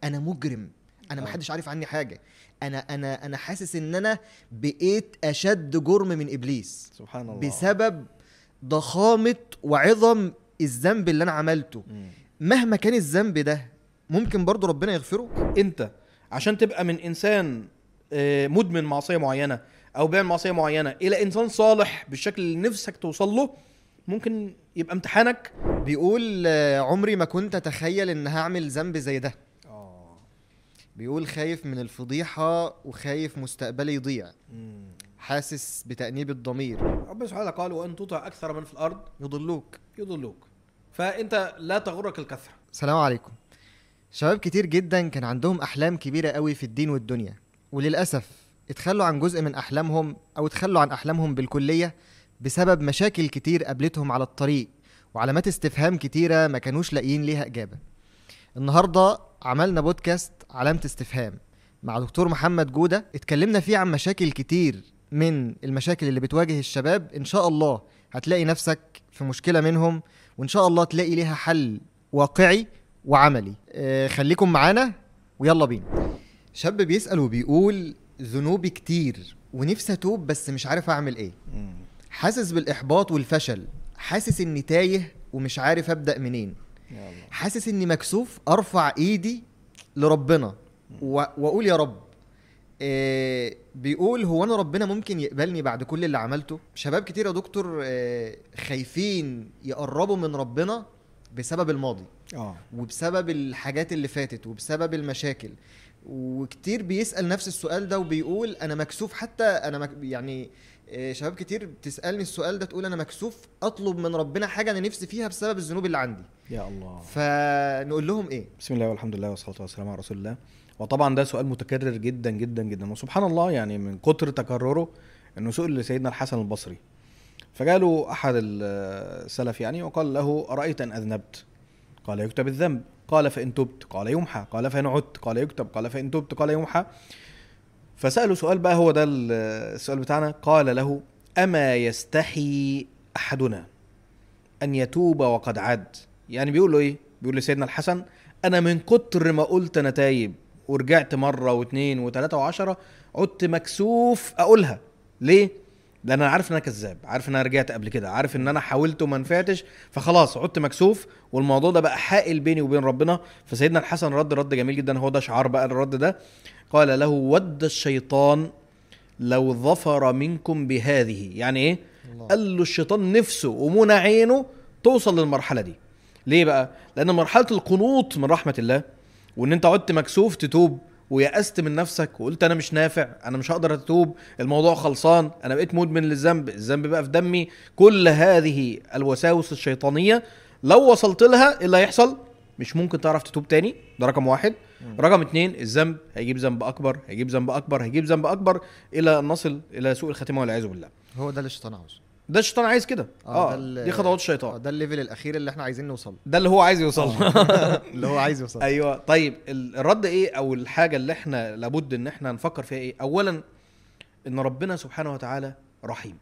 انا مجرم انا آه. محدش عارف عني حاجه انا انا انا حاسس ان انا بقيت اشد جرم من ابليس سبحان الله بسبب ضخامه وعظم الذنب اللي انا عملته مم. مهما كان الذنب ده ممكن برضو ربنا يغفره انت عشان تبقى من انسان آه، مدمن معصيه معينه او بيعمل معصيه معينه الى انسان صالح بالشكل اللي نفسك توصل له ممكن يبقى امتحانك بيقول آه، عمري ما كنت اتخيل ان هعمل ذنب زي ده بيقول خايف من الفضيحه وخايف مستقبلي يضيع حاسس بتأنيب الضمير ربنا سبحانه وتعالى قال وان تطع اكثر من في الارض يضلوك يضلوك فانت لا تغرك الكثره السلام عليكم شباب كتير جدا كان عندهم أحلام كبيرة قوي في الدين والدنيا وللأسف اتخلوا عن جزء من أحلامهم أو اتخلوا عن أحلامهم بالكلية بسبب مشاكل كتير قابلتهم على الطريق وعلامات استفهام كتيرة ما كانوش لاقيين ليها إجابة النهاردة عملنا بودكاست علامة استفهام مع دكتور محمد جودة اتكلمنا فيه عن مشاكل كتير من المشاكل اللي بتواجه الشباب إن شاء الله هتلاقي نفسك في مشكلة منهم وإن شاء الله تلاقي ليها حل واقعي وعملي آه، خليكم معانا ويلا بينا شاب بيسأل وبيقول ذنوبي كتير ونفسي اتوب بس مش عارف اعمل ايه حاسس بالاحباط والفشل حاسس اني تايه ومش عارف ابدا منين يا الله حاسس اني مكسوف ارفع ايدي لربنا و... واقول يا رب آه بيقول هو انا ربنا ممكن يقبلني بعد كل اللي عملته شباب كتير يا دكتور آه خايفين يقربوا من ربنا بسبب الماضي اه وبسبب الحاجات اللي فاتت وبسبب المشاكل وكتير بيسأل نفس السؤال ده وبيقول انا مكسوف حتى انا مك يعني آه، شباب كتير بتسألني السؤال ده تقول انا مكسوف اطلب من ربنا حاجة انا نفسي فيها بسبب الذنوب اللي عندي يا الله فنقول لهم ايه بسم الله والحمد لله والصلاه والسلام على رسول الله وطبعا ده سؤال متكرر جدا جدا جدا وسبحان الله يعني من كتر تكرره انه سئل لسيدنا الحسن البصري فجاله احد السلف يعني وقال له ارايت ان اذنبت قال يكتب الذنب قال فان تبت قال يمحى قال فان عدت قال يكتب قال فان تبت قال يمحى فساله سؤال بقى هو ده السؤال بتاعنا قال له اما يستحي احدنا ان يتوب وقد عاد يعني بيقول له ايه بيقول لسيدنا الحسن انا من كتر ما قلت انا تايب ورجعت مره واثنين وثلاثه وعشرة عدت مكسوف اقولها ليه لان انا عارف ان انا كذاب عارف ان انا رجعت قبل كده عارف ان انا حاولت وما نفعتش فخلاص عدت مكسوف والموضوع ده بقى حائل بيني وبين ربنا فسيدنا الحسن رد رد جميل جدا هو ده شعار بقى الرد ده قال له ود الشيطان لو ظفر منكم بهذه يعني ايه الله. قال له الشيطان نفسه ومنى عينه توصل للمرحله دي ليه بقى لان مرحله القنوط من رحمه الله وان انت عدت مكسوف تتوب ويأست من نفسك وقلت انا مش نافع انا مش هقدر اتوب الموضوع خلصان انا بقيت مدمن للذنب الذنب بقى في دمي كل هذه الوساوس الشيطانيه لو وصلت لها ايه اللي هيحصل مش ممكن تعرف تتوب تاني ده رقم واحد رقم اتنين الذنب هيجيب ذنب اكبر هيجيب ذنب اكبر هيجيب ذنب اكبر الى ان نصل الى سوء الخاتمه والعياذ بالله هو ده اللي الشيطان عاوزه ده الشيطان عايز كده اه, ده ال- دي خطوات آه، الشيطان ده الليفل الاخير اللي احنا عايزين نوصل له. ده اللي هو عايز يوصل له. اللي هو عايز يوصل له. ايوه طيب ال- الرد ايه او الحاجه اللي احنا لابد ان احنا نفكر فيها ايه اولا ان ربنا سبحانه وتعالى رحيم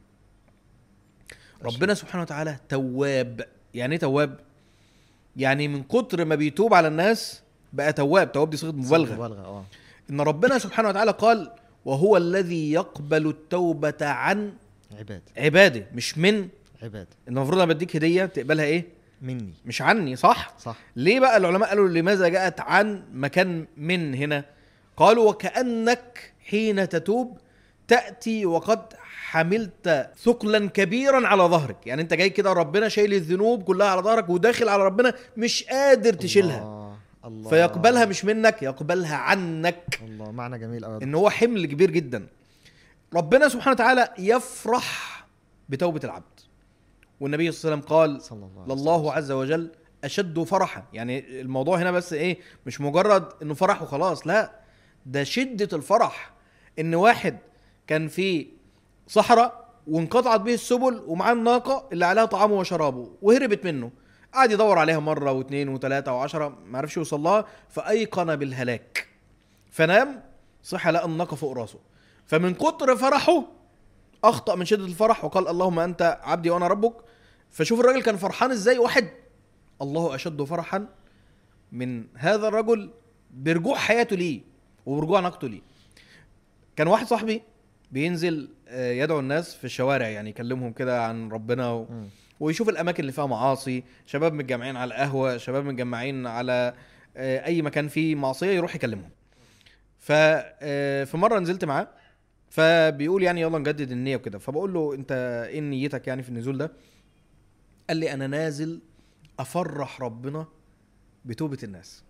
ربنا سبحانه وتعالى تواب يعني ايه تواب يعني من كتر ما بيتوب على الناس بقى تواب تواب دي صيغه مبالغه مبالغه اه ان ربنا سبحانه وتعالى قال وهو الذي يقبل التوبه عن عباد عباده مش من عباد ان المفروض انا بديك هديه تقبلها ايه مني مش عني صح صح ليه بقى العلماء قالوا لماذا جاءت عن مكان من هنا قالوا وكأنك حين تتوب تأتي وقد حملت ثقلا كبيرا على ظهرك يعني انت جاي كده ربنا شايل الذنوب كلها على ظهرك وداخل على ربنا مش قادر تشيلها الله. الله فيقبلها مش منك يقبلها عنك الله معنى جميل قوي ان هو حمل كبير جدا ربنا سبحانه وتعالى يفرح بتوبة العبد والنبي صلى الله عليه وسلم قال صلى الله عليه لله عز وجل اشد فرحا يعني الموضوع هنا بس ايه مش مجرد انه فرح وخلاص لا ده شده الفرح ان واحد كان في صحراء وانقطعت به السبل ومعاه الناقه اللي عليها طعامه وشرابه وهربت منه قعد يدور عليها مره واثنين وثلاثه وعشرة ما عرفش يوصل لها فايقن بالهلاك فنام صحى لقى الناقه فوق راسه فمن كتر فرحه اخطا من شده الفرح وقال اللهم انت عبدي وانا ربك فشوف الراجل كان فرحان ازاي واحد الله اشد فرحا من هذا الرجل برجوع حياته ليه وبرجوع نقته ليه كان واحد صاحبي بينزل آه، يدعو الناس في الشوارع يعني يكلمهم كده عن ربنا و... مم. ويشوف الاماكن اللي فيها معاصي شباب متجمعين على قهوه شباب متجمعين على آه، اي مكان فيه معصيه يروح يكلمهم ففي مره نزلت معاه فبيقول يعني يلا نجدد النيه وكده فبقول له انت ايه نيتك يعني في النزول ده قال لي انا نازل افرح ربنا بتوبه الناس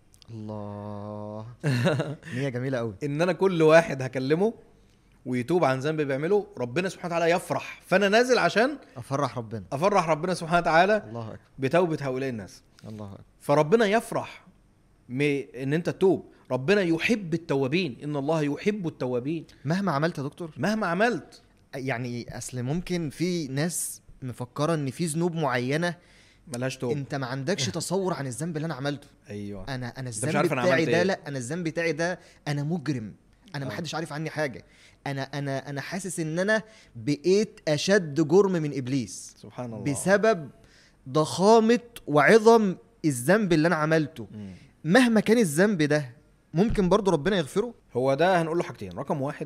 الله نية جميلة قوي ان انا كل واحد هكلمه ويتوب عن ذنب بيعمله ربنا سبحانه وتعالى يفرح فانا نازل عشان افرح ربنا افرح ربنا سبحانه وتعالى الله اكبر بتوبه هؤلاء الناس الله اكبر فربنا يفرح م- ان انت تتوب ربنا يحب التوابين ان الله يحب التوابين مهما عملت يا دكتور مهما عملت يعني اصل ممكن في ناس مفكره ان في ذنوب معينه ملهاش توب انت ما عندكش تصور عن الذنب اللي انا عملته ايوه انا انا مش الذنب عارف أنا بتاعي عملت ده إيه. لا انا الذنب بتاعي ده انا مجرم انا ما آه. حدش عارف عني حاجه انا انا انا حاسس ان انا بقيت اشد جرم من ابليس سبحان الله بسبب ضخامه وعظم الذنب اللي انا عملته مم. مهما كان الذنب ده ممكن برضو ربنا يغفره هو ده هنقول له حاجتين رقم واحد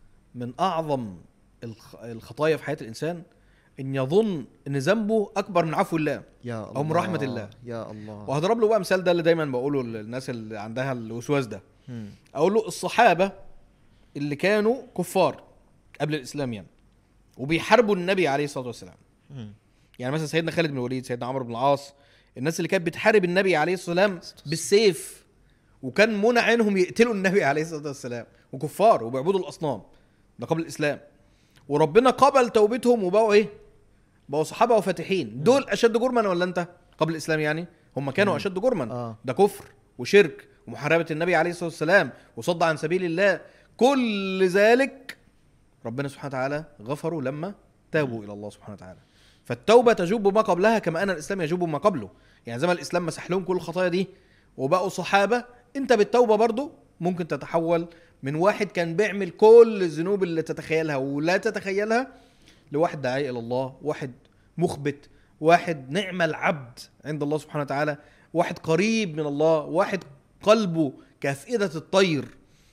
من اعظم الخ- الخطايا في حياه الانسان ان يظن ان ذنبه اكبر من عفو الله يا الله أو من رحمة الله. يا الله وهضرب له بقى مثال ده اللي دايما بقوله للناس اللي عندها الوسواس ده مم. اقول له الصحابه اللي كانوا كفار قبل الاسلام يعني وبيحاربوا النبي عليه الصلاه والسلام مم. يعني مثلا سيدنا خالد بن الوليد سيدنا عمرو بن العاص الناس اللي كانت بتحارب النبي عليه الصلاه والسلام بالسيف وكان منع عينهم يقتلوا النبي عليه الصلاه والسلام وكفار وبيعبدوا الاصنام ده قبل الاسلام وربنا قبل توبتهم وبقوا ايه بقوا صحابه وفاتحين دول اشد جرما ولا انت قبل الاسلام يعني هم كانوا مم. اشد جرما اه ده كفر وشرك ومحاربه النبي عليه الصلاه والسلام وصد عن سبيل الله كل ذلك ربنا سبحانه وتعالى غفروا لما تابوا الى الله سبحانه وتعالى فالتوبه تجوب ما قبلها كما ان الاسلام يجوب ما قبله يعني زي ما الاسلام مسح لهم كل الخطايا دي وبقوا صحابه انت بالتوبه برضو ممكن تتحول من واحد كان بيعمل كل الذنوب اللي تتخيلها ولا تتخيلها لواحد داعي الى الله واحد مخبت واحد نعم العبد عند الله سبحانه وتعالى واحد قريب من الله واحد قلبه كافئدة الطير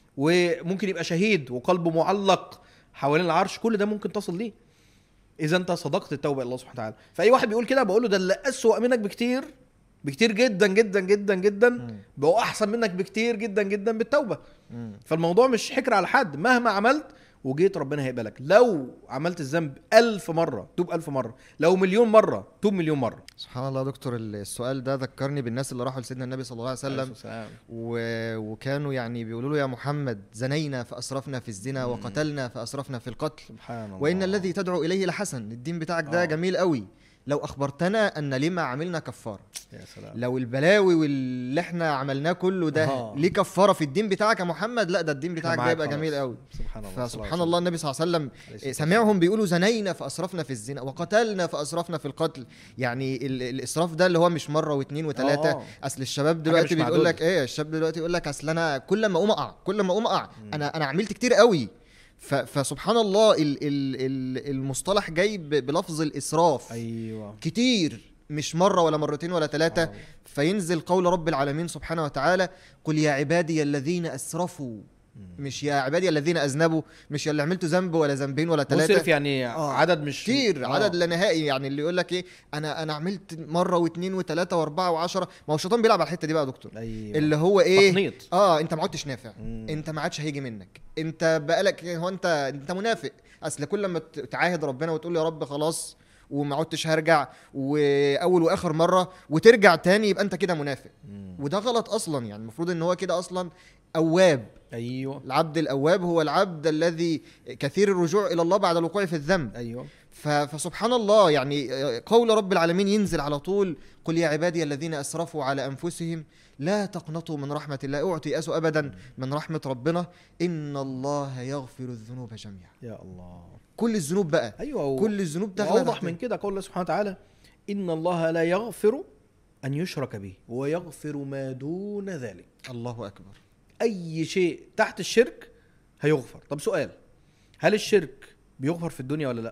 وممكن يبقى شهيد وقلبه معلق حوالين العرش كل ده ممكن تصل ليه اذا انت صدقت التوبه الى الله سبحانه وتعالى فاي واحد بيقول كده بقول له ده اللي اسوأ منك بكتير بكتير جدا جدا جدا جدا مم. بقوا احسن منك بكتير جدا جدا بالتوبه مم. فالموضوع مش حكر على حد مهما عملت وجيت ربنا هيقبلك لو عملت الذنب ألف مرة توب ألف مرة لو مليون مرة توب مليون مرة سبحان الله يا دكتور السؤال ده ذكرني بالناس اللي راحوا لسيدنا النبي صلى الله عليه وسلم و... وكانوا يعني بيقولوا له يا محمد زنينا فأسرفنا في الزنا مم. وقتلنا فأسرفنا في القتل سبحان الله وإن الذي تدعو إليه لحسن الدين بتاعك ده آه. جميل قوي لو أخبرتنا أن لما عملنا كفارة يا سلام لو البلاوي واللي احنا عملناه كله ده آه. ليه كفارة في الدين بتاعك يا محمد لا ده الدين بتاعك ده معاك يبقى خلاص. جميل قوي سبحان الله فسبحان الله النبي صلى الله عليه وسلم عليه الصلاة سمعهم بيقولوا زنينا فاسرفنا في الزنا وقتلنا فاسرفنا في القتل يعني ال- الاسراف ده اللي هو مش مره واثنين وثلاثه آه. اصل الشباب مش دلوقتي بيقول معدودة. لك ايه الشاب دلوقتي يقول لك اصل انا كل ما اقوم اقع كل ما اقوم اقع مم. انا انا عملت كتير قوي ف- فسبحان الله ال ال ال المصطلح جاي ب- بلفظ الاسراف ايوه كتير مش مره ولا مرتين ولا ثلاثه آه. فينزل قول رب العالمين سبحانه وتعالى قل يا عبادي الذين اسرفوا مم. مش يا عبادي الذين اذنبوا مش اللي عملتوا ذنب ولا ذنبين ولا ثلاثه مسرف يعني آه. عدد مش كتير آه. عدد لا نهائي يعني اللي يقول لك ايه انا انا عملت مره واثنين وثلاثه واربعه وعشرة ما هو الشيطان بيلعب على الحته دي بقى يا دكتور ايوه اللي هو ايه تقنيط اه انت ما عدتش نافع مم. انت ما عادش هيجي منك انت بقالك هو انت انت منافق اصل كل ما ت- تعاهد ربنا وتقول يا رب خلاص وما عدتش هرجع واول واخر مره وترجع تاني يبقى انت كده منافق مم. وده غلط اصلا يعني المفروض ان هو كده اصلا اواب ايوه العبد الاواب هو العبد الذي كثير الرجوع الى الله بعد الوقوع في الذنب ايوه ف- فسبحان الله يعني قول رب العالمين ينزل على طول قل يا عبادي الذين اسرفوا على انفسهم لا تقنطوا من رحمه الله اوعوا تيأسوا ابدا من رحمه ربنا ان الله يغفر الذنوب جميعا يا الله كل الذنوب بقى ايوه و... كل الذنوب داخله واوضح تحت- من كده قول الله سبحانه وتعالى ان الله لا يغفر ان يشرك به ويغفر ما دون ذلك الله اكبر اي شيء تحت الشرك هيغفر طب سؤال هل الشرك بيغفر في الدنيا ولا لا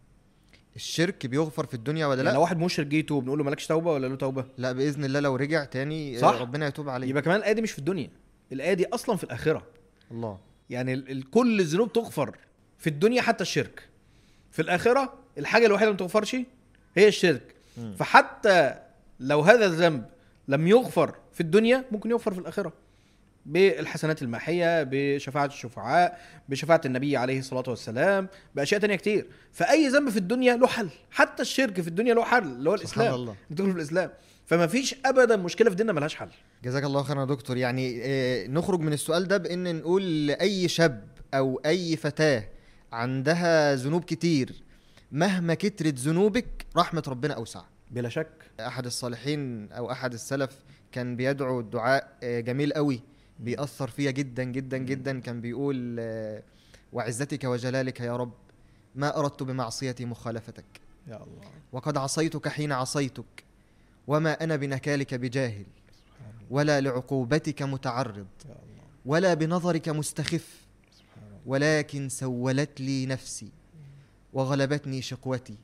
الشرك بيغفر في الدنيا ولا يعني لا لو واحد مشرك جه يتوب نقول له مالكش توبه ولا له توبه لا باذن الله لو رجع تاني صح؟ ربنا يتوب عليه يبقى كمان الايه دي مش في الدنيا الايه دي اصلا في الاخره الله يعني ال- ال- كل الذنوب تغفر في الدنيا حتى الشرك في الاخره الحاجه الوحيده اللي ما تغفرش هي الشرك مم. فحتى لو هذا الذنب لم يغفر في الدنيا ممكن يغفر في الاخره بالحسنات الماحيه بشفاعه الشفعاء بشفاعه النبي عليه الصلاه والسلام باشياء تانية كتير فاي ذنب في الدنيا له حل حتى الشرك في الدنيا له حل اللي هو سبحان الاسلام الله تدخل في الاسلام فما فيش ابدا مشكله في ديننا ملهاش حل جزاك الله خيرا يا دكتور يعني آه، نخرج من السؤال ده بان نقول لاي شاب او اي فتاه عندها ذنوب كتير مهما كترت ذنوبك رحمه ربنا اوسع بلا شك احد الصالحين او احد السلف كان بيدعو الدعاء آه، جميل قوي بيأثر فيا جدا جدا جدا كان بيقول آه، وعزتك وجلالك يا رب ما أردت بمعصيتي مخالفتك يا الله وقد عصيتك حين عصيتك وما أنا بنكالك بجاهل ولا لعقوبتك متعرض يا الله ولا بنظرك مستخف سبحان الله ولكن سولت لي نفسي وغلبتني شقوتي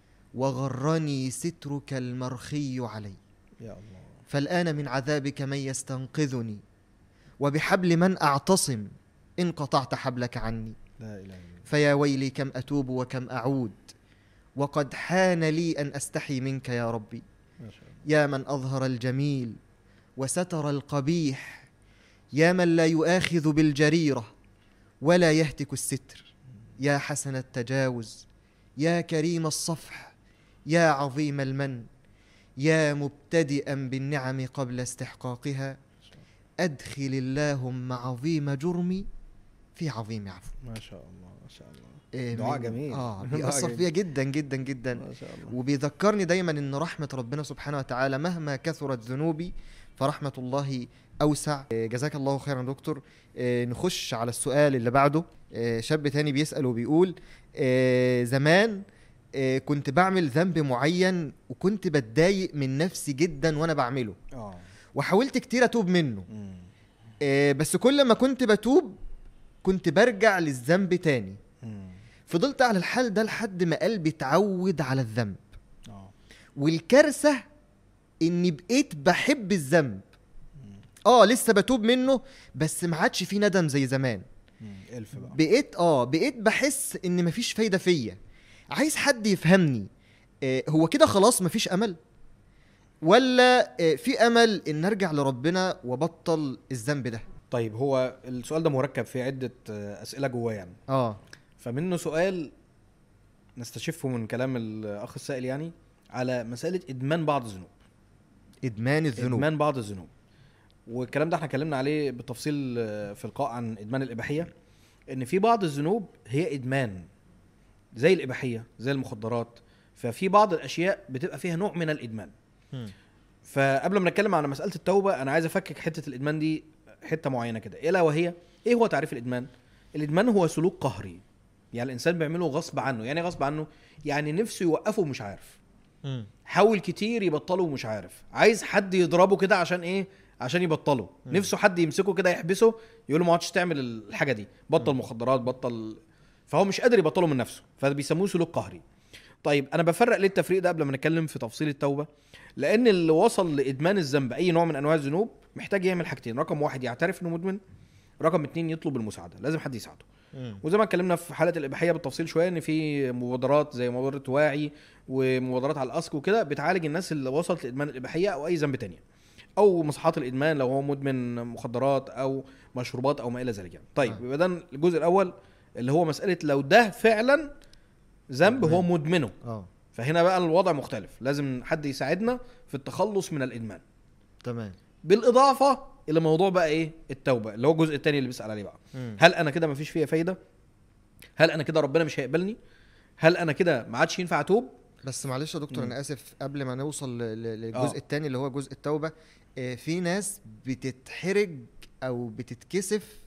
وغرني سترك المرخي علي يا الله فالآن من عذابك من يستنقذني وبحبل من أعتصم إن قطعت حبلك عني لا اله الا الله فيا ويلي كم أتوب وكم أعود وقد حان لي أن أستحي منك يا ربي ما شاء الله يا من أظهر الجميل وستر القبيح يا من لا يؤاخذ بالجريرة ولا يهتك الستر يا حسن التجاوز يا كريم الصفح يا عظيم المن يا مبتدئا بالنعم قبل استحقاقها أدخل اللهم عظيم جرمي في عظيم عفو ما شاء الله ما شاء الله إيه دعاء من- جميل. اه دعاء بيأثر جميل. فيا جدا جدا جدا ما شاء الله وبيذكرني دايما ان رحمه ربنا سبحانه وتعالى مهما كثرت ذنوبي فرحمه الله اوسع إيه، جزاك الله خيرا يا دكتور إيه، نخش على السؤال اللي بعده إيه، شاب تاني بيسال وبيقول إيه، زمان إيه، كنت بعمل ذنب معين وكنت بتضايق من نفسي جدا وانا بعمله اه وحاولت كتير اتوب منه مم. إيه، بس كل ما كنت بتوب كنت برجع للذنب تاني مم. فضلت على الحال ده لحد ما قلبي اتعود على الذنب اه والكارثه اني بقيت بحب الذنب مم. اه لسه بتوب منه بس ما عادش فيه ندم زي زمان مم. الف بقى بقيت اه بقيت بحس ان مفيش فايده فيا عايز حد يفهمني آه هو كده خلاص مفيش امل ولا آه في امل ان ارجع لربنا وبطل الذنب ده طيب هو السؤال ده مركب فيه عده آه، اسئله جواه يعني اه فمنه سؤال نستشفه من كلام الاخ السائل يعني على مساله ادمان بعض الذنوب ادمان الذنوب ادمان بعض الذنوب والكلام ده احنا اتكلمنا عليه بالتفصيل آه، في لقاء عن ادمان الاباحيه ان في بعض الذنوب هي ادمان زي الاباحيه زي المخدرات ففي بعض الاشياء بتبقى فيها نوع من الادمان مم. فقبل ما نتكلم على مساله التوبه انا عايز افكك حته الادمان دي حته معينه كده الا وهي ايه هو تعريف الادمان الادمان هو سلوك قهري يعني الانسان بيعمله غصب عنه يعني إيه غصب عنه يعني نفسه يوقفه ومش عارف مم. حاول كتير يبطله ومش عارف عايز حد يضربه كده عشان ايه عشان يبطله مم. نفسه حد يمسكه كده يحبسه يقول له ما عادش تعمل الحاجه دي بطل مم. مخدرات بطل فهو مش قادر يبطله من نفسه فبيسموه سلوك قهري طيب انا بفرق ليه التفريق ده قبل ما نتكلم في تفصيل التوبه لان اللي وصل لادمان الذنب اي نوع من انواع الذنوب محتاج يعمل حاجتين رقم واحد يعترف انه مدمن رقم اتنين يطلب المساعده لازم حد يساعده مم. وزي ما اتكلمنا في حلقه الاباحيه بالتفصيل شويه ان في مبادرات زي مبادره واعي ومبادرات على الاسك وكده بتعالج الناس اللي وصلت لادمان الاباحيه او اي ذنب تانية او مصحات الادمان لو هو مدمن مخدرات او مشروبات او ما الى ذلك يعني طيب آه. يبقى ده الجزء الاول اللي هو مساله لو ده فعلا ذنب هو إدمان. مدمنه اه فهنا بقى الوضع مختلف لازم حد يساعدنا في التخلص من الادمان تمام بالاضافه الى موضوع بقى ايه التوبه اللي هو الجزء الثاني اللي بيسال عليه بقى مم. هل انا كده مفيش فيها فايده هل انا كده ربنا مش هيقبلني هل انا كده ما عادش ينفع اتوب بس معلش يا دكتور مم. انا اسف قبل ما نوصل ل- ل- آه. للجزء الثاني اللي هو جزء التوبه آه، في ناس بتتحرج او بتتكسف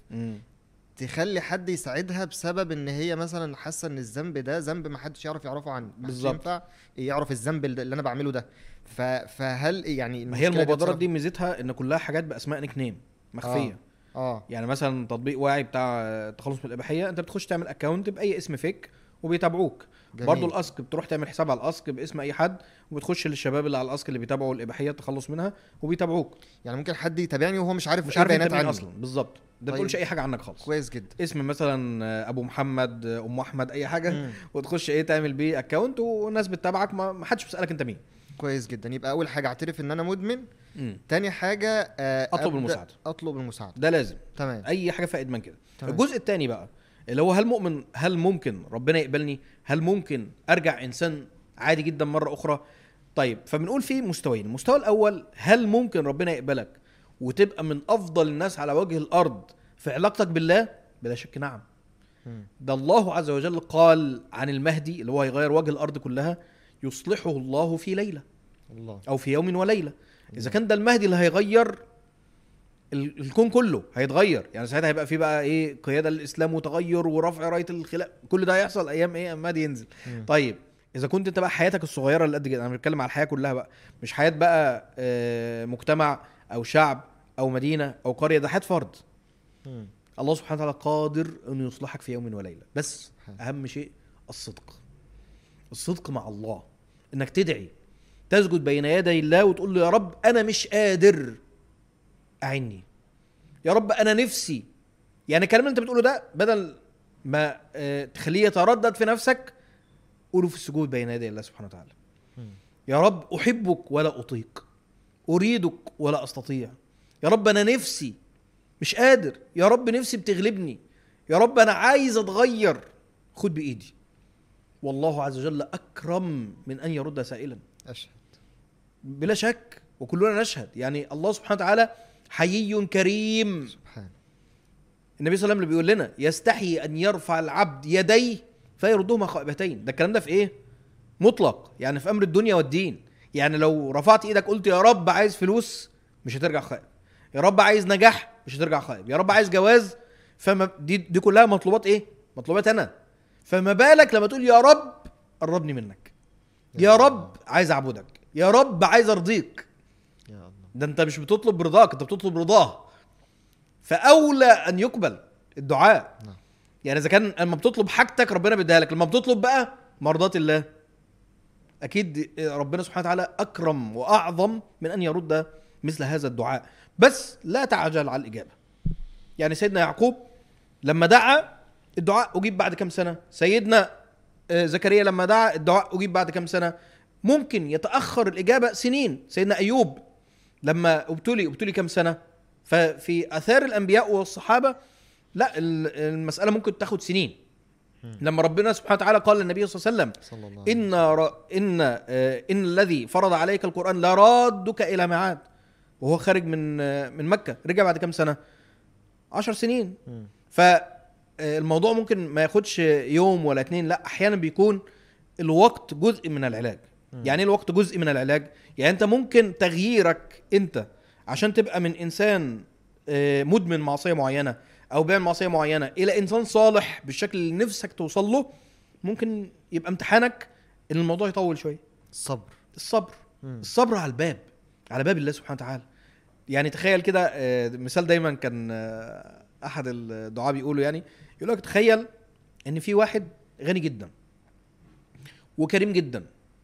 تخلي حد يساعدها بسبب ان هي مثلا حاسه ان الذنب ده ذنب ما حدش يعرف يعرفه عنه محدش بالظبط. ينفع يعرف الذنب اللي اللي انا بعمله ده ف... فهل يعني ما هي المشكلة المبادرات بتصرف- دي ميزتها ان كلها حاجات باسماء نيك نيم مخفيه اه يعني مثلا تطبيق واعي بتاع التخلص من الاباحيه انت بتخش تعمل اكونت باي اسم فيك وبيتابعوك جميل. برضه الاسك بتروح تعمل حساب على الاسك باسم اي حد وبتخش للشباب اللي على الاسك اللي بيتابعوا الاباحيه التخلص منها وبيتابعوك يعني ممكن حد يتابعني وهو مش عارف مش أي عارف انت بيانات مين عني. اصلا بالظبط ده ما طيب. بتقولش اي حاجه عنك خالص كويس جدا اسم مثلا آه، ابو محمد آه، ام احمد اي حاجه مم. وتخش ايه تعمل بيه اكونت والناس بتتابعك ما ما حدش بيسالك انت مين كويس جدا يبقى اول حاجه اعترف ان انا مدمن مم. تاني حاجه آه أطلب أبدأ المساعدة. اطلب المساعده ده لازم تمام اي حاجه فيها ادمان كده تمام. الجزء الثاني بقى اللي هو هل مؤمن هل ممكن ربنا يقبلني هل ممكن ارجع انسان عادي جدا مره اخرى طيب فبنقول في مستويين المستوى الاول هل ممكن ربنا يقبلك وتبقى من افضل الناس على وجه الارض في علاقتك بالله بلا شك نعم مم. ده الله عز وجل قال عن المهدي اللي هو هيغير وجه الارض كلها يصلحه الله في ليله الله او في يوم وليله اذا كان ده المهدي اللي هيغير ال- الكون كله هيتغير يعني ساعتها هيبقى في بقى ايه قياده للاسلام وتغير ورفع رايه الخلاف كل ده هيحصل ايام ايه اما المهدي ينزل مم. طيب اذا كنت انت بقى حياتك الصغيره اللي قد كده انا بتكلم على الحياه كلها بقى مش حياه بقى آه، مجتمع او شعب او مدينه او قريه ده حياه فرد مم. الله سبحانه وتعالى قادر انه يصلحك في يوم وليله بس حلو. اهم شيء الصدق الصدق مع الله انك تدعي تسجد بين يدي الله وتقول له يا رب انا مش قادر اعني يا رب انا نفسي يعني الكلام اللي انت بتقوله ده بدل ما آه، تخليه يتردد في نفسك قوله في السجود بين يدي الله سبحانه وتعالى مم. يا رب احبك ولا اطيق اريدك ولا استطيع يا رب انا نفسي مش قادر يا رب نفسي بتغلبني يا رب انا عايز اتغير خد بايدي والله عز وجل اكرم من ان يرد سائلا اشهد بلا شك وكلنا نشهد يعني الله سبحانه وتعالى حيي كريم سبحان النبي صلى الله عليه وسلم اللي بيقول لنا يستحي ان يرفع العبد يديه فيردهما خائبتين ده الكلام ده في ايه مطلق يعني في امر الدنيا والدين يعني لو رفعت ايدك قلت يا رب عايز فلوس مش هترجع خائب يا رب عايز نجاح مش هترجع خائب يا رب عايز جواز فما دي دي كلها مطلوبات ايه مطلوبات انا فما بالك لما تقول يا رب قربني منك يا رب عايز اعبدك يا رب عايز ارضيك يا الله ده انت مش بتطلب برضاك انت بتطلب رضاه فاولى ان يقبل الدعاء نعم. يعني اذا كان لما بتطلب حاجتك ربنا بيديها لك لما بتطلب بقى مرضات الله اكيد ربنا سبحانه وتعالى اكرم واعظم من ان يرد مثل هذا الدعاء بس لا تعجل على الاجابه يعني سيدنا يعقوب لما دعا الدعاء اجيب بعد كم سنه سيدنا آه، زكريا لما دعا الدعاء اجيب بعد كم سنه ممكن يتاخر الاجابه سنين سيدنا ايوب لما ابتلي ابتلي كم سنه ففي اثار الانبياء والصحابه لا ال- المساله ممكن تاخد سنين لما ربنا سبحانه وتعالى قال للنبي صلى الله عليه وسلم صلى الله عليه ان ر... ان آه، ان الذي فرض عليك القران لرادك الى ميعاد وهو خارج من آه، من مكه رجع بعد كام سنه عشر سنين مم. فالموضوع ممكن ما ياخدش يوم ولا اتنين لا احيانا بيكون الوقت جزء من العلاج مم. يعني ايه الوقت جزء من العلاج يعني انت ممكن تغييرك انت عشان تبقى من انسان آه، مدمن معصيه معينه او بيعمل معصيه معينه الى انسان صالح بالشكل اللي نفسك توصل له ممكن يبقى امتحانك ان الموضوع يطول شويه الصبر الصبر مم. الصبر على الباب على باب الله سبحانه وتعالى يعني تخيل كده آه، مثال دايما كان آه، احد الدعاء بيقولوا يعني يقول لك تخيل ان في واحد غني جدا وكريم جدا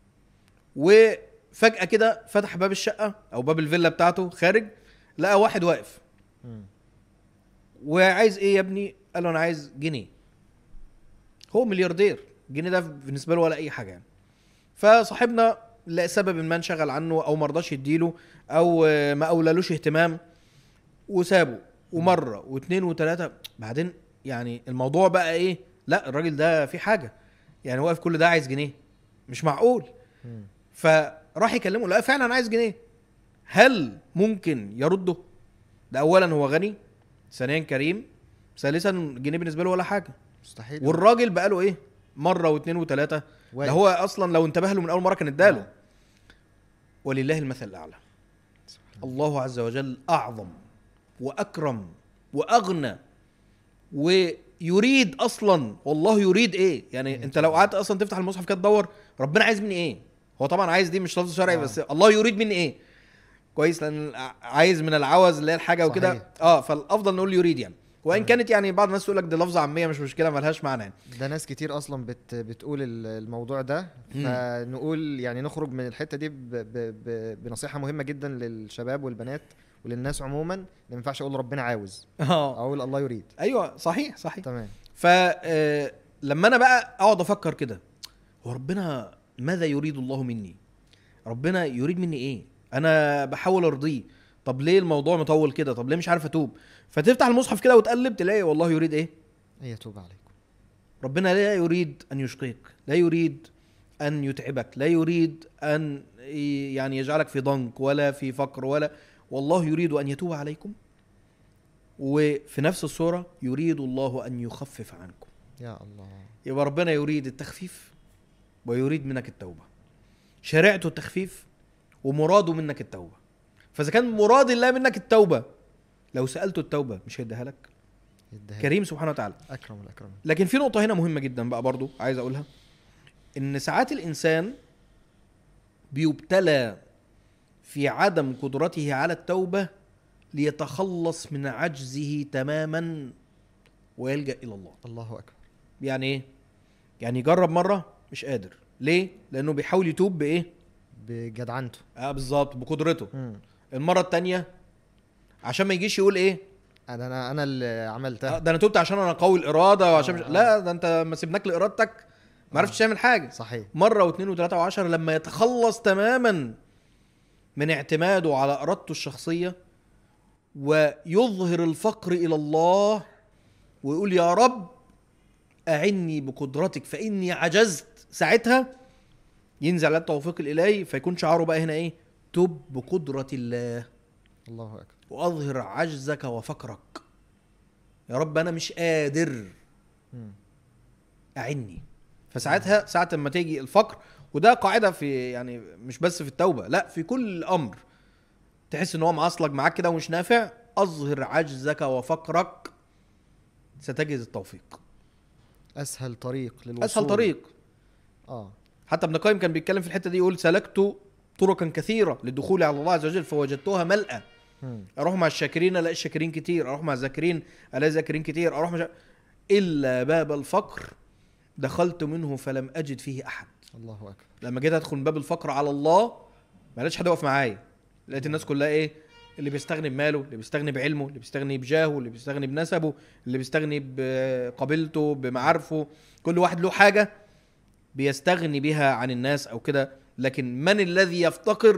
وفجاه كده فتح باب الشقه او باب الفيلا بتاعته خارج لقى واحد واقف مم. وعايز ايه يا ابني قال له انا عايز جنيه هو ملياردير الجنيه ده بالنسبه له ولا اي حاجه يعني فصاحبنا لسبب ما انشغل عنه او ما رضاش يديله او آه، ما اولالوش اهتمام وسابه ومره واثنين وثلاثه بعدين يعني الموضوع بقى ايه لا الراجل ده في حاجه يعني واقف كل ده عايز جنيه مش معقول مم. فراح يكلمه لا فعلا عايز جنيه هل ممكن يرده ده اولا هو غني ثانيا كريم ثالثا الجنيه بالنسبه له ولا حاجه مستحيل والراجل بقى له ايه مره واثنين وثلاثه ده واقف. هو اصلا لو انتبه له من اول مره كان اداله آه. ولله المثل الاعلى سبحان الله عز وجل اعظم واكرم واغنى ويريد اصلا والله يريد ايه يعني انت لو قعدت اصلا تفتح المصحف كده تدور ربنا عايز مني ايه هو طبعا عايز دي مش لفظ شرعي آه. بس الله يريد مني ايه كويس لان عايز من العوز اللي هي الحاجه وكده صحيح. اه فالافضل نقول يريد يعني وان تمام. كانت يعني بعض الناس تقول لك دي لفظه عاميه مش مشكله ملهاش معنى يعني ده ناس كتير اصلا بت بتقول ال- الموضوع ده مم. فنقول يعني نخرج من الحته دي ب ب ب بنصيحه مهمه جدا للشباب والبنات وللناس عموما إن ما ينفعش اقول ربنا عاوز اه اقول الله يريد ايوه صحيح صحيح تمام فلما انا بقى اقعد افكر كده هو ربنا ماذا يريد الله مني ربنا يريد مني ايه انا بحاول ارضيه طب ليه الموضوع مطول كده طب ليه مش عارف اتوب فتفتح المصحف كده وتقلب تلاقي والله يريد ايه ان يتوب عليكم ربنا لا يريد ان يشقيك لا يريد ان يتعبك لا يريد ان ي- يعني يجعلك في ضنك ولا في فقر ولا والله يريد ان يتوب عليكم وفي نفس الصوره يريد الله ان يخفف عنكم يا الله يبقى ربنا يريد التخفيف ويريد منك التوبه شريعته التخفيف ومراده منك التوبه فاذا كان مراد الله منك التوبه لو سالته التوبه مش هيديها لك يديها كريم سبحانه وتعالى اكرم الاكرم لكن في نقطة هنا مهمة جدا بقى برضو عايز أقولها إن ساعات الإنسان بيبتلى في عدم قدرته على التوبة ليتخلص من عجزه تماما ويلجأ إلى الله الله اكبر يعني إيه؟ يعني يجرب مرة مش قادر ليه؟ لأنه بيحاول يتوب بإيه؟ بجدعنته آه بالظبط بقدرته مم. المرة التانية عشان ما يجيش يقول إيه؟ انا انا انا اللي آه، عملتها ده أنا توبت عشان أنا قوي الإرادة وعشان مش... آه. لا ده أنت ما سيبناك لإرادتك ما عرفتش تعمل حاجة صحيح مرة واثنين وثلاثة وعشرة لما يتخلص تماما من اعتماده على إرادته الشخصية ويظهر الفقر إلى الله ويقول يا رب أعني بقدرتك فإني عجزت ساعتها ينزل على التوفيق الإلهي فيكون شعاره بقى هنا إيه تب بقدرة الله الله اكبر وأظهر عجزك وفقرك يا رب أنا مش قادر مم. اعني فساعتها ساعه ما تيجي الفقر وده قاعده في يعني مش بس في التوبه لا في كل امر تحس ان هو معصلك معاك كده ومش نافع اظهر عجزك وفقرك ستجد التوفيق اسهل طريق للوصول اسهل طريق اه حتى ابن القيم كان بيتكلم في الحته دي يقول سلكت طرقا كثيره للدخول على الله عز وجل فوجدتها ملأى مم. اروح مع الشاكرين الاقي الشاكرين كتير اروح مع الذاكرين الاقي الذاكرين كتير اروح مع الا باب الفقر دخلت منه فلم اجد فيه احد الله اكبر لما جيت ادخل من باب الفقر على الله ما لقيتش حد يقف معايا لقيت الناس كلها ايه اللي بيستغني بماله اللي بيستغني بعلمه اللي بيستغني بجاهه اللي بيستغني بنسبه اللي بيستغني بقبيلته بمعارفه كل واحد له حاجه بيستغني بها عن الناس او كده لكن من الذي يفتقر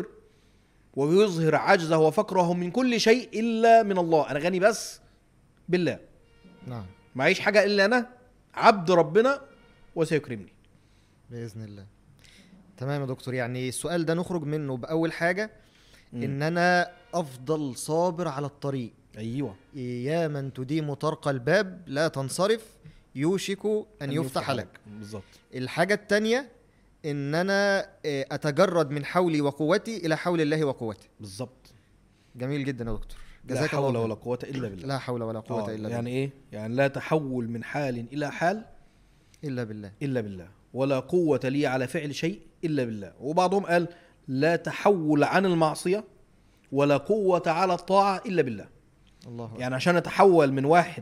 ويظهر عجزه وفقره من كل شيء الا من الله انا غني بس بالله نعم معيش حاجه الا انا عبد ربنا وسيكرمني باذن الله تمام يا دكتور يعني السؤال ده نخرج منه باول حاجه ان انا افضل صابر على الطريق ايوه يا من تديم طرق الباب لا تنصرف يوشك ان يفتح لك بالظبط الحاجه التانية ان انا آه، اتجرد من حولي وقوتي الى حول الله وقوته بالظبط جميل جدا يا دكتور لا جزاك حول الله ولا خير. قوة إلا بالله لا حول ولا قوه آه، الا يعني بالله إيه؟ يعني لا تحول من حال إلى حال الا بالله إلا بالله ولا قوة لي على فعل شيء إلا بالله وبعضهم قال لا تحول عن المعصية ولا قوة على الطاعة إلا بالله الله أكبر. يعني عشان أتحول من واحد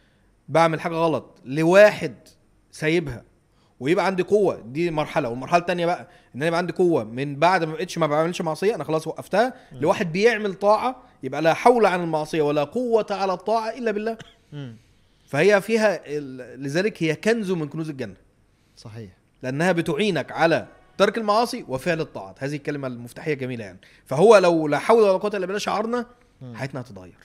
بعمل حاجة غلط لواحد سايبها ويبقى عندي قوة دي مرحلة والمرحلة التانية بقى ان انا يبقى عندي قوة من بعد ما بقتش ما بعملش معصية انا خلاص وقفتها لواحد بيعمل طاعة يبقى لا حول عن المعصية ولا قوة على الطاعة الا بالله مم. فهي فيها ال- لذلك هي كنز من كنوز الجنة صحيح لانها بتعينك على ترك المعاصي وفعل الطاعات هذه الكلمة المفتاحية جميلة يعني فهو لو لا حول ولا قوة الا بالله شعرنا مم. حياتنا هتتغير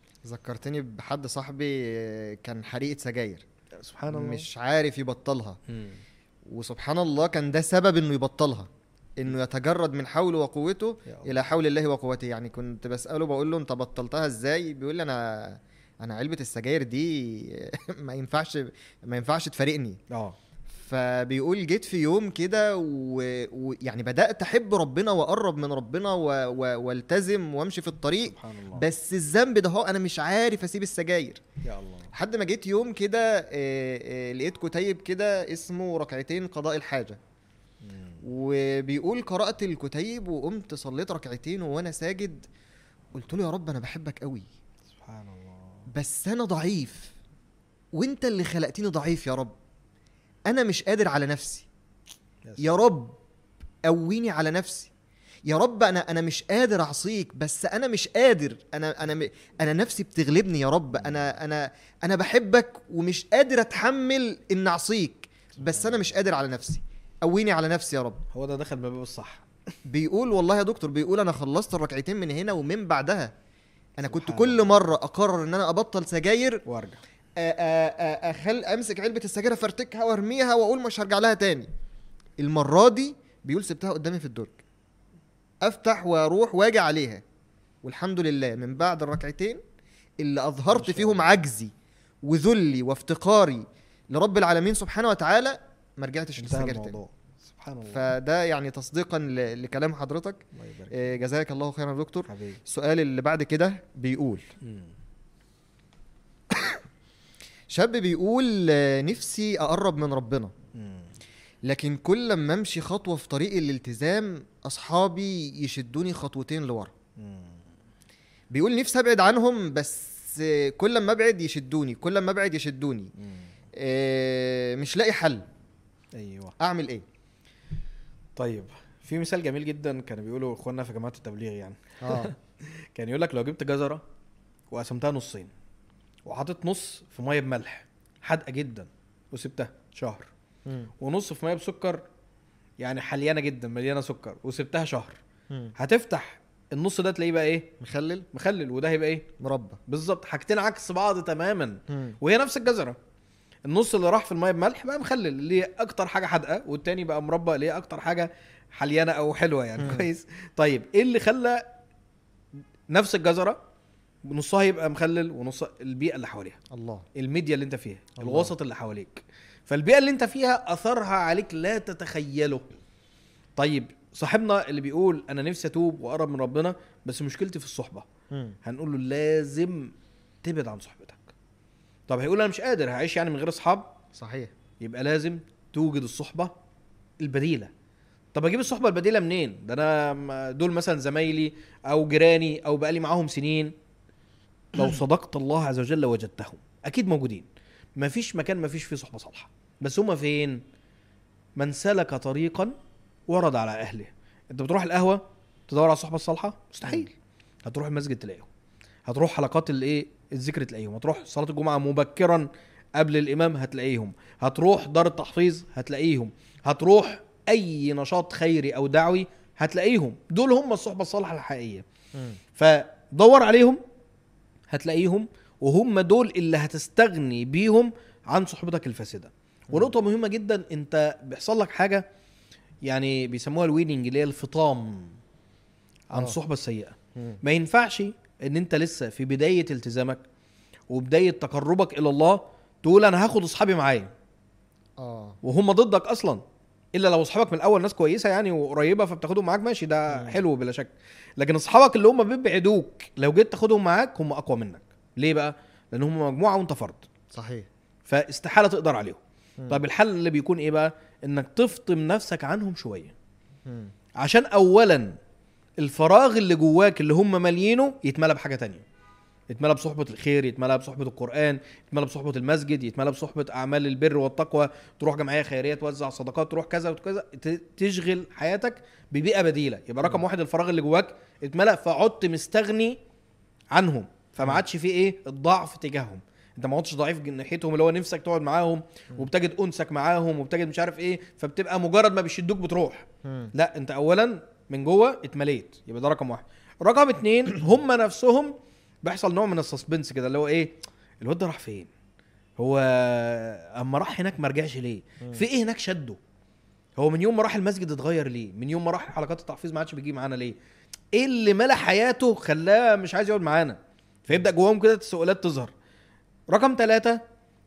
ذكرتني بحد صاحبي آه، كان حريقه سجاير سبحان الله مش عارف يبطلها مم. وسبحان الله كان ده سبب انه يبطلها انه يتجرد من حوله وقوته يا الله. الى حول الله وقوته يعني كنت بساله بقول له انت بطلتها ازاي بيقول لي انا انا علبه السجاير دي ما ينفعش ما ينفعش تفارقني اه فبيقول جيت في يوم كده ويعني و... يعني بدات احب ربنا واقرب من ربنا و... و... والتزم وامشي في الطريق سبحان الله بس الذنب ده هو انا مش عارف اسيب السجاير يا الله لحد ما جيت يوم كده آه، آه، لقيت كتيب كده اسمه ركعتين قضاء الحاجه مم. وبيقول قرأت الكتيب وقمت صليت ركعتين وانا ساجد قلت له يا رب انا بحبك قوي سبحان الله بس انا ضعيف وانت اللي خلقتني ضعيف يا رب انا مش قادر على نفسي يا رب قويني على نفسي يا رب انا انا مش قادر اعصيك بس انا مش قادر انا انا م- انا نفسي بتغلبني يا رب انا انا انا بحبك ومش قادر اتحمل ان اعصيك بس انا مش قادر على نفسي قويني على نفسي يا رب هو ده دخل باب الصح بيقول والله يا دكتور بيقول انا خلصت الركعتين من هنا ومن بعدها انا كنت سبحان كل الله. مره اقرر ان انا ابطل سجاير وارجع أ- أ- أ- أخل امسك علبه السجاير افرتكها وارميها واقول مش هرجع لها تاني المره دي بيقول سبتها قدامي في الدرج افتح واروح واجي عليها والحمد لله من بعد الركعتين اللي ما اظهرت شاء فيهم الله. عجزي وذلي وافتقاري لرب العالمين سبحانه وتعالى ما رجعتش انتهى للسجاير تاني الموضوع سبحان الله فده يعني تصديقا ل- لكلام حضرتك الله يبارك آه، جزاك الله خيرا يا دكتور حبيبي السؤال اللي بعد كده بيقول مم. شاب بيقول آه، نفسي اقرب من ربنا مم. لكن كل ما امشي خطوه في طريق الالتزام اصحابي يشدوني خطوتين لورا مم. بيقول نفسي ابعد عنهم بس آه، كل ما ابعد يشدوني كل ما ابعد يشدوني مم. آه، مش لاقي حل ايوه اعمل ايه طيب في مثال جميل جدا كانوا بيقولوا اخواننا في جماعه التبليغ يعني اه كان يقول لك لو جبت جزره وقسمتها نصين وحطيت نص في ميه بملح حادقه جدا وسبتها شهر مم. ونص في ميه بسكر يعني حليانه جدا مليانه سكر وسبتها شهر مم. هتفتح النص ده تلاقيه بقى ايه مخلل مخلل وده هيبقى ايه مربى بالظبط حاجتين عكس بعض تماما مم. وهي نفس الجزره النص اللي راح في الميه بملح بقى مخلل اللي هي اكتر حاجه حادقه والتاني بقى مربى اللي هي اكتر حاجه حليانه او حلوه يعني مم. كويس طيب ايه اللي خلى نفس الجزره نصها يبقى مخلل ونص البيئه اللي حواليها الله الميديا اللي انت فيها الله. الوسط اللي حواليك فالبيئه اللي انت فيها اثرها عليك لا تتخيله طيب صاحبنا اللي بيقول انا نفسي اتوب واقرب من ربنا بس مشكلتي في الصحبه مم. هنقول له لازم تبعد عن صحبتك طب هيقول انا مش قادر هعيش يعني من غير اصحاب صحيح يبقى لازم توجد الصحبه البديله طب اجيب الصحبه البديله منين ده انا م- دول مثلا زمايلي او جيراني او بقالي معاهم سنين لو صدقت الله عز وجل وجدتهم اكيد موجودين مفيش مكان مفيش فيه صحبه صالحه بس هما فين من سلك طريقا ورد على اهله انت بتروح القهوه تدور على الصحبه الصالحه مستحيل هتروح المسجد تلاقيهم هتروح حلقات الايه الذكر تلاقيهم هتروح صلاه الجمعه مبكرا قبل الامام هتلاقيهم هتروح دار التحفيظ هتلاقيهم هتروح اي نشاط خيري او دعوي هتلاقيهم دول هم الصحبه الصالحه الحقيقيه مم. فدور عليهم هتلاقيهم وهم دول اللي هتستغني بيهم عن صحبتك الفاسده ونقطه مهمه جدا انت بيحصل لك حاجه يعني بيسموها الويننج اللي هي الفطام عن آه. الصحبه السيئه مم. ما ينفعش ان انت لسه في بدايه التزامك وبدايه تقربك الى الله تقول انا هاخد اصحابي معايا اه وهم ضدك اصلا الا لو اصحابك من الاول ناس كويسه يعني وقريبه فبتاخدهم معاك ماشي ده مم. حلو بلا شك لكن اصحابك اللي هم بيبعدوك لو جيت تاخدهم معاك هم اقوى منك ليه بقى لان هم مجموعه وانت فرد صحيح فاستحاله تقدر عليهم مم. طيب الحل اللي بيكون ايه بقى انك تفطم نفسك عنهم شويه مم. عشان اولا الفراغ اللي جواك اللي هم مالينه يتملى بحاجه تانية يتملى بصحبة الخير يتملى بصحبة القرآن يتملى بصحبة المسجد يتملى بصحبة أعمال البر والتقوى تروح جمعية خيرية توزع صدقات تروح كذا وكذا ت- تشغل حياتك ببيئة بديلة يبقى رقم واحد الفراغ اللي جواك اتملى فعدت مستغني عنهم فما عادش في ايه الضعف تجاههم انت ما عدتش ضعيف ناحيتهم اللي هو نفسك تقعد معاهم وبتجد انسك معاهم وبتجد مش عارف ايه فبتبقى مجرد ما بيشدوك بتروح مم. لا انت اولا من جوه اتمليت يبقى ده رقم واحد رقم اتنين هم نفسهم بيحصل نوع من السسبنس كده اللي هو ايه الواد ده راح فين هو اما راح هناك ما رجعش ليه في ايه هناك شده هو من يوم ما راح المسجد اتغير ليه من يوم ما راح حلقات التحفيظ ما عادش بيجي معانا ليه ايه اللي ملا حياته خلاه مش عايز يقعد معانا فيبدا جواهم كده تساؤلات تظهر رقم ثلاثة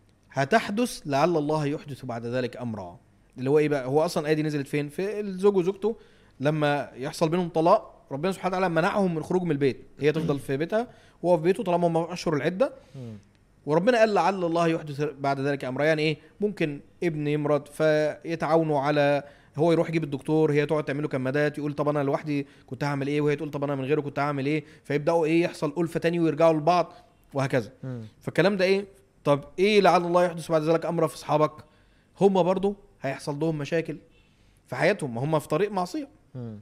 هتحدث لعل الله يحدث بعد ذلك امرا اللي هو ايه بقى هو اصلا الايه دي نزلت فين في الزوج وزوجته لما يحصل بينهم طلاق ربنا سبحانه وتعالى منعهم من خروج من البيت هي تفضل في بيتها وهو في بيته طالما هم اشهر العده مم. وربنا قال لعل الله يحدث بعد ذلك امرا يعني ايه ممكن ابن يمرض فيتعاونوا على هو يروح يجيب الدكتور هي تقعد تعمل له كمادات يقول طب انا لوحدي كنت هعمل ايه وهي تقول طب انا من غيره كنت هعمل ايه فيبداوا ايه يحصل الفه تاني ويرجعوا لبعض وهكذا مم. فالكلام ده ايه طب ايه لعل الله يحدث بعد ذلك امر في اصحابك هم برضو هيحصل لهم مشاكل في حياتهم ما هم في طريق معصيه مم.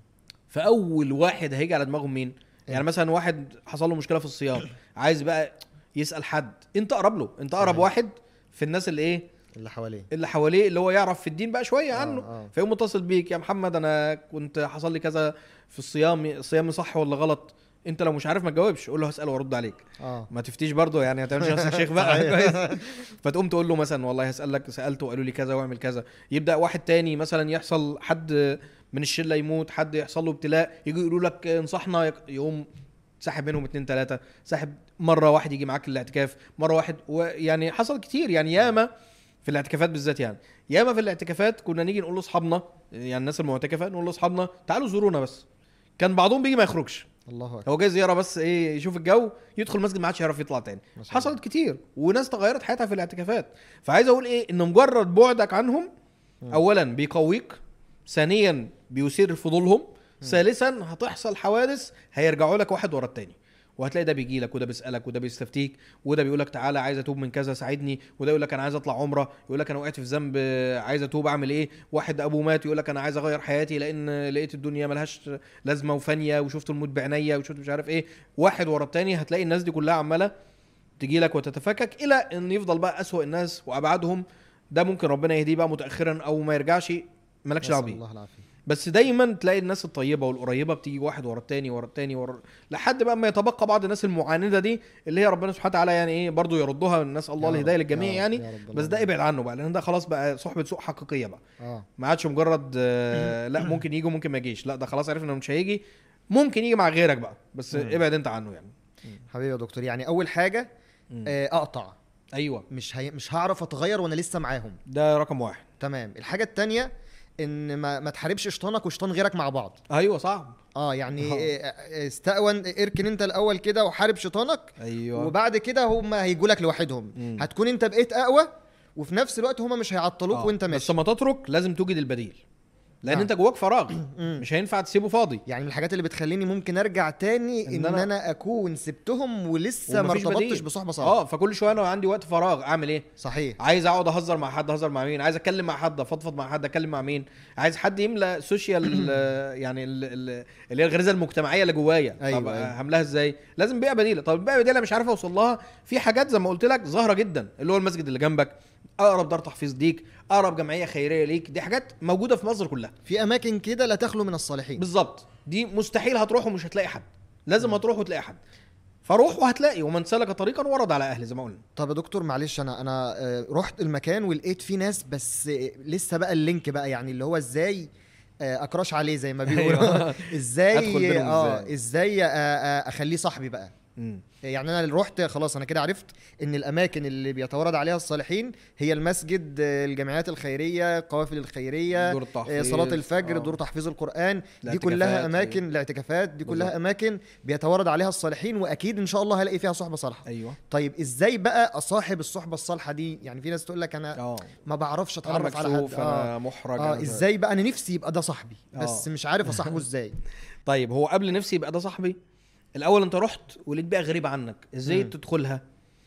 فاول واحد هيجي على دماغهم مين يعني مثلا واحد حصل له مشكله في الصيام عايز بقى يسال حد انت اقرب له انت اقرب صحيح. واحد في الناس اللي ايه اللي حواليه اللي حواليه اللي هو يعرف في الدين بقى شويه آه، عنه آه. فيقوم متصل بيك يا محمد انا كنت حصل لي كذا في الصيام الصيام صح ولا غلط انت لو مش عارف ما تجاوبش قول له هسال وارد عليك اه ما تفتيش برضه يعني ما تعملش نفسك شيخ بقى صحيح. كويس فتقوم تقول له مثلا والله هسالك سالته وقالوا لي كذا واعمل كذا يبدا واحد تاني مثلا يحصل حد من الشله يموت حد يحصل له ابتلاء يجي يقولوا لك انصحنا يق- يقوم ساحب منهم اتنين تلاته ساحب مره واحد يجي معاك الاعتكاف مره واحد ويعني حصل كتير يعني ياما في الاعتكافات بالذات يعني ياما في الاعتكافات كنا نيجي نقول لاصحابنا يعني الناس المعتكفه نقول لاصحابنا تعالوا زورونا بس كان بعضهم بيجي ما يخرجش الله اكبر هو جاي زياره بس ايه يشوف الجو يدخل مسجد ما عادش يعرف يطلع تاني ما شاء الله. حصلت كتير وناس تغيرت حياتها في الاعتكافات فعايز اقول ايه ان مجرد بعدك عنهم مم. اولا بيقويك ثانيا بيثير فضولهم ثالثا هتحصل حوادث هيرجعوا لك واحد ورا التاني وهتلاقي ده بيجي لك وده بيسالك وده بيستفتيك وده بيقول لك تعالى عايز اتوب من كذا ساعدني وده يقول لك انا عايز اطلع عمره يقول لك انا وقعت في ذنب آه، عايز اتوب اعمل ايه واحد ابوه مات يقول لك انا عايز اغير حياتي لان لقيت الدنيا ملهاش لازمه وفانيه وشفت الموت بعينيا وشفت مش عارف ايه واحد ورا التاني هتلاقي الناس دي كلها عماله تجي لك وتتفكك الى ان يفضل بقى اسوأ الناس وابعدهم ده ممكن ربنا يهديه بقى متاخرا او ما يرجعش مالكش دعوه نسأل بيه الله العافيه بس دايما تلاقي الناس الطيبه والقريبه بتيجي واحد ورا التاني ورا التاني ورا لحد بقى ما يتبقى بعض الناس المعانده دي اللي هي ربنا سبحانه وتعالى يعني ايه برضه يردها نسال الله يا الهدايه رب، للجميع يا رب، يعني يا رب، بس ده اللهم ابعد عنه بقى لان ده خلاص بقى صحبه سوء حقيقيه بقى اه ما عادش مجرد آه، لا ممكن يجي وممكن ما يجيش لا ده خلاص عرفنا انه مش هيجي ممكن يجي مع غيرك بقى بس مم. ابعد انت عنه يعني حبيبي يا دكتور يعني اول حاجه مم. آه، اقطع ايوه مش هي... مش هعرف اتغير وانا لسه معاهم ده رقم واحد تمام الحاجه التانية ان ما, ما تحاربش شيطانك وشيطان غيرك مع بعض ايوه صعب اه يعني آه. آه، استأون اركن انت الاول كده وحارب شيطانك ايوه وبعد كده هم هيجوا لك لوحدهم مم. هتكون انت بقيت اقوى وفي نفس الوقت هم مش هيعطلوك آه. وانت بس ماشي لما تترك لازم توجد البديل لان آه. انت جواك فراغ مم. مش هينفع تسيبه فاضي يعني من الحاجات اللي بتخليني ممكن ارجع تاني إن ان, أنا- إن انا اكون سبتهم ولسه ما ومفيش ارتبطتش بديل. بصحبه صالحه اه فكل شويه انا عندي وقت فراغ اعمل ايه صحيح عايز اقعد اهزر مع حد اهزر مع مين عايز اتكلم مع حد افضفض مع حد اتكلم مع مين عايز حد يملى سوشيال آه، يعني ال- ال- اللي هي الغريزه المجتمعيه اللي جوايا أيوة، طب أيوة. هملاها ازاي لازم بيئه بديله طب البيئه البديله مش عارف اوصل لها في حاجات زي ما قلت لك ظاهره جدا اللي هو المسجد اللي جنبك اقرب دار تحفيظ ليك اقرب جمعيه خيريه ليك دي حاجات موجوده في مصر كلها في اماكن كده لا تخلو من الصالحين بالظبط دي مستحيل هتروح ومش هتلاقي حد لازم هتروح وتلاقي حد فروح وهتلاقي ومن سلك طريقا ورد على اهله زي ما قلنا طب يا دكتور معلش انا انا آه، رحت المكان ولقيت فيه ناس بس آه، لسه بقى اللينك بقى يعني اللي هو ازاي آه، اكراش عليه زي ما بيقولوا أيوة. ازاي أدخل بينهم اه إزاي؟ ازاي آه، آه، اخليه صاحبي بقى يعني انا اللي رحت خلاص انا كده عرفت ان الاماكن اللي بيتوارد عليها الصالحين هي المسجد آه، الجمعيات الخيريه القوافل الخيريه دور آه، التحفيظ صلاه الفجر آه. دور تحفيظ القران دي الاعتكافات، كلها أيوة. اماكن الاعتكافات دي كلها بالظبط. اماكن بيتوارد عليها الصالحين واكيد ان شاء الله هلاقي فيها صحبه صالحه ايوه طيب ازاي بقى اصاحب الصحبه الصالحه دي يعني في ناس تقول لك انا اه ما بعرفش انا اتعرف على حد مكسوف اه, انا محرج آه أنا- ازاي بقى انا نفسي يبقى ده صاحبي بس آه. مش عارف اصاحبه ازاي طيب هو قبل نفسي يبقى ده صاحبي الاول انت رحت ولقيت بيئه غريبه عنك ازاي مم. تدخلها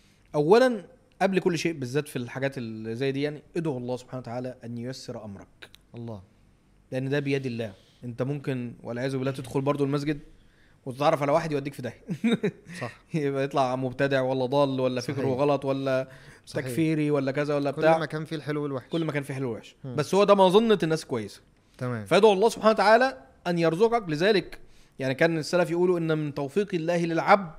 اولا قبل كل شيء بالذات في الحاجات اللي زي دي يعني ادعو الله سبحانه وتعالى ان ييسر امرك الله لان ده بيد الله انت ممكن والعياذ بالله تدخل برضو المسجد وتتعرف على واحد يوديك في داهيه صح يبقى يطلع مبتدع ولا ضال ولا صحيح. فكره غلط ولا صحيح. تكفيري ولا كذا ولا كل بتاع ما كان فيه الحلو والوحش كل ما كان فيه حلو ووحش مم. بس هو ده مظنه الناس كويسه تمام فيدعو الله سبحانه وتعالى ان يرزقك لذلك يعني كان السلف يقولوا ان من توفيق الله للعبد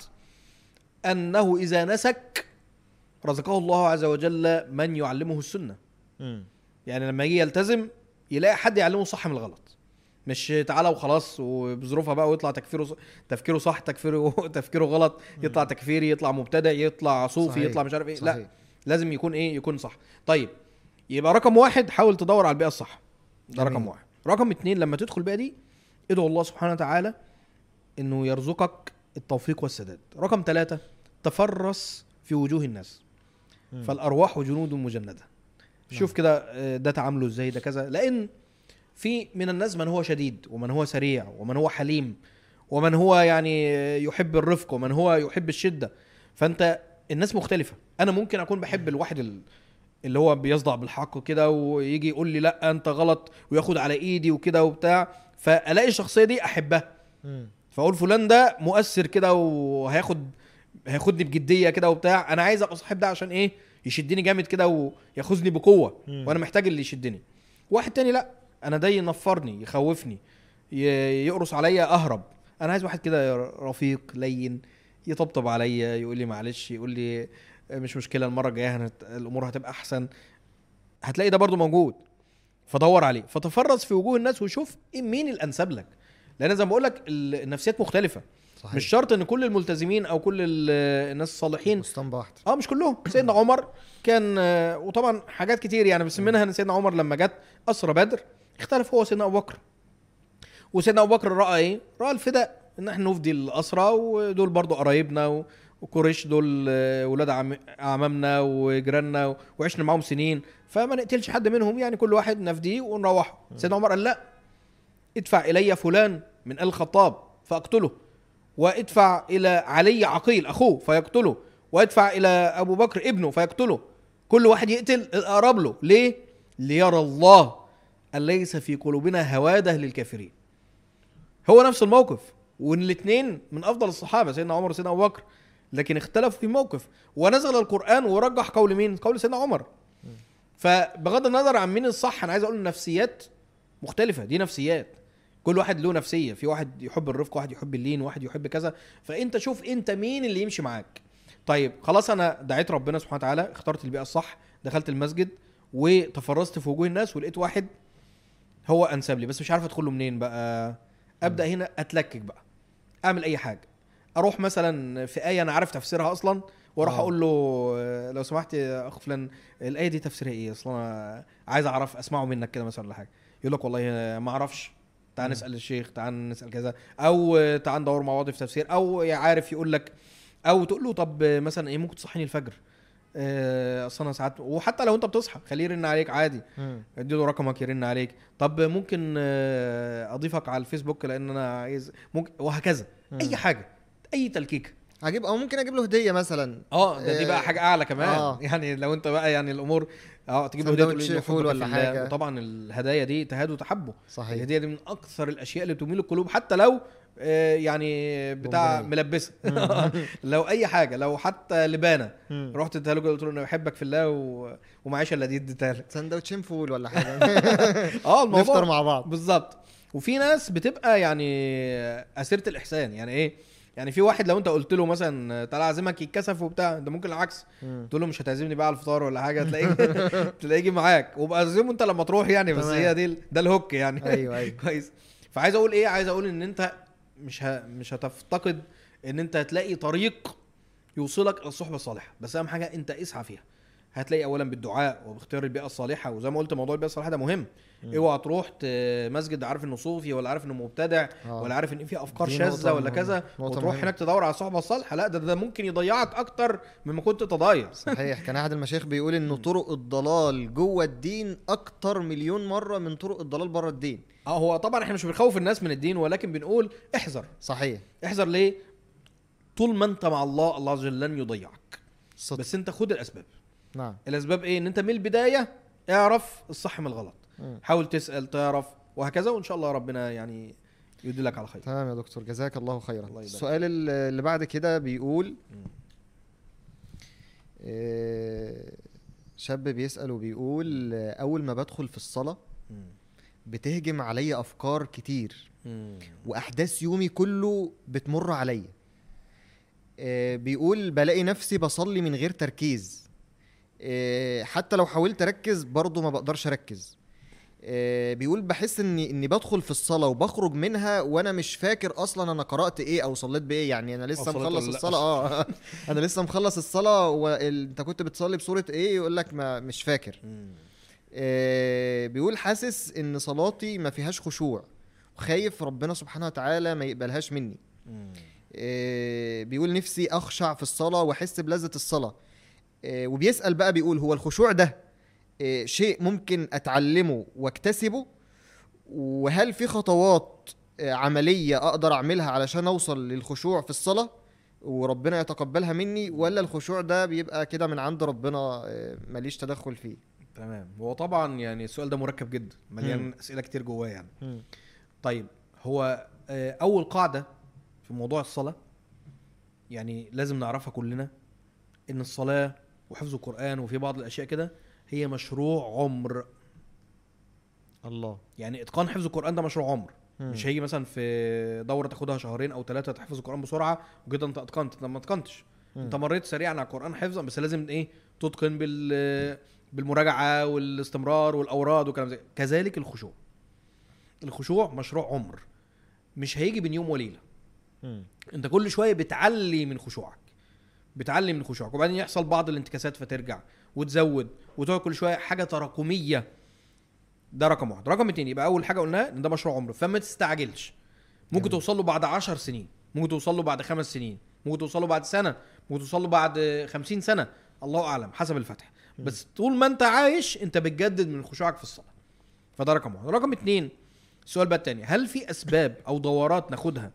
انه اذا نسك رزقه الله عز وجل من يعلمه السنه مم. يعني لما يجي يلتزم يلاقي حد يعلمه الصح من الغلط مش تعالى وخلاص وبظروفها بقى ويطلع تكفيره تفكيره صح تكفيره تفكيره غلط يطلع تكفيري يطلع مبتدع يطلع صوفي صحيح. يطلع مش عارف ايه لا صحيح. لازم يكون ايه يكون صح طيب يبقى رقم واحد حاول تدور على البيئه الصح ده جميل. رقم واحد رقم اتنين لما تدخل البيئه دي ادعو الله سبحانه وتعالى انه يرزقك التوفيق والسداد رقم ثلاثة تفرس في وجوه الناس مم. فالارواح جنود مجنده شوف كده آه، ده تعامله ازاي ده كذا لان في من الناس من هو شديد ومن هو سريع ومن هو حليم ومن هو يعني آه، يحب الرفق ومن هو يحب الشده فانت الناس مختلفه انا ممكن اكون بحب الواحد ال- اللي هو بيصدع بالحق كده ويجي يقول لي لا انت غلط وياخد على ايدي وكده وبتاع فالاقي الشخصيه دي احبها مم. فاقول فلان ده مؤثر كده وهياخد هياخدني بجديه كده وبتاع انا عايز ابقى صاحب ده عشان ايه يشدني جامد كده وياخذني بقوه مم. وانا محتاج اللي يشدني واحد تاني لا انا ده ينفرني يخوفني ي- يقرص عليا اهرب انا عايز واحد كده رفيق لين يطبطب عليا يقول لي معلش يقول لي مش مشكله المره الجايه هنت... الامور هتبقى احسن هتلاقي ده برضو موجود فدور عليه فتفرس في وجوه الناس وشوف إيه مين الانسب لك لان زي ما بقول لك ال- النفسيات مختلفه صحيح مش شرط ان كل الملتزمين او كل ال- الناس الصالحين اسطمبة واحده اه مش كلهم سيدنا عمر كان آه، وطبعا حاجات كتير يعني بس منها ان سيدنا عمر لما جت اسرى بدر اختلف هو وسيدنا ابو بكر وسيدنا ابو بكر راى ايه؟ راى الفداء ان احنا نفدي الاسرى ودول برضو قرايبنا و- وقريش دول آه، ولاد عم- اعمامنا وجيراننا و- وعشنا معاهم سنين فما نقتلش حد منهم يعني كل واحد نفديه ونروحه سيدنا عمر قال لا ادفع الي فلان من ال الخطاب فاقتله وادفع الى علي عقيل اخوه فيقتله وادفع الى ابو بكر ابنه فيقتله كل واحد يقتل الاقرب له ليه ليرى الله ان ليس في قلوبنا هواده للكافرين هو نفس الموقف والاثنين من افضل الصحابه سيدنا عمر وسيدنا ابو بكر لكن اختلفوا في موقف ونزل القران ورجح قول مين قول سيدنا عمر فبغض النظر عن مين الصح انا عايز اقول النفسيات مختلفه دي نفسيات كل واحد له نفسيه في واحد يحب الرفق واحد يحب اللين واحد يحب كذا فانت شوف انت مين اللي يمشي معاك طيب خلاص انا دعيت ربنا سبحانه وتعالى اخترت البيئه الصح دخلت المسجد وتفرست في وجوه الناس ولقيت واحد هو انسب لي بس مش عارف ادخله منين بقى ابدا هنا اتلكك بقى اعمل اي حاجه اروح مثلا في ايه انا عارف تفسيرها اصلا واروح آه. اقول له آه، لو سمحت يا اخ فلان الايه دي تفسيرها ايه اصلا انا عايز اعرف اسمعه منك كده مثلا ولا حاجه يقول لك والله ما اعرفش تعال مم. نسال الشيخ تعال نسال كذا او آه، تعال ندور مع بعض في تفسير او عارف يقول لك او تقول له طب آه، مثلا ايه ممكن تصحيني الفجر آه، اصل انا ساعات وحتى لو انت بتصحى خليه يرن عليك عادي مم. اديله رقمك يرن عليك طب ممكن آه، اضيفك على الفيسبوك لان انا عايز ممكن وهكذا مم. اي حاجه اي تلكيكه اجيب او ممكن اجيب له هديه مثلا اه ده دي بقى آه، حاجه اعلى كمان آه. يعني لو انت بقى يعني الامور اه تجيب له هديه تقول له سندوتش إني فول أحبك ولا في الله. حاجة. وطبعا الهدايا دي تهاد وتحبه صحيح الهديه دي من اكثر الاشياء اللي تميل القلوب حتى لو آه، يعني بتاع بونبونية. ملبسه لو اي حاجه لو حتى لبانه مم. رحت اديها له كده قلت له انا بحبك في الله و... ومعيش الا دي اديتها لك سندوتشين فول ولا حاجه اه الموضوع نفطر مع بعض بالظبط وفي ناس بتبقى يعني اسيره الاحسان يعني ايه يعني في واحد لو انت قلت له مثلا تعالى اعزمك يتكسف وبتاع ده ممكن العكس مم. تقول له مش هتعزمني بقى على الفطار ولا حاجه تلاقيه تلاقيه يجي معاك وبقى اعزمه انت لما تروح يعني بس تمام. هي دي ال- ده الهوك يعني ايوه ايوه كويس فعايز اقول ايه عايز اقول ان انت مش ه... مش هتفتقد ان انت هتلاقي طريق يوصلك الى الصحبه الصالحه بس اهم حاجه انت اسعى فيها هتلاقي اولا بالدعاء وباختيار البيئه الصالحه وزي ما قلت موضوع البيئه الصالحه ده مهم مم. اوعى تروح ت- مسجد عارف انه صوفي ولا عارف انه مبتدع آه. ولا عارف ان في افكار دي شاذه نقطة ولا مهمة. كذا نقطة وتروح مهمة. هناك تدور على الصحبه الصالحه لا ده ده ممكن يضيعك اكتر مما كنت تضيع صحيح كان احد المشايخ بيقول ان طرق الضلال جوه الدين اكتر مليون مره من طرق الضلال بره الدين اه هو طبعا احنا مش بنخوف الناس من الدين ولكن بنقول احذر صحيح احذر ليه طول ما انت مع الله الله عز وجل لن يضيعك صدق بس انت خد الاسباب نعم الاسباب ايه ان انت من البدايه اعرف الصح من الغلط مم. حاول تسال تعرف وهكذا وان شاء الله ربنا يعني يدلك على خير تمام يا دكتور جزاك الله خيرا الله يبارك. السؤال ال- اللي بعد كده بيقول مم. آه، شاب بيسأل وبيقول آه، أول ما بدخل في الصلاة مم. بتهجم عليا أفكار كتير مم. وأحداث يومي كله بتمر عليا آه، بيقول بلاقي نفسي بصلي من غير تركيز آه، حتى لو حاولت أركز برضه ما بقدرش أركز آه، بيقول بحس اني اني بدخل في الصلاه وبخرج منها وانا مش فاكر اصلا انا قرات ايه او صليت بايه يعني انا لسه صليت مخلص ولا لأ الصلاه اه انا لسه مخلص الصلاه وانت كنت بتصلي بصوره ايه يقول لك ما مش فاكر مم. آه، بيقول حاسس ان صلاتي ما فيهاش خشوع وخايف ربنا سبحانه وتعالى ما يقبلهاش مني مم. آه، بيقول نفسي اخشع في الصلاه واحس بلذه الصلاه آه، وبيسال بقى بيقول هو الخشوع ده آه، شيء ممكن اتعلمه واكتسبه وهل في خطوات آه، عمليه اقدر اعملها علشان اوصل للخشوع في الصلاه وربنا يتقبلها مني ولا الخشوع ده بيبقى كده من عند ربنا آه، ماليش تدخل فيه تمام هو طبعا يعني السؤال ده مركب جدا مليان مم. اسئله كتير جواه يعني طيب هو آه، اول قاعده في موضوع الصلاه يعني لازم نعرفها كلنا ان الصلاه وحفظ القران وفي بعض الاشياء كده هي مشروع عمر الله يعني اتقان حفظ القران ده مشروع عمر مم. مش هيجي مثلا في دوره تاخدها شهرين او ثلاثه تحفظ القران بسرعه وكده انت اتقنت انت ما اتقنتش مم. انت مريت سريعا على القران حفظا بس لازم ايه تتقن بال بالمراجعه والاستمرار والاوراد وكلام زي كذلك الخشوع الخشوع مشروع عمر مش هيجي بين يوم وليله مم. انت كل شويه بتعلي من خشوعك بتعلي من خشوعك وبعدين يحصل بعض الانتكاسات فترجع وتزود وتقعد كل شويه حاجه تراكميه ده رقم واحد رقم اتنين يبقى اول حاجه قلناها ان ده مشروع عمر فما تستعجلش ممكن جميل. توصل له بعد عشر سنين ممكن توصل له بعد خمس سنين ممكن توصل له بعد سنه ممكن توصل له بعد خمسين سنه الله اعلم حسب الفتح بس طول ما انت عايش انت بتجدد من خشوعك في الصلاه فده رقم واحد رقم اتنين السؤال بقى التاني هل في اسباب او دورات ناخدها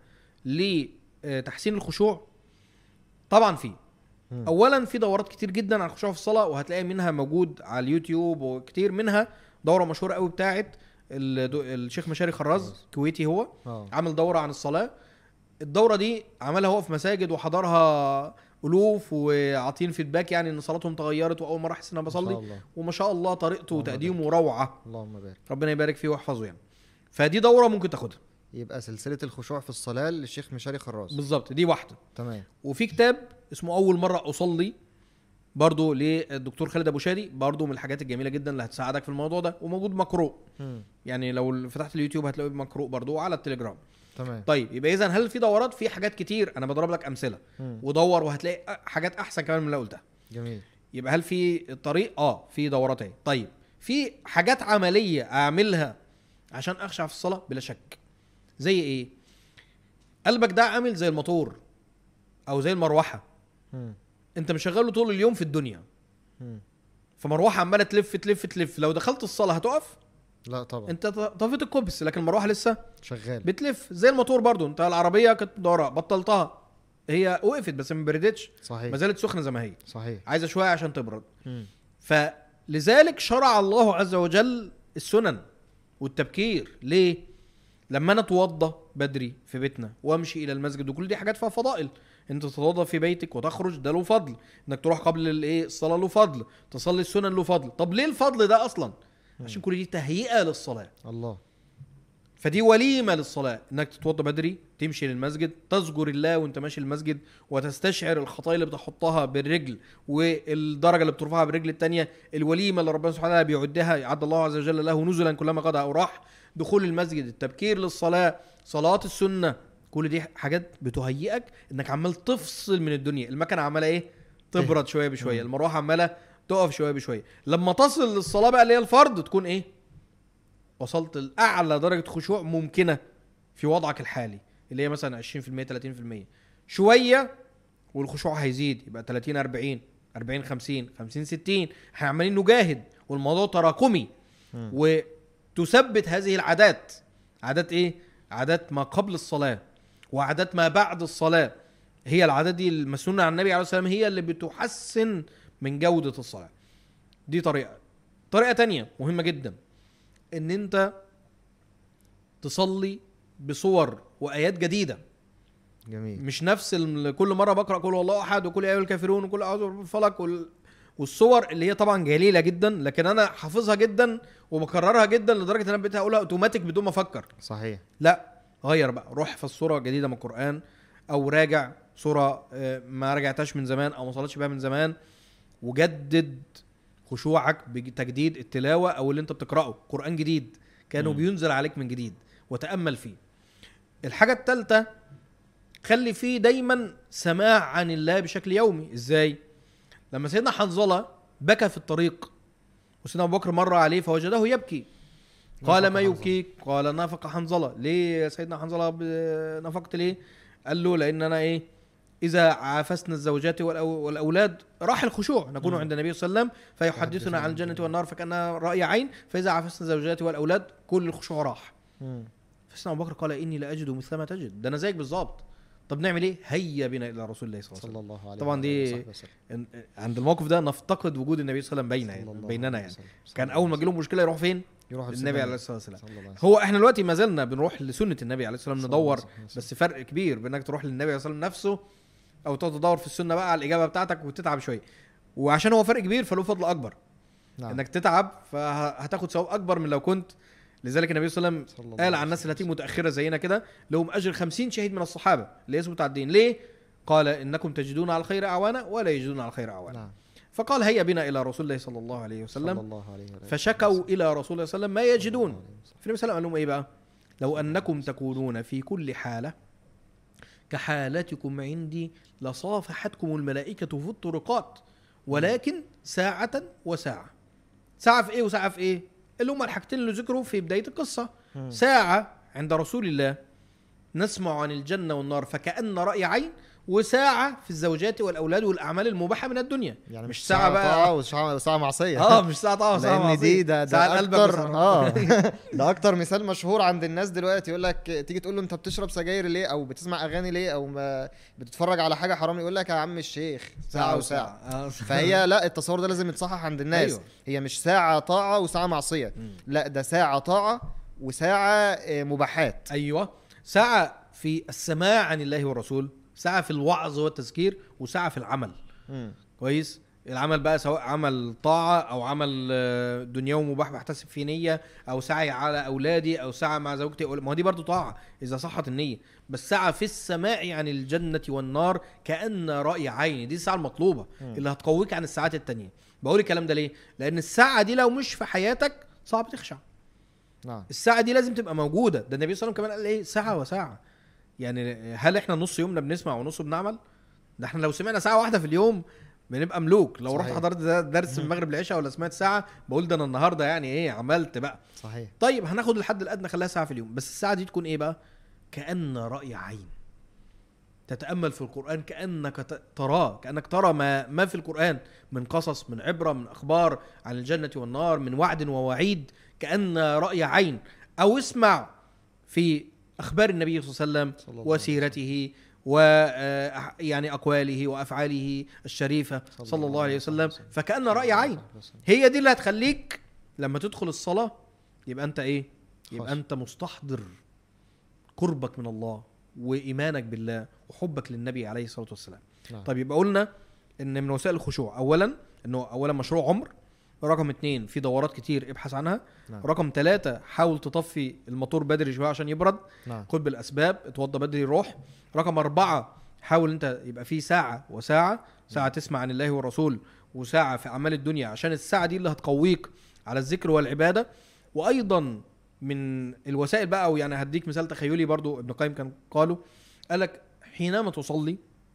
لتحسين الخشوع طبعا في مم. اولا في دورات كتير جدا عن الخشوع في الصلاه وهتلاقي منها موجود على اليوتيوب وكتير منها دوره مشهوره قوي بتاعه الدو- الشيخ مشاري خراز خراز. كويتي هو اه عمل دوره عن الصلاه الدوره دي عملها هو في مساجد وحضرها الوف وعاطين فيدباك يعني ان صلاتهم تغيرت واول مره احس ان انا ما شاء بصلي الله وما شاء الله طريقته اللهم وتقديمه روعه اللهم بارك ربنا يبارك فيه ويحفظه يعني فدي دوره ممكن تاخدها يبقى سلسله الخشوع في الصلاه للشيخ مشاري خراز بالظبط دي واحده تمام وفي كتاب اسمه اول مره اصلي برضه للدكتور خالد ابو شادي برضه من الحاجات الجميله جدا اللي هتساعدك في الموضوع ده وموجود مقروء مم. يعني لو فتحت اليوتيوب هتلاقيه مقروء برضه وعلى التليجرام تمام طيب يبقى اذا هل في دورات في حاجات كتير انا بضرب لك امثله مم. ودور وهتلاقي أ- حاجات احسن كمان من اللي قلتها جميل يبقى هل في الطريق اه في دورات اهي طيب في حاجات عمليه اعملها عشان اخشع في الصلاه بلا شك زي ايه قلبك ده عامل زي الموتور او زي المروحه مم. انت مشغله طول اليوم في الدنيا مم. فمروحه عماله تلف تلف تلف لو دخلت الصلاه هتقف لا طبعا انت ط- طفيت الكوبس لكن المروحه لسه شغال بتلف زي الموتور برضو انت العربيه كانت مدوره بطلتها هي وقفت بس ما بردتش ما صحيح زالت سخنه زي ما هي صحيح عايزه شويه عشان تبرد مم. فلذلك شرع الله عز وجل السنن والتبكير ليه لما انا اتوضى بدري في بيتنا وامشي الى المسجد وكل دي حاجات فيها فضائل انت تتوضى في بيتك وتخرج ده له فضل انك تروح قبل الايه الصلاه له فضل تصلي السنن له فضل طب ليه الفضل ده اصلا عشان كل دي تهيئه للصلاه الله فدي وليمه للصلاه انك تتوضى بدري تمشي للمسجد تذكر الله وانت ماشي المسجد وتستشعر الخطايا اللي بتحطها بالرجل والدرجه اللي بترفعها بالرجل الثانيه الوليمه اللي ربنا سبحانه وتعالى بيعدها يعد الله عز وجل له نزلا كلما غدا او راح دخول المسجد التبكير للصلاه صلاه السنه كل دي حاجات بتهيئك انك عمال تفصل من الدنيا المكنه عماله ايه تبرد شويه بشويه المروحه عماله تقف شويه بشويه لما تصل للصلاه بقى اللي هي الفرض تكون ايه وصلت لاعلى درجه خشوع ممكنه في وضعك الحالي اللي هي مثلا 20% 30% شويه والخشوع هيزيد يبقى 30 40 40 50 50 60 احنا عمالين نجاهد والموضوع تراكمي مم. وتثبت هذه العادات عادات ايه عادات ما قبل الصلاه وعادات ما بعد الصلاه هي العادات دي المسنونه عن النبي عليه الصلاه والسلام هي اللي بتحسن من جوده الصلاه دي طريقه طريقه تانية مهمه جدا ان انت تصلي بصور وايات جديده جميل مش نفس ال- كل مره بقرا قل هو الله احد وكل ايها الكافرون وكل اعوذ برب الفلق وال... والصور اللي هي طبعا جليله جدا لكن انا حافظها جدا وبكررها جدا لدرجه ان انا بقيت اقولها اوتوماتيك بدون ما افكر صحيح لا غير بقى روح في الصوره جديده من القران او راجع صوره آه، ما رجعتهاش من زمان او ما صليتش بيها من زمان وجدد خشوعك بتجديد التلاوه او اللي انت بتقراه قران جديد كانوا مم. بينزل عليك من جديد وتامل فيه الحاجه الثالثه خلي فيه دايما سماع عن الله بشكل يومي ازاي لما سيدنا حنظله بكى في الطريق وسيدنا ابو بكر مر عليه فوجده يبكي قال نفق ما حنظلة. يبكيك قال نافق حنظله ليه يا سيدنا حنظله ب- نفقت ليه قال له لان انا ايه اذا عافسنا الزوجات والأو- والاولاد راح الخشوع نكون مم. عند النبي صلى الله عليه وسلم فيحدثنا عن الجنه والنار فكانها راي عين فاذا عافسنا الزوجات والاولاد كل الخشوع راح مم. فسيدنا ابو بكر قال اني لا اجد مثل ما تجد ده انا زيك بالظبط طب نعمل ايه هيا بنا الى رسول الله صلى الله عليه صلى وسلم الله عليه طبعاً وآله دي- وصحبه وسلم. إن- عند الموقف ده نفتقد وجود النبي صلى الله عليه وسلم صلى بيننا الله بيننا عليه يعني وسلم. كان صلى اول ما الله جيلهم مشكله يروح فين يروح للنبي عليه الصلاه والسلام صلى الله عليه هو احنا دلوقتي ما زلنا بنروح لسنه النبي عليه الصلاه والسلام صلى الله ندور عليه وسلم. بس فرق كبير بين انك تروح للنبي عليه الصلاه والسلام نفسه او تقعد تدور في السنه بقى على الاجابه بتاعتك وتتعب شويه وعشان هو فرق كبير فله فضل اكبر نعم. انك تتعب فهتاخد ثواب اكبر من لو كنت لذلك النبي صلى الله عليه صلى وسلم الله قال عليه عن الناس وسلم. التي متاخره زينا كده لهم اجر خمسين شهيد من الصحابه اللي اسمه متعدين ليه قال انكم تجدون على الخير اعوانا ولا يجدون على الخير اعوانا نعم فقال هيا بنا الى رسول الله صلى الله عليه صلى وسلم الله عليه وآله فشكوا وسلم. الى رسول الله صلى الله عليه وسلم ما صلى يجدون الله عليه وسلم. فالنبي صلى الله عليه وسلم قال لهم ايه بقى لو انكم تكونون في كل حاله كحالتكم عندي لصافحتكم الملائكه في الطرقات ولكن ساعه وساعه ساعه في ايه وساعه في ايه اللي هم الحاجتين اللي ذكروا في بدايه القصه مم. ساعه عند رسول الله نسمع عن الجنه والنار فكأن رأي عين وساعة في الزوجات والأولاد والأعمال المباحة من الدنيا يعني مش ساعة بقى طاعة وساعة وساعة معصية اه مش ساعة طبعا ساعة لان معصية. دي ده ساعة ده قلبك اكتر وساعة- اه ده اكتر مثال مشهور عند الناس دلوقتي يقول لك تيجي تقول له انت بتشرب سجاير ليه او بتسمع اغاني ليه او ما بتتفرج على حاجه حرام يقول لك يا عم الشيخ ساعه وساعه آه. فهي لا التصور ده لازم يتصحح عند الناس أيوة. هي مش ساعه طاعه وساعه معصيه مم. لا ده ساعه طاعه وساعه آه، مباحات ايوه ساعة في السماع عن الله والرسول ساعة في الوعظ والتذكير وساعة في العمل مم. كويس العمل بقى سواء عمل طاعة أو عمل آه، دنيوي مباح بحتسب فيه نية أو سعي على أولادي أو ساعة مع زوجتي أو ما هو دي برضو طاعة إذا صحت النية بس ساعة في السماع عن الجنة والنار كأن رأي عين دي الساعة المطلوبة مم. اللي هتقويك عن الساعات التانية بقول الكلام ده ليه؟ لأن الساعة دي لو مش في حياتك صعب تخشع نعم الساعة دي لازم تبقى موجودة ده النبي صلى الله عليه وسلم كمان قال ايه ساعة وساعة يعني هل احنا نص يومنا بنسمع ونص بنعمل ده احنا لو سمعنا ساعة واحدة في اليوم بنبقى ملوك لو رحت صحيح. حضرت ده- درس من المغرب العشاء ولا سمعت ساعة بقول ده انا النهاردة يعني ايه عملت بقى صحيح طيب هناخد الحد الادنى خليها ساعة في اليوم بس الساعة دي تكون ايه بقى كأن رأي عين تتأمل في القرآن كأنك ت- تراه كأنك ترى ما ما في القرآن من قصص من عبرة من أخبار عن الجنة والنار من وعد ووعيد كأن رأي عين أو اسمع في أخبار النبي صلى الله عليه صلى وسلم الله عليه وسيرته و آه، يعني أقواله وأفعاله الشريفة صلى الله عليه وسلم فكأن رأي عين هي دي اللي هتخليك لما تدخل الصلاة يبقى أنت إيه؟ يبقى خاشع. أنت مستحضر قربك من الله وإيمانك بالله وحبك للنبي عليه الصلاة والسلام نعم. طيب يبقى قلنا ان من وسائل الخشوع اولا انه اولا مشروع عمر رقم اتنين في دورات كتير ابحث عنها نعم. رقم ثلاثة حاول تطفي الموتور بدري شوية عشان يبرد نعم خد بالاسباب اتوضى بدري روح رقم أربعة حاول انت يبقى في ساعة وساعة ساعة تسمع عن الله والرسول وساعة في أعمال الدنيا عشان الساعة دي اللي هتقويك على الذكر والعبادة وأيضا من الوسائل بقى أو يعني هديك مثال تخيلي برضو ابن القيم كان قاله قالك حينما تصلي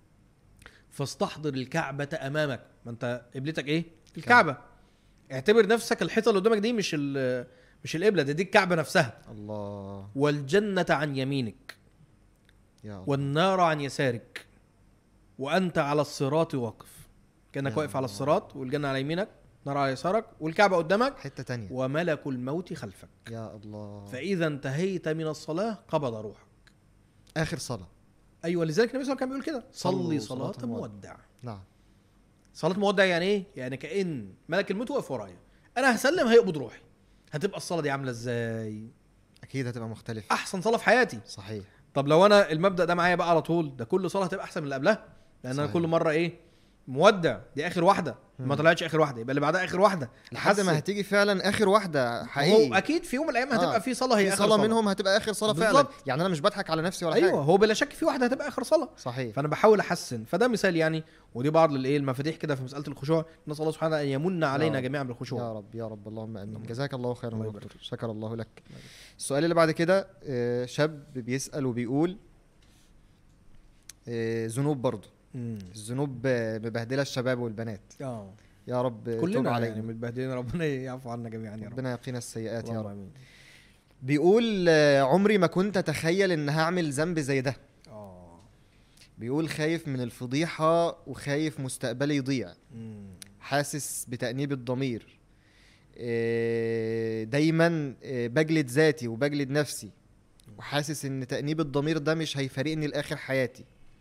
فاستحضر الكعبة أمامك ما أنت قبلتك إيه؟ الكعبة اعتبر نفسك الحيطة اللي قدامك دي مش ال- مش القبلة دي, دي الكعبة نفسها الله والجنة عن يمينك يا الله والنار عن يسارك وانت على الصراط واقف كانك يا واقف على الله. الصراط والجنه على يمينك نار على يسارك والكعبه قدامك حتة تانية وملك الموت خلفك يا الله فاذا انتهيت من الصلاه قبض روحك اخر صلاة ايوه لذلك النبي صلى الله عليه وسلم كان بيقول كده صلي صلوا صلاه صلاة مودع نعم صلاه مودع يعني ايه يعني كان ملك الموت واقف ورايا انا هسلم هيقبض روحي هتبقى الصلاه دي عامله ازاي اكيد هتبقى مختلف احسن صلاه في حياتي صحيح طب لو انا المبدا ده معايا بقى على طول ده كل صلاه هتبقى احسن من اللي قبلها لان انا صحيح. كل مره ايه مودع دي اخر واحده ما مم. طلعتش اخر واحده يبقى اللي بعدها اخر واحده لحد ما حس- هتيجي فعلا اخر واحده هو حقيقي اكيد في يوم من الايام هتبقى آه. في صلاه هي في اخر صلاة منهم هتبقى اخر صلاة فعلا بالظبط. يعني انا مش بضحك على نفسي ولا ايوه حاجة هو بلا شك في واحده هتبقى اخر صلاه صحيح فانا بحاول احسن فده مثال يعني ودي بعض الايه المفاتيح كده في مساله الخشوع نسال الله سبحانه ان يمن علينا رب. جميعا يا بالخشوع رب يا رب اللهم امين جزاك الله خيرا الله يا يبارك دكتور شكر الله لك السؤال اللي بعد كده آه، شاب بيسأل وبيقول آه، ذنوب برضه مم. الذنوب آه، مبهدله الشباب والبنات اه يا رب توب كلنا علينا يعني متبهدلين ربنا يعفو عنا جميعا يا رب ربنا يقينا السيئات يا اللهم رب امين بيقول آه، عمري ما كنت اتخيل ان هعمل ذنب زي ده اه بيقول خايف من الفضيحه وخايف مستقبلي يضيع مم. حاسس بتأنيب الضمير آه، دايما آه، بجلد ذاتي وبجلد نفسي وحاسس ان تأنيب الضمير ده مش هيفارقني لآخر حياتي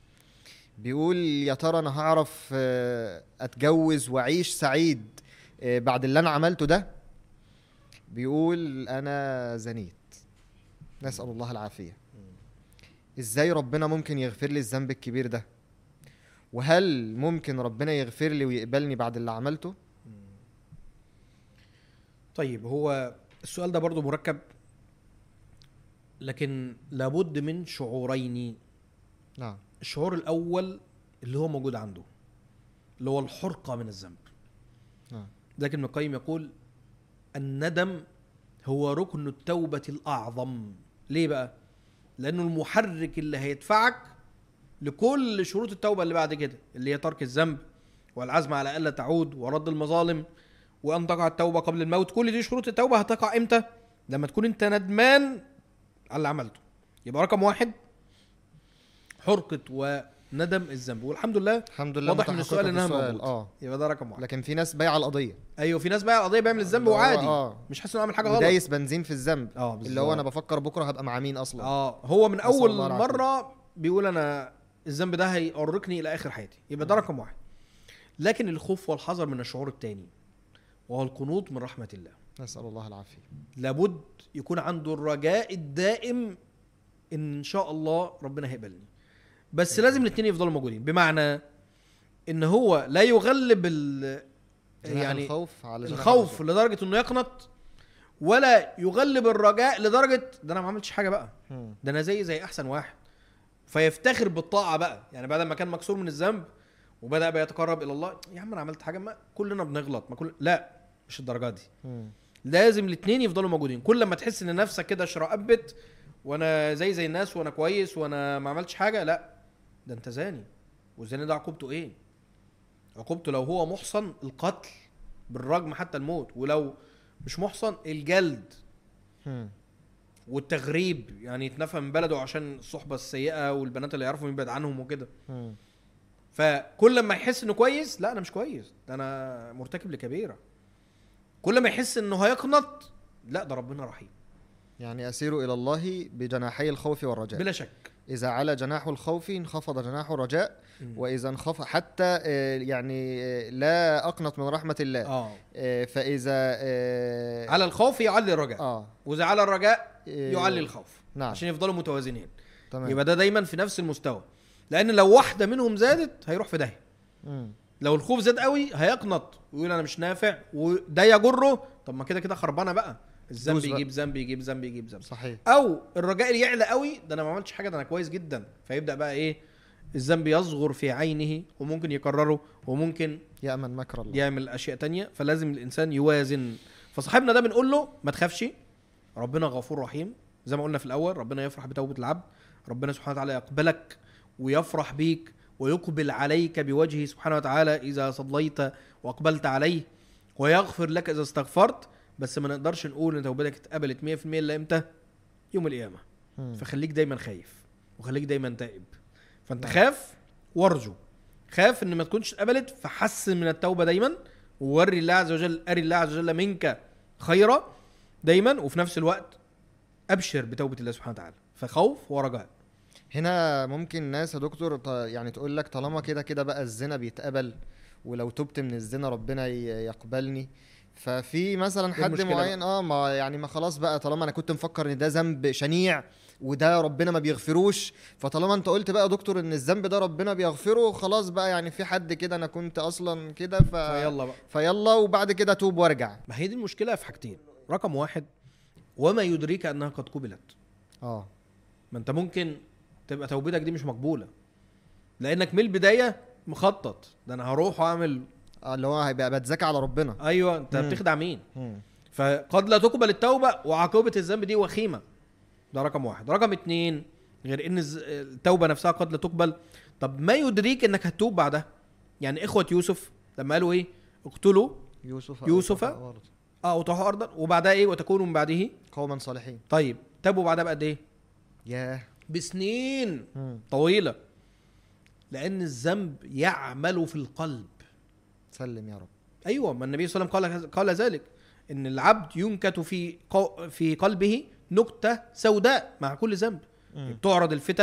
بيقول يا ترى انا هعرف آه، اتجوز واعيش سعيد آه، بعد اللي انا عملته ده بيقول انا زنيت نسال الله العافيه ازاي ربنا ممكن يغفر لي الذنب الكبير ده وهل ممكن ربنا يغفر لي ويقبلني بعد اللي عملته طيب هو السؤال ده برضو مركب لكن لابد من شعورين نعم الشعور الاول اللي هو موجود عنده اللي هو الحرقه من الذنب نعم لكن ابن القيم يقول الندم هو ركن التوبه الاعظم ليه بقى لانه المحرك اللي هيدفعك لكل شروط التوبه اللي بعد كده اللي هي ترك الذنب والعزم على الا تعود ورد المظالم وان تقع التوبه قبل الموت كل دي شروط التوبه هتقع امتى لما تكون انت ندمان على اللي عملته يبقى رقم واحد حرقه وندم الذنب والحمد لله الحمد لله واضح من متحققة السؤال في انها السؤال. موجود اه يبقى ده رقم واحد لكن في ناس بايعه القضيه ايوه في ناس بقى قضيه بيعمل الذنب اللي هو وعادي آه. مش حاسس انه عامل حاجه غلط ودايس بنزين في الذنب اه اللي هو انا بالظبط. بفكر بكره هبقى مع مين اصلا اه هو من نسأل اول الله العافية. مره بيقول انا الذنب ده هيؤرقني الى اخر حياتي يبقى ده رقم واحد لكن الخوف والحذر من الشعور الثاني وهو القنوط من رحمه الله نسال الله العافيه لابد يكون عنده الرجاء الدائم ان ان شاء الله ربنا هيقبلني بس لازم الاثنين يفضلوا موجودين بمعنى ان هو لا يغلب ال جناح يعني الخوف على جناح الخوف الرجاء. لدرجه انه يقنط ولا يغلب الرجاء لدرجه ده انا ما عملتش حاجه بقى مم. ده انا زي زي احسن واحد فيفتخر بالطاعه بقى يعني بعد ما كان مكسور من الذنب وبدا بيتقرب الى الله يا عم انا عملت حاجه ما كلنا بنغلط ما كل لا مش الدرجه دي مم. لازم الاثنين يفضلوا موجودين كل ما تحس ان نفسك كده شرقبت وانا زي زي الناس وانا كويس وانا ما عملتش حاجه لا ده انت زاني والزاني ده عقوبته ايه عقوبته لو هو محصن القتل بالرجم حتى الموت ولو مش محصن الجلد مم. والتغريب يعني يتنفى من بلده عشان الصحبه السيئه والبنات اللي يعرفوا يبعد عنهم وكده مم. فكل ما يحس انه كويس لا انا مش كويس ده انا مرتكب لكبيره كل ما يحس انه هيقنط لا ده ربنا رحيم يعني اسير الى الله بجناحي الخوف والرجاء بلا شك اذا على جناح الخوف انخفض جناح الرجاء واذا انخفض حتى آه، يعني آه، لا اقنط من رحمه الله اه آه، فاذا آه، على الخوف يعلي الرجاء اه واذا على الرجاء إيه، يعلي الخوف نعم عشان يفضلوا متوازنين تمام يبقى ده دايما في نفس المستوى لان لو واحده منهم زادت هيروح في داهيه مم. لو الخوف زاد قوي هيقنط ويقول انا مش نافع وده يجره طب ما كده كده خربانه بقى الذنب دوس بقى. يجيب ذنب يجيب ذنب يجيب ذنب صحيح او الرجاء اللي يعلى قوي ده انا ما عملتش حاجه ده انا كويس جدا فيبدا بقى ايه الذنب يصغر في عينه وممكن يكرره وممكن يامن مكر الله يعمل اشياء تانية فلازم الانسان يوازن فصاحبنا ده بنقول له ما تخافش ربنا غفور رحيم زي ما قلنا في الاول ربنا يفرح بتوبه العبد ربنا سبحانه وتعالى يقبلك ويفرح بيك ويقبل عليك بوجهه سبحانه وتعالى اذا صليت واقبلت عليه ويغفر لك اذا استغفرت بس ما نقدرش نقول ان توبتك اتقبلت 100% الا امتى يوم القيامه مم. فخليك دايما خايف وخليك دايما تائب فانت نعم. خاف وارجو خاف ان ما تكونش اتقبلت فحسن من التوبه دايما ووري الله عز وجل اري الله عز وجل منك خيرا دايما وفي نفس الوقت ابشر بتوبه الله سبحانه وتعالى فخوف ورجاء هنا ممكن ناس يا دكتور ط- يعني تقول لك طالما كده كده بقى الزنا بيتقبل ولو تبت من الزنا ربنا ي- يقبلني ففي مثلا إيه حد المشكلة معين اه ما يعني ما خلاص بقى طالما انا كنت مفكر ان ده ذنب شنيع وده ربنا ما بيغفروش فطالما انت قلت بقى يا دكتور ان الذنب ده ربنا بيغفره خلاص بقى يعني في حد كده انا كنت اصلا كده ف... فيلا بقى فيلا وبعد كده توب وارجع ما هي دي المشكله في حاجتين رقم واحد وما يدريك انها قد قبلت اه ما انت ممكن تبقى توبتك دي مش مقبوله لانك من البدايه مخطط ده انا هروح واعمل آه، اللي هو هيبقى بتذاكى على ربنا ايوه انت مم. بتخدع مين مم. فقد لا تقبل التوبه وعقوبه الذنب دي وخيمه ده رقم واحد رقم اتنين غير ان الز- التوبه نفسها قد لا تقبل طب ما يدريك انك هتتوب بعدها يعني اخوه يوسف لما قالوا ايه اقتلوا يوسف يوسف؟ أو طه- اه وطرحوا ارضا وبعدها ايه وتكونوا من بعده قوما صالحين طيب تابوا بعدها بقد ايه ياه بسنين مم. طويله لان الذنب يعمل في القلب سلم يا رب ايوه ما النبي صلى الله عليه وسلم قال قال ذلك ان العبد ينكت في قو في قلبه نكته سوداء مع كل ذنب مم. بتعرض الفتن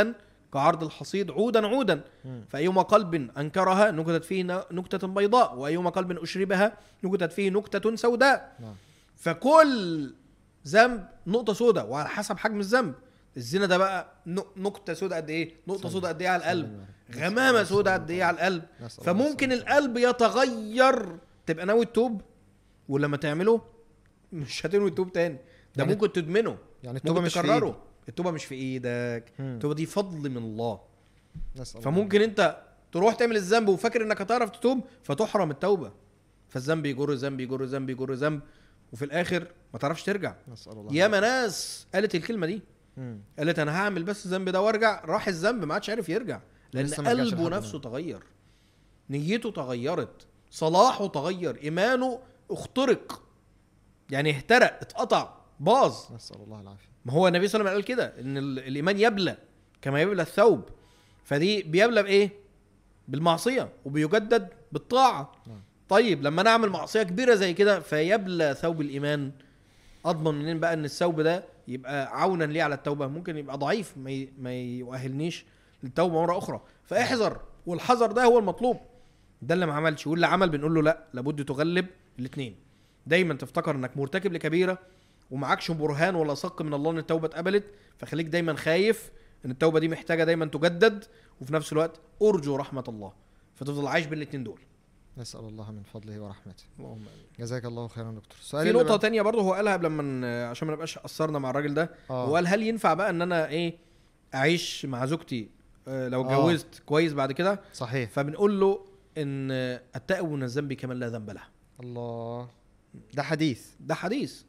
كعرض الحصيد عودا عودا مم. فأيما قلب أنكرها نكتت فيه ن- نكتة بيضاء وأيما قلب أشربها نكتت فيه نكتة سوداء نعم. فكل ذنب نقطة سوداء وعلى حسب حجم الذنب الزنا ده بقى ن- نكتة سوداء قد ايه؟ نقطة سلام. سوداء قد ايه على القلب؟ سلام. غمامة نسأل سوداء الله قد ايه على القلب؟ نسأل الله فممكن السلامة. القلب يتغير تبقى ناوي تتوب ولما تعمله مش هتنوي تتوب تاني ده يعني- ممكن تدمنه يعني التوبه ممكن مش في تكرره إيدي. التوبة مش في ايدك مم. التوبة دي فضل من الله نسأل الله. فممكن انت تروح تعمل الذنب وفاكر انك هتعرف تتوب فتحرم التوبه فالذنب يجر ذنب يجر ذنب يجر ذنب وفي الاخر ما تعرفش ترجع نسأل الله ياما ناس قالت الكلمه دي مم. قالت انا هعمل بس الذنب ده وارجع راح الذنب ما عادش عارف يرجع لان لسه ما رجعش قلبه لحد نفسه تغير نيته تغيرت صلاحه تغير ايمانه اخترق يعني احترق اتقطع باظ نسأل الله العافية ما هو النبي صلى الله عليه وسلم قال كده ان ال- الايمان يبلى كما يبلى الثوب فدي بيبلى بايه بالمعصيه وبيجدد بالطاعه نعم. طيب لما نعمل معصيه كبيره زي كده فيبلى ثوب الايمان اضمن منين بقى ان الثوب ده يبقى عونا لي على التوبه ممكن يبقى ضعيف ما ي- ما يؤهلنيش للتوبه مره اخرى فاحذر والحذر ده هو المطلوب ده اللي ما عملش واللي عمل بنقول له لا لابد تغلب الاثنين دايما تفتكر انك مرتكب لكبيره ومعكش برهان ولا صق من الله ان التوبه اتقبلت فخليك دايما خايف ان التوبه دي محتاجه دايما تجدد وفي نفس الوقت ارجو رحمه الله فتفضل عايش بين الاثنين دول نسأل الله من فضله ورحمته اللهم امين جزاك الله خيرا دكتور السؤال في اللي نقطه بعد- تانية برضه هو قالها قبل ما ن- عشان ما نبقاش قصرنا مع الراجل ده آه. هو قال هل ينفع بقى ان انا ايه اعيش مع زوجتي آه، لو آه. اتجوزت كويس بعد كده صحيح فبنقول له ان التائب من الذنب كمن لا ذنب له الله ده حديث ده حديث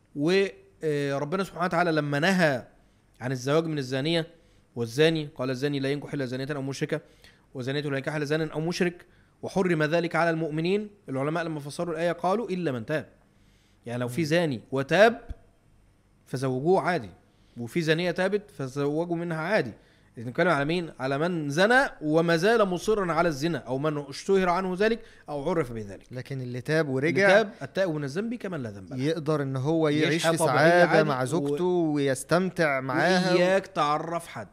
وربنا سبحانه وتعالى لما نهى عن الزواج من الزانيه والزاني قال الزاني لا ينكح الا زانيه او مشركه وزانيه لا ينكح الا زان او مشرك وحرم ذلك على المؤمنين العلماء لما فسروا الايه قالوا الا من تاب يعني لو في زاني وتاب فزوجوه عادي وفي زانيه تابت فزوجوا منها عادي نتكلم على مين على من زنى وما زال مصرا على الزنا او من اشتهر عنه ذلك او عرف بذلك لكن اللي تاب اللي ورجع تاب التائب من الذنب كمن لا ذنب له يقدر ان هو يعيش يعيش حياة في طبيعية سعادة عادي مع و- زوجته ويستمتع معاها واياك تعرف حد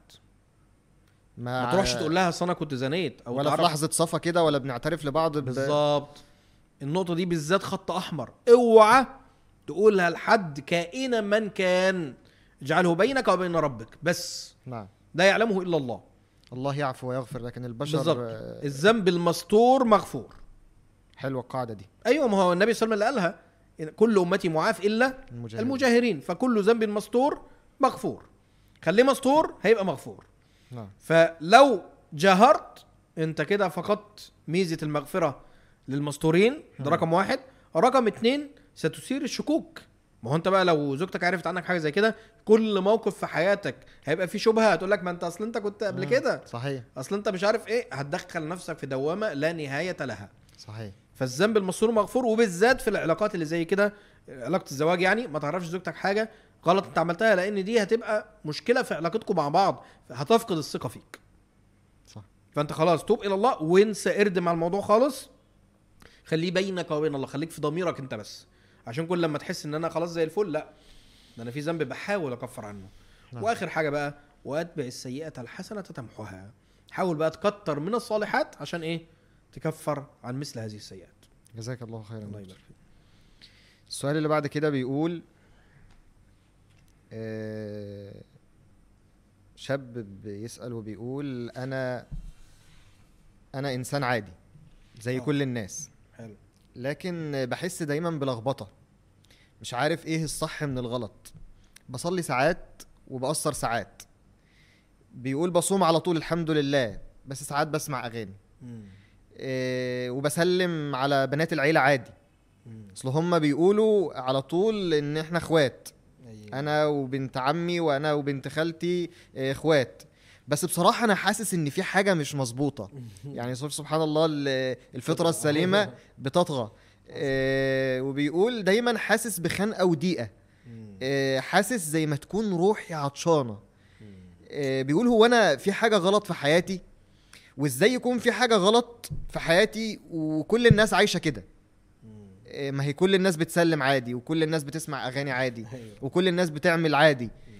ما ما تروحش تقول لها اصل انا كنت زنيت او ولا في تعرف لحظة صفا كده ولا بنعترف لبعض ب... بالظبط النقطة دي بالذات خط أحمر اوعى تقولها لحد كائنا من كان اجعله بينك وبين ربك بس نعم لا يعلمه إلا الله الله يعفو ويغفر لكن البشر بالظبط آه، الذنب المستور مغفور حلوة القاعدة دي أيوة ما هو النبي صلى الله عليه وسلم اللي قالها إن كل أمتي معاف إلا المجاهدين المجاهرين فكل ذنب مستور مغفور خليه مستور هيبقى مغفور نعم فلو جاهرت انت كده فقدت ميزه المغفره للمستورين ده رقم واحد رقم اتنين ستثير الشكوك ما هو انت بقى لو زوجتك عرفت عنك حاجه زي كده كل موقف في حياتك هيبقى فيه شبهه هتقول لك ما انت اصل انت كنت قبل مم. كده صحيح اصل انت مش عارف ايه هتدخل نفسك في دوامه لا نهايه لها صحيح فالذنب المستور مغفور وبالذات في العلاقات اللي زي كده علاقه الزواج يعني ما تعرفش زوجتك حاجه غلط انت عملتها لان دي هتبقى مشكله في علاقتكم مع بعض هتفقد الثقه فيك صح فانت خلاص توب الى الله وانسى اردم على الموضوع خالص خليه بينك وبين الله خليك في ضميرك انت بس عشان كل لما تحس ان انا خلاص زي الفل لا ده انا في ذنب بحاول اكفر عنه نعم. واخر حاجه بقى واتبع السيئه الحسنه تمحها حاول بقى تكتر من الصالحات عشان ايه تكفر عن مثل هذه السيئات جزاك الله خيرا الله دكتور. يبارك فيك السؤال اللي بعد كده بيقول آه، شاب بيسأل وبيقول أنا أنا إنسان عادي زي آه. كل الناس حلو لكن بحس دايما بلخبطة مش عارف إيه الصح من الغلط بصلي ساعات وبأثر ساعات بيقول بصوم على طول الحمد لله بس ساعات بسمع أغاني آه، وبسلم على بنات العيلة عادي اصل هم بيقولوا على طول ان احنا اخوات انا وبنت عمي وانا وبنت خالتي آه، اخوات بس بصراحة أنا حاسس إن في حاجة مش مظبوطة يعني شوف سبحان الله ال- الفطرة السليمة بتطغى آه، وبيقول دايما حاسس بخنقة وضيقة آه، حاسس زي ما تكون روحي عطشانة آه، بيقول هو أنا في حاجة غلط في حياتي وإزاي يكون في حاجة غلط في حياتي وكل الناس عايشة كده آه، ما هي كل الناس بتسلم عادي وكل الناس بتسمع أغاني عادي وكل الناس بتعمل عادي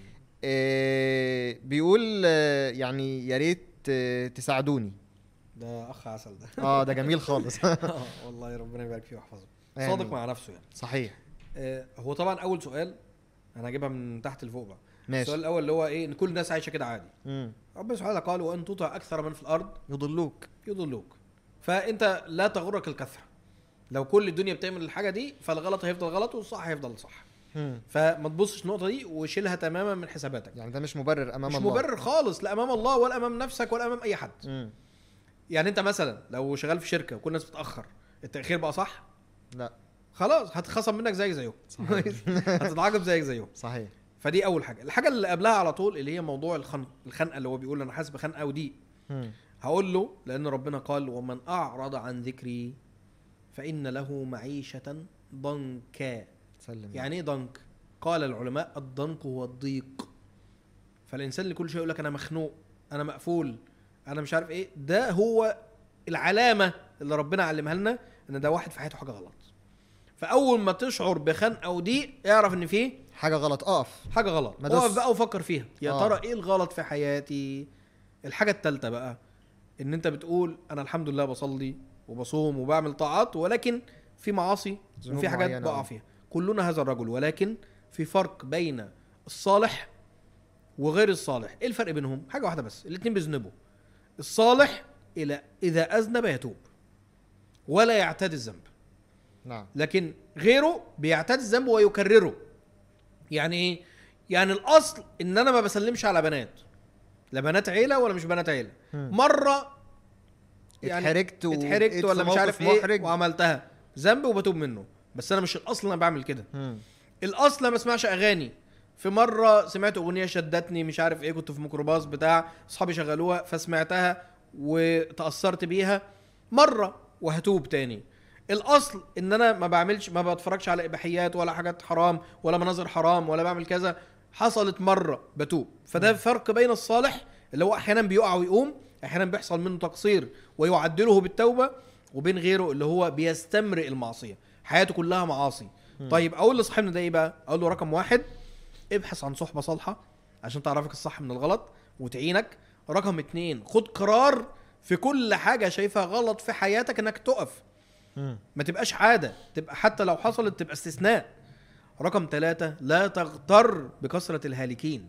آه، بيقول آه، يعني يا ريت آه، تساعدوني ده اخ عسل ده اه ده جميل خالص آه، والله ربنا يبارك فيه ويحفظه صادق آمين. مع نفسه يعني صحيح آه، هو طبعا اول سؤال انا هجيبها من تحت لفوق بقى ماشي السؤال الاول اللي هو ايه ان كل الناس عايشه كده عادي مم. ربنا سبحانه وتعالى قال وان تطع اكثر من في الارض يضلوك يضلوك فانت لا تغرك الكثره لو كل الدنيا بتعمل الحاجه دي فالغلط هيفضل غلط والصح هيفضل صح مم. فما تبصش النقطه دي وشيلها تماما من حساباتك يعني ده مش مبرر امام مش الله مبرر خالص لا امام الله ولا امام نفسك ولا امام اي حد مم. يعني انت مثلا لو شغال في شركه وكل الناس بتتاخر التاخير بقى صح لا خلاص هتخصم منك زيك زيهم هتتعاقب زيك زيهم صحيح فدي اول حاجه الحاجه اللي قبلها على طول اللي هي موضوع الخنق الخنقه اللي هو بيقول انا حاسس بخنقه ودي مم. هقول له لان ربنا قال ومن اعرض عن ذكري فان له معيشه ضنكا سلم يعني ايه ضنك قال العلماء الضنك هو الضيق فالانسان اللي كل شويه يقول لك انا مخنوق انا مقفول انا مش عارف ايه ده هو العلامه اللي ربنا علمها لنا ان ده واحد في حياته حاجه غلط فاول ما تشعر بخنقه وضيق اعرف ان فيه حاجه غلط اقف حاجه غلط ما دوس. اقف بقى وفكر فيها يا آه. ترى ايه الغلط في حياتي الحاجه الثالثه بقى ان انت بتقول انا الحمد لله بصلي وبصوم وبعمل طاعات ولكن في معاصي ذنوب وفي حاجات معينة، بقع آه. فيها كلنا هذا الرجل ولكن في فرق بين الصالح وغير الصالح ايه الفرق بينهم حاجه واحده بس الاثنين بيذنبوا الصالح الى اذا اذنب يتوب ولا يعتاد الذنب نعم لكن غيره بيعتاد الذنب ويكرره يعني ايه يعني الاصل ان انا ما بسلمش على بنات لا بنات عيله ولا مش بنات عيله مم. مره يعني اتحرجت و- اتحرجت بقيت ولا في مش عارف موقف ايه محرج. وعملتها ذنب وبتوب منه بس انا مش الاصل انا بعمل كده مم. الاصل ما اسمعش اغاني في مره سمعت اغنيه شدتني مش عارف ايه كنت في ميكروباص بتاع اصحابي شغلوها فسمعتها وتاثرت بيها مره وهتوب تاني الاصل ان انا ما بعملش ما بتفرجش على اباحيات ولا حاجات حرام ولا مناظر حرام ولا بعمل كذا حصلت مره بتوب فده فرق بين الصالح اللي هو احيانا بيقع ويقوم احيانا بيحصل منه تقصير ويعدله بالتوبه وبين غيره اللي هو بيستمرئ المعصيه حياته كلها معاصي طيب اقول لصاحبنا ده ايه بقى اقول له رقم واحد ابحث عن صحبه صالحه عشان تعرفك الصح من الغلط وتعينك رقم اتنين خد قرار في كل حاجه شايفها غلط في حياتك انك تقف مم. ما تبقاش عاده تبقى حتى لو حصلت تبقى استثناء رقم ثلاثة لا تغتر بكثرة الهالكين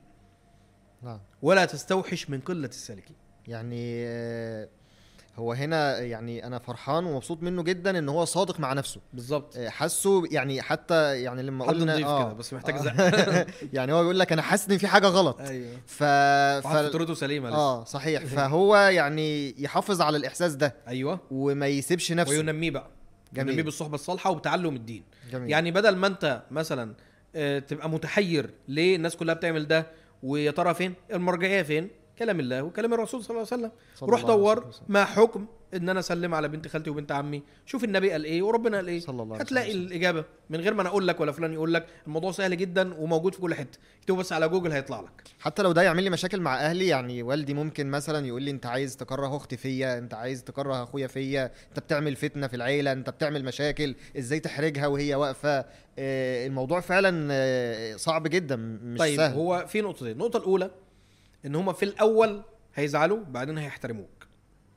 نعم ولا تستوحش من قلة السالكين يعني آه، هو هنا يعني انا فرحان ومبسوط منه جدا ان هو صادق مع نفسه بالظبط آه، حاسه يعني حتى يعني لما حد قلنا نضيف آه كده بس محتاج آه. زق يعني هو بيقول لك انا حاسس ان في حاجه غلط ايوه ف... واحد فطرته سليمه لسه اه صحيح فهو يعني يحافظ على الاحساس ده ايوه وما يسيبش نفسه وينميه بقى جميل. ينميه بالصحبه الصالحه وبتعلم الدين جميل. يعني بدل ما انت مثلا آه، تبقى متحير ليه الناس كلها بتعمل ده ويا ترى فين المرجعيه فين كلام الله وكلام الرسول صلى الله عليه وسلم صلى روح الله عليه دور وسلم. ما حكم ان انا اسلم على بنت خالتي وبنت عمي شوف النبي قال ايه وربنا قال ايه صلى الله عليه هتلاقي وسلم. الاجابه من غير ما انا اقول لك ولا فلان يقول لك الموضوع سهل جدا وموجود في كل حته اكتبه بس على جوجل هيطلع لك حتى لو ده يعمل لي مشاكل مع اهلي يعني والدي ممكن مثلا يقول لي انت عايز تكره اختي فيا انت عايز تكره اخويا فيا انت بتعمل فتنه في العيله انت بتعمل مشاكل ازاي تحرجها وهي واقفه آه، الموضوع فعلا آه، صعب جدا مش طيب سهل هو في نقطتين النقطه الاولى ان هما في الاول هيزعلوا بعدين هيحترموك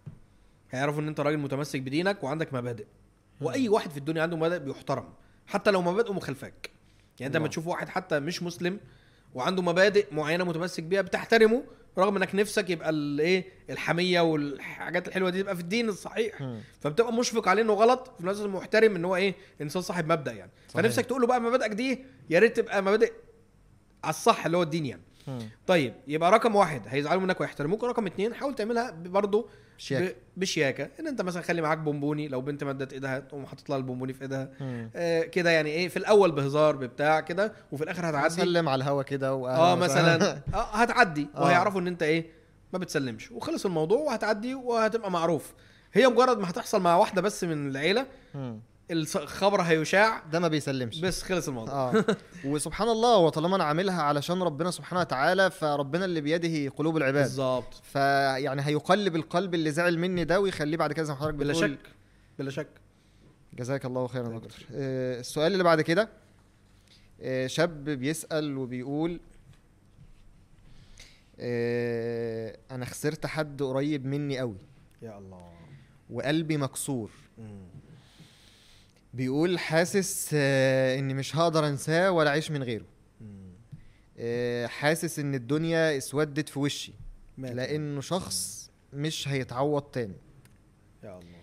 هيعرفوا ان انت راجل متمسك بدينك وعندك مبادئ واي واحد في الدنيا عنده مبادئ بيحترم حتى لو مبادئه مخالفاك يعني انت لما الله. تشوف واحد حتى مش مسلم وعنده مبادئ معينه متمسك بيها بتحترمه رغم انك نفسك يبقى الايه الحميه والحاجات الحلوه دي تبقى في الدين الصحيح مم. فبتبقى مشفق عليه انه غلط في نفس الوقت محترم ان هو ايه انسان صاحب مبدا يعني صحيح. فنفسك تقول له بقى مبادئك دي يا ريت تبقى مبادئ على الصح اللي هو الدين يعني مم. طيب يبقى رقم واحد هيزعلوا منك ويحترموك رقم اتنين حاول تعملها برضه شياكة. بشياكه ان انت مثلا خلي معاك بونبوني لو بنت مدت ايدها تقوم حاطط لها البونبوني في ايدها مم. آه كده يعني ايه في الاول بهزار بتاع كده وفي الاخر هتعدي سلم على الهوا كده وأهلا اه وسهلا. مثلا اه هتعدي آه. وهيعرفوا ان انت ايه ما بتسلمش وخلص الموضوع وهتعدي وهتبقى معروف هي مجرد ما هتحصل مع واحده بس من العيله مم. الص- الخبر هيشاع ده ما بيسلمش بس خلص الموضوع اه وسبحان الله هو طالما انا عاملها علشان ربنا سبحانه وتعالى فربنا اللي بيده قلوب العباد بالظبط فيعني هيقلب القلب اللي زعل مني ده ويخليه بعد كده زي ما حضرتك بلا بتقول شك بلا شك جزاك الله خيرا يا الله دكتور آه، السؤال اللي بعد كده آه، شاب بيسأل وبيقول آه، انا خسرت حد قريب مني قوي يا الله وقلبي مكسور مم. بيقول حاسس آه، اني مش هقدر انساه ولا اعيش من غيره مم. آه، حاسس ان الدنيا اسودت في وشي مات. لانه شخص مش هيتعوض تاني يا الله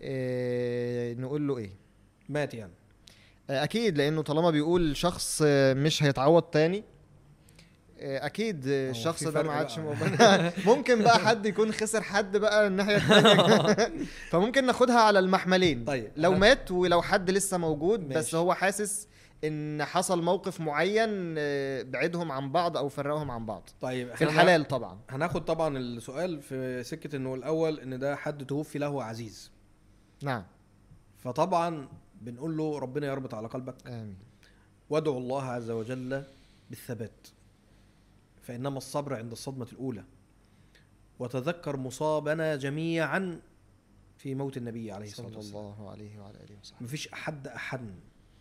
آه، نقول له ايه مات يعني آه، اكيد لانه طالما بيقول شخص آه، مش هيتعوض تاني آه، اكيد آه، هو الشخص في ده فرق ما عادش بقى. موجود. ممكن بقى حد يكون خسر حد بقى الناحيه الثانيه فممكن ناخدها على المحملين طيب، لو أنا- مات ولو حد لسه موجود بس ماشي. هو حاسس ان حصل موقف معين آه، بعدهم عن بعض او فرقهم عن بعض طيب في إحنا الحلال طبعا هناخد طبعا السؤال في سكه انه الاول ان ده حد توفي له عزيز نعم فطبعا بنقول له ربنا يربط على قلبك امين وادعو الله عز وجل بالثبات فإنما الصبر عند الصدمة الأولى وتذكر مصابنا جميعا في موت النبي عليه الصلاة صلى والسلام الله عليه وعلى اله وصحبه مفيش أحد أحن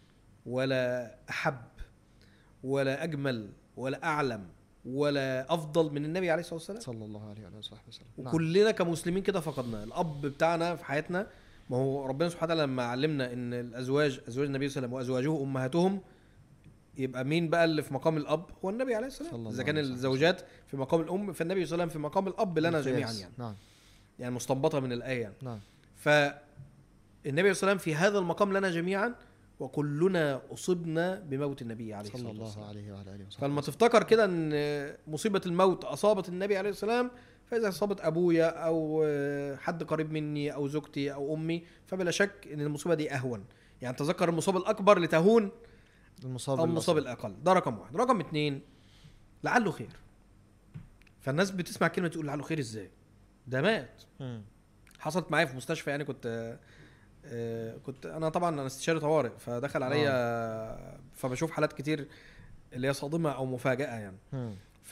ولا أحب ولا أجمل ولا أعلم ولا أفضل من النبي عليه الصلاة والسلام صلى الله عليه وعلى اله وصحبه وسلم نعم. وكلنا كمسلمين كده فقدناه الاب بتاعنا في حياتنا ما هو ربنا سبحانه وتعالى لما علمنا ان الازواج ازواج النبي صلى الله عليه وسلم وازواجه امهاتهم يبقى مين بقى اللي في مقام الاب هو النبي عليه صلى السلام الله اذا كان عليه وسلم. الزوجات في مقام الام فالنبي صلى الله عليه وسلم في مقام الاب لنا بالقياس. جميعا يعني نعم يعني مستنبطه من الايه يعني نعم فالنبي صلى الله عليه وسلم في هذا المقام لنا جميعا وكلنا اصبنا بموت النبي عليه صلى الصلاه الله والسلام عليه وعلى اله وصحبه فلما تفتكر كده ان مصيبه الموت اصابت النبي عليه السلام فاذا اصابت ابويا او حد قريب مني او زوجتي او امي فبلا شك ان المصيبه دي اهون يعني تذكر المصاب الاكبر لتهون المصاب او المصاب الأصغر. الاقل ده رقم واحد رقم اتنين لعله خير فالناس بتسمع كلمه تقول لعله خير ازاي ده مات مم. حصلت معايا في مستشفى يعني كنت آه، كنت انا طبعا انا استشاري طوارئ فدخل عليا فبشوف حالات كتير اللي هي صادمه او مفاجاه يعني مم.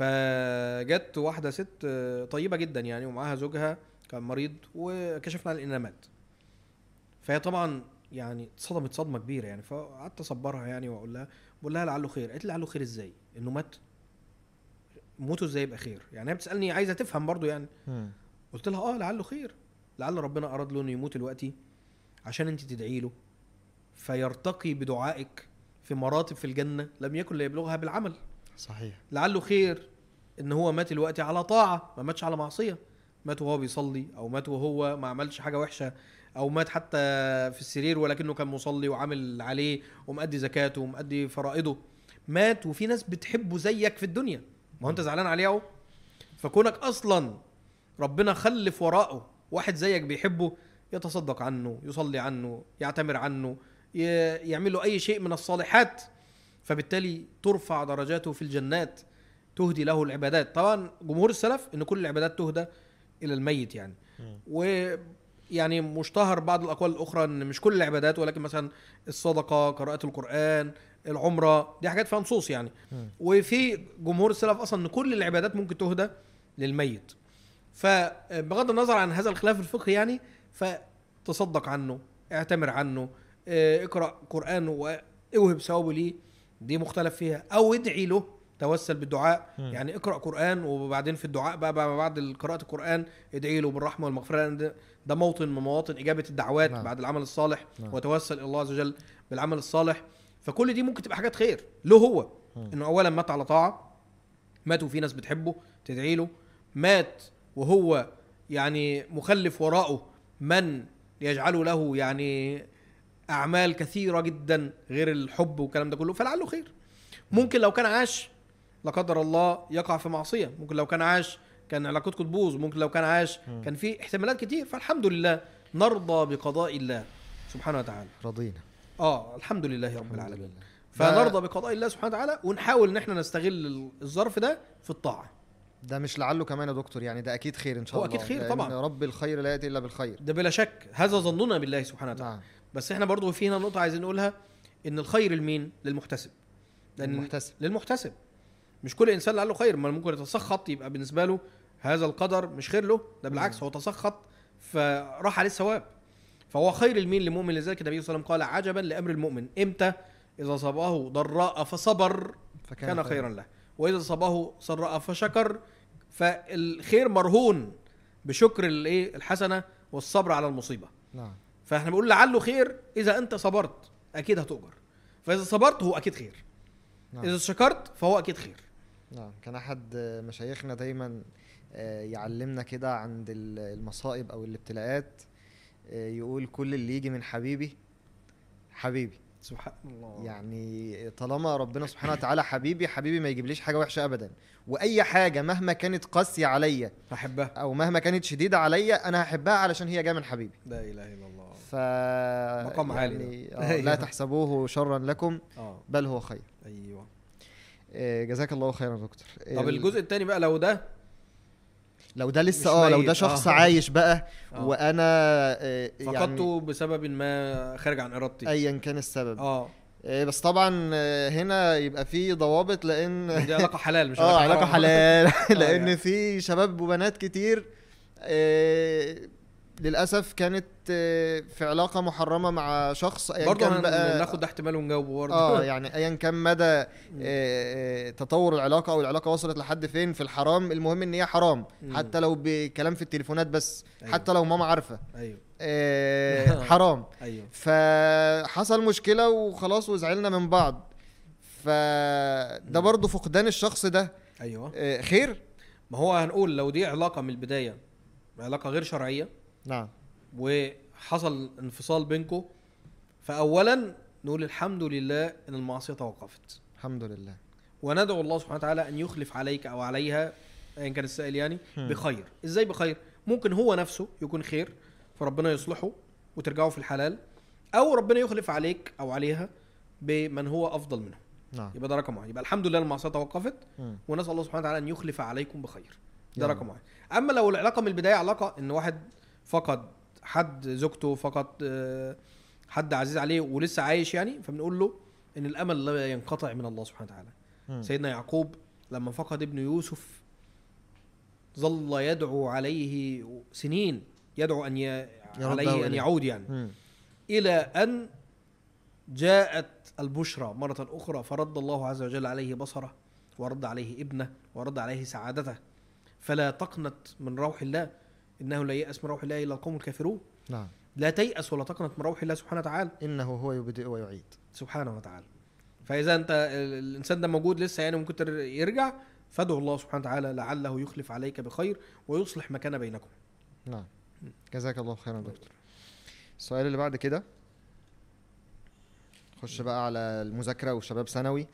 فجت واحده ست آه، طيبه جدا يعني ومعاها زوجها كان مريض وكشفنا على انها مات فهي طبعا يعني اتصدمت صدمه كبيره يعني فقعدت اصبرها يعني واقول لها بقول لها لعله خير قالت لي لعله خير ازاي انه مات موته ازاي يبقى خير يعني هي بتسالني عايزه تفهم برضو يعني مم. قلت لها اه لعله خير لعل ربنا اراد له انه يموت دلوقتي عشان انت تدعي له فيرتقي بدعائك في مراتب في الجنه لم يكن ليبلغها بالعمل صحيح لعله خير ان هو مات دلوقتي على طاعه ما ماتش على معصيه مات وهو بيصلي او مات وهو ما عملش حاجه وحشه او مات حتى في السرير ولكنه كان مصلي وعامل عليه ومؤدي زكاته ومؤدي فرائضه مات وفي ناس بتحبه زيك في الدنيا ما هو انت زعلان عليه اهو فكونك اصلا ربنا خلف وراءه واحد زيك بيحبه يتصدق عنه يصلي عنه يعتمر عنه ي- يعمل له اي شيء من الصالحات فبالتالي ترفع درجاته في الجنات تهدي له العبادات طبعا جمهور السلف ان كل العبادات تهدى الى الميت يعني مم. ويعني مشتهر بعض الاقوال الاخرى ان مش كل العبادات ولكن مثلا الصدقه قراءه القران العمره دي حاجات فيها نصوص يعني مم. وفي جمهور السلف اصلا ان كل العبادات ممكن تهدى للميت فبغض النظر عن هذا الخلاف الفقهي يعني فتصدق عنه اعتمر عنه اه، اقرا قران واوهب ثوابه ليه دي مختلف فيها او ادعي له توسل بالدعاء مم. يعني اقرا قران وبعدين في الدعاء بقى, بقى بعد قراءه القران ادعي له بالرحمه والمغفره لأن ده, ده موطن من مواطن اجابه الدعوات نعم. بعد العمل الصالح نعم. وتوسل الى الله عز وجل بالعمل الصالح فكل دي ممكن تبقى حاجات خير له هو مم. انه اولا مات على طاعه مات وفي ناس بتحبه تدعي له مات وهو يعني مخلف وراءه من يجعل له يعني اعمال كثيره جدا غير الحب والكلام ده كله فلعله خير ممكن لو كان عاش لا قدر الله يقع في معصيه ممكن لو كان عاش كان علاقتكم تبوظ ممكن لو كان عاش مم. كان في احتمالات كتير فالحمد لله نرضى بقضاء الله سبحانه وتعالى رضينا اه الحمد لله رب الحمد العالمين لله. فنرضى بقضاء الله سبحانه وتعالى ونحاول ان احنا نستغل الظرف ده في الطاعه ده مش لعله كمان يا دكتور يعني ده اكيد خير ان شاء هو الله أكيد خير لأن طبعا. رب الخير لا ياتي الا بالخير ده بلا شك هذا ظننا بالله سبحانه وتعالى نعم بس احنا برضو في هنا نقطه عايزين نقولها ان الخير لمين للمحتسب لان المحتسب. للمحتسب مش كل انسان لعله خير ما ممكن يتسخط يبقى بالنسبه له هذا القدر مش خير له ده بالعكس هو تسخط فراح عليه الثواب فهو خير المين للمؤمن لذلك النبي صلى الله عليه وسلم قال عجبا لامر المؤمن امتى اذا صابه ضراء فصبر كان خيرا له واذا صابه سراء فشكر فالخير مرهون بشكر الايه الحسنه والصبر على المصيبه نعم فاحنا بنقول لعله خير اذا انت صبرت اكيد هتؤجر فاذا صبرت هو اكيد خير نعم اذا شكرت فهو اكيد خير نعم كان احد مشايخنا دايما آه، يعلمنا كده عند ال- المصائب او الابتلاءات آه، يقول كل اللي يجي من حبيبي حبيبي سبحان الله يعني طالما ربنا سبحانه وتعالى حبيبي حبيبي ما يجيبليش حاجه وحشه ابدا واي حاجه مهما كانت قاسيه عليا احبها او مهما كانت شديده عليا انا هحبها علشان هي جايه من حبيبي لا اله الا الله ف مقام عالي يعني ده. آه، لا أيوه. تحسبوه شرا لكم اه بل هو خير ايوه آه، جزاك الله خيرا يا دكتور طب ال- الجزء الثاني بقى لو ده لو ده لسه مش اه لو ميت، ده شخص آه. عايش بقى آه. وانا آه، فقدته بسبب ما خارج عن ارادتي ايا كان السبب اه آه، بس طبعا آه، هنا يبقى في ضوابط لان دي علاقه حلال مش اه علاقه حرام. حلال لان يعني. في شباب وبنات كتير آه، للاسف كانت آه، في علاقه محرمه مع شخص ايا برضه كان بقى ناخد ده احتمال ونجاوبه برضه اه يعني ايا كان مدى آه، آه، تطور العلاقه او العلاقه وصلت لحد فين في الحرام المهم ان هي حرام مم. حتى لو بكلام في التليفونات بس أيوة. حتى لو ماما عارفه ايوه آه، حرام ايوه فحصل مشكله وخلاص وزعلنا من بعض فده برضه فقدان الشخص ده ايوه آه، خير ما هو هنقول لو دي علاقه من البدايه علاقه غير شرعيه نعم وحصل انفصال بينكم فاولا نقول الحمد لله ان المعصيه توقفت الحمد لله وندعو الله سبحانه وتعالى ان يخلف عليك او عليها ايا كان السائل يعني هم. بخير ازاي بخير ممكن هو نفسه يكون خير فربنا يصلحه وترجعوا في الحلال او ربنا يخلف عليك او عليها بمن هو افضل منه نعم يبقى ده رقم واحد يبقى الحمد لله المعصيه توقفت مم. ونسال الله سبحانه وتعالى ان يخلف عليكم بخير ده يلا. رقم واحد اما لو العلاقه من البدايه علاقه ان واحد فقد حد زوجته فقد آه، حد عزيز عليه ولسه عايش يعني فبنقول له ان الامل لا ينقطع من الله سبحانه وتعالى مم. سيدنا يعقوب لما فقد ابن يوسف ظل يدعو عليه سنين يدعو ان ي... يرده عليه ان إليه. يعود يعني مم. الى ان جاءت البشرى مرة أخرى فرد الله عز وجل عليه بصره ورد عليه ابنه ورد عليه سعادته فلا تقنط من روح الله إنه لا يأس من روح الله إلا القوم الكافرون نعم لا تيأس ولا تقنط من روح الله سبحانه وتعالى انه هو يبدئ ويعيد سبحانه وتعالى فإذا أنت ال- الإنسان ده موجود لسه يعني ممكن تر- يرجع فادعو الله سبحانه وتعالى لعله يخلف عليك بخير ويصلح ما كان بينكم نعم جزاك الله خيرا يا دكتور السؤال اللي بعد كده خش بقى على المذاكرة وشباب ثانوي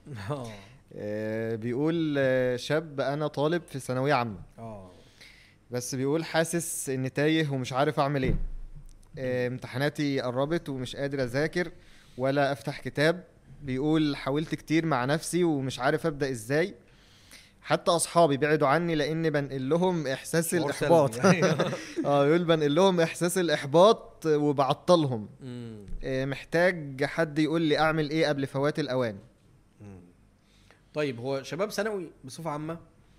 آه، بيقول آه، شاب انا طالب في ثانوية عامة اه بس بيقول حاسس اني تايه ومش عارف اعمل ايه آه، امتحاناتي قربت ومش قادر اذاكر ولا افتح كتاب بيقول حاولت كتير مع نفسي ومش عارف ابدا ازاي حتى اصحابي بعدوا عني لان بنقل لهم احساس شعور الاحباط سلبي. اه بيقول بنقل لهم احساس الاحباط وبعطلهم مم. آه، محتاج حد يقول لي اعمل ايه قبل فوات الاوان مم. طيب هو شباب ثانوي بصفة عامة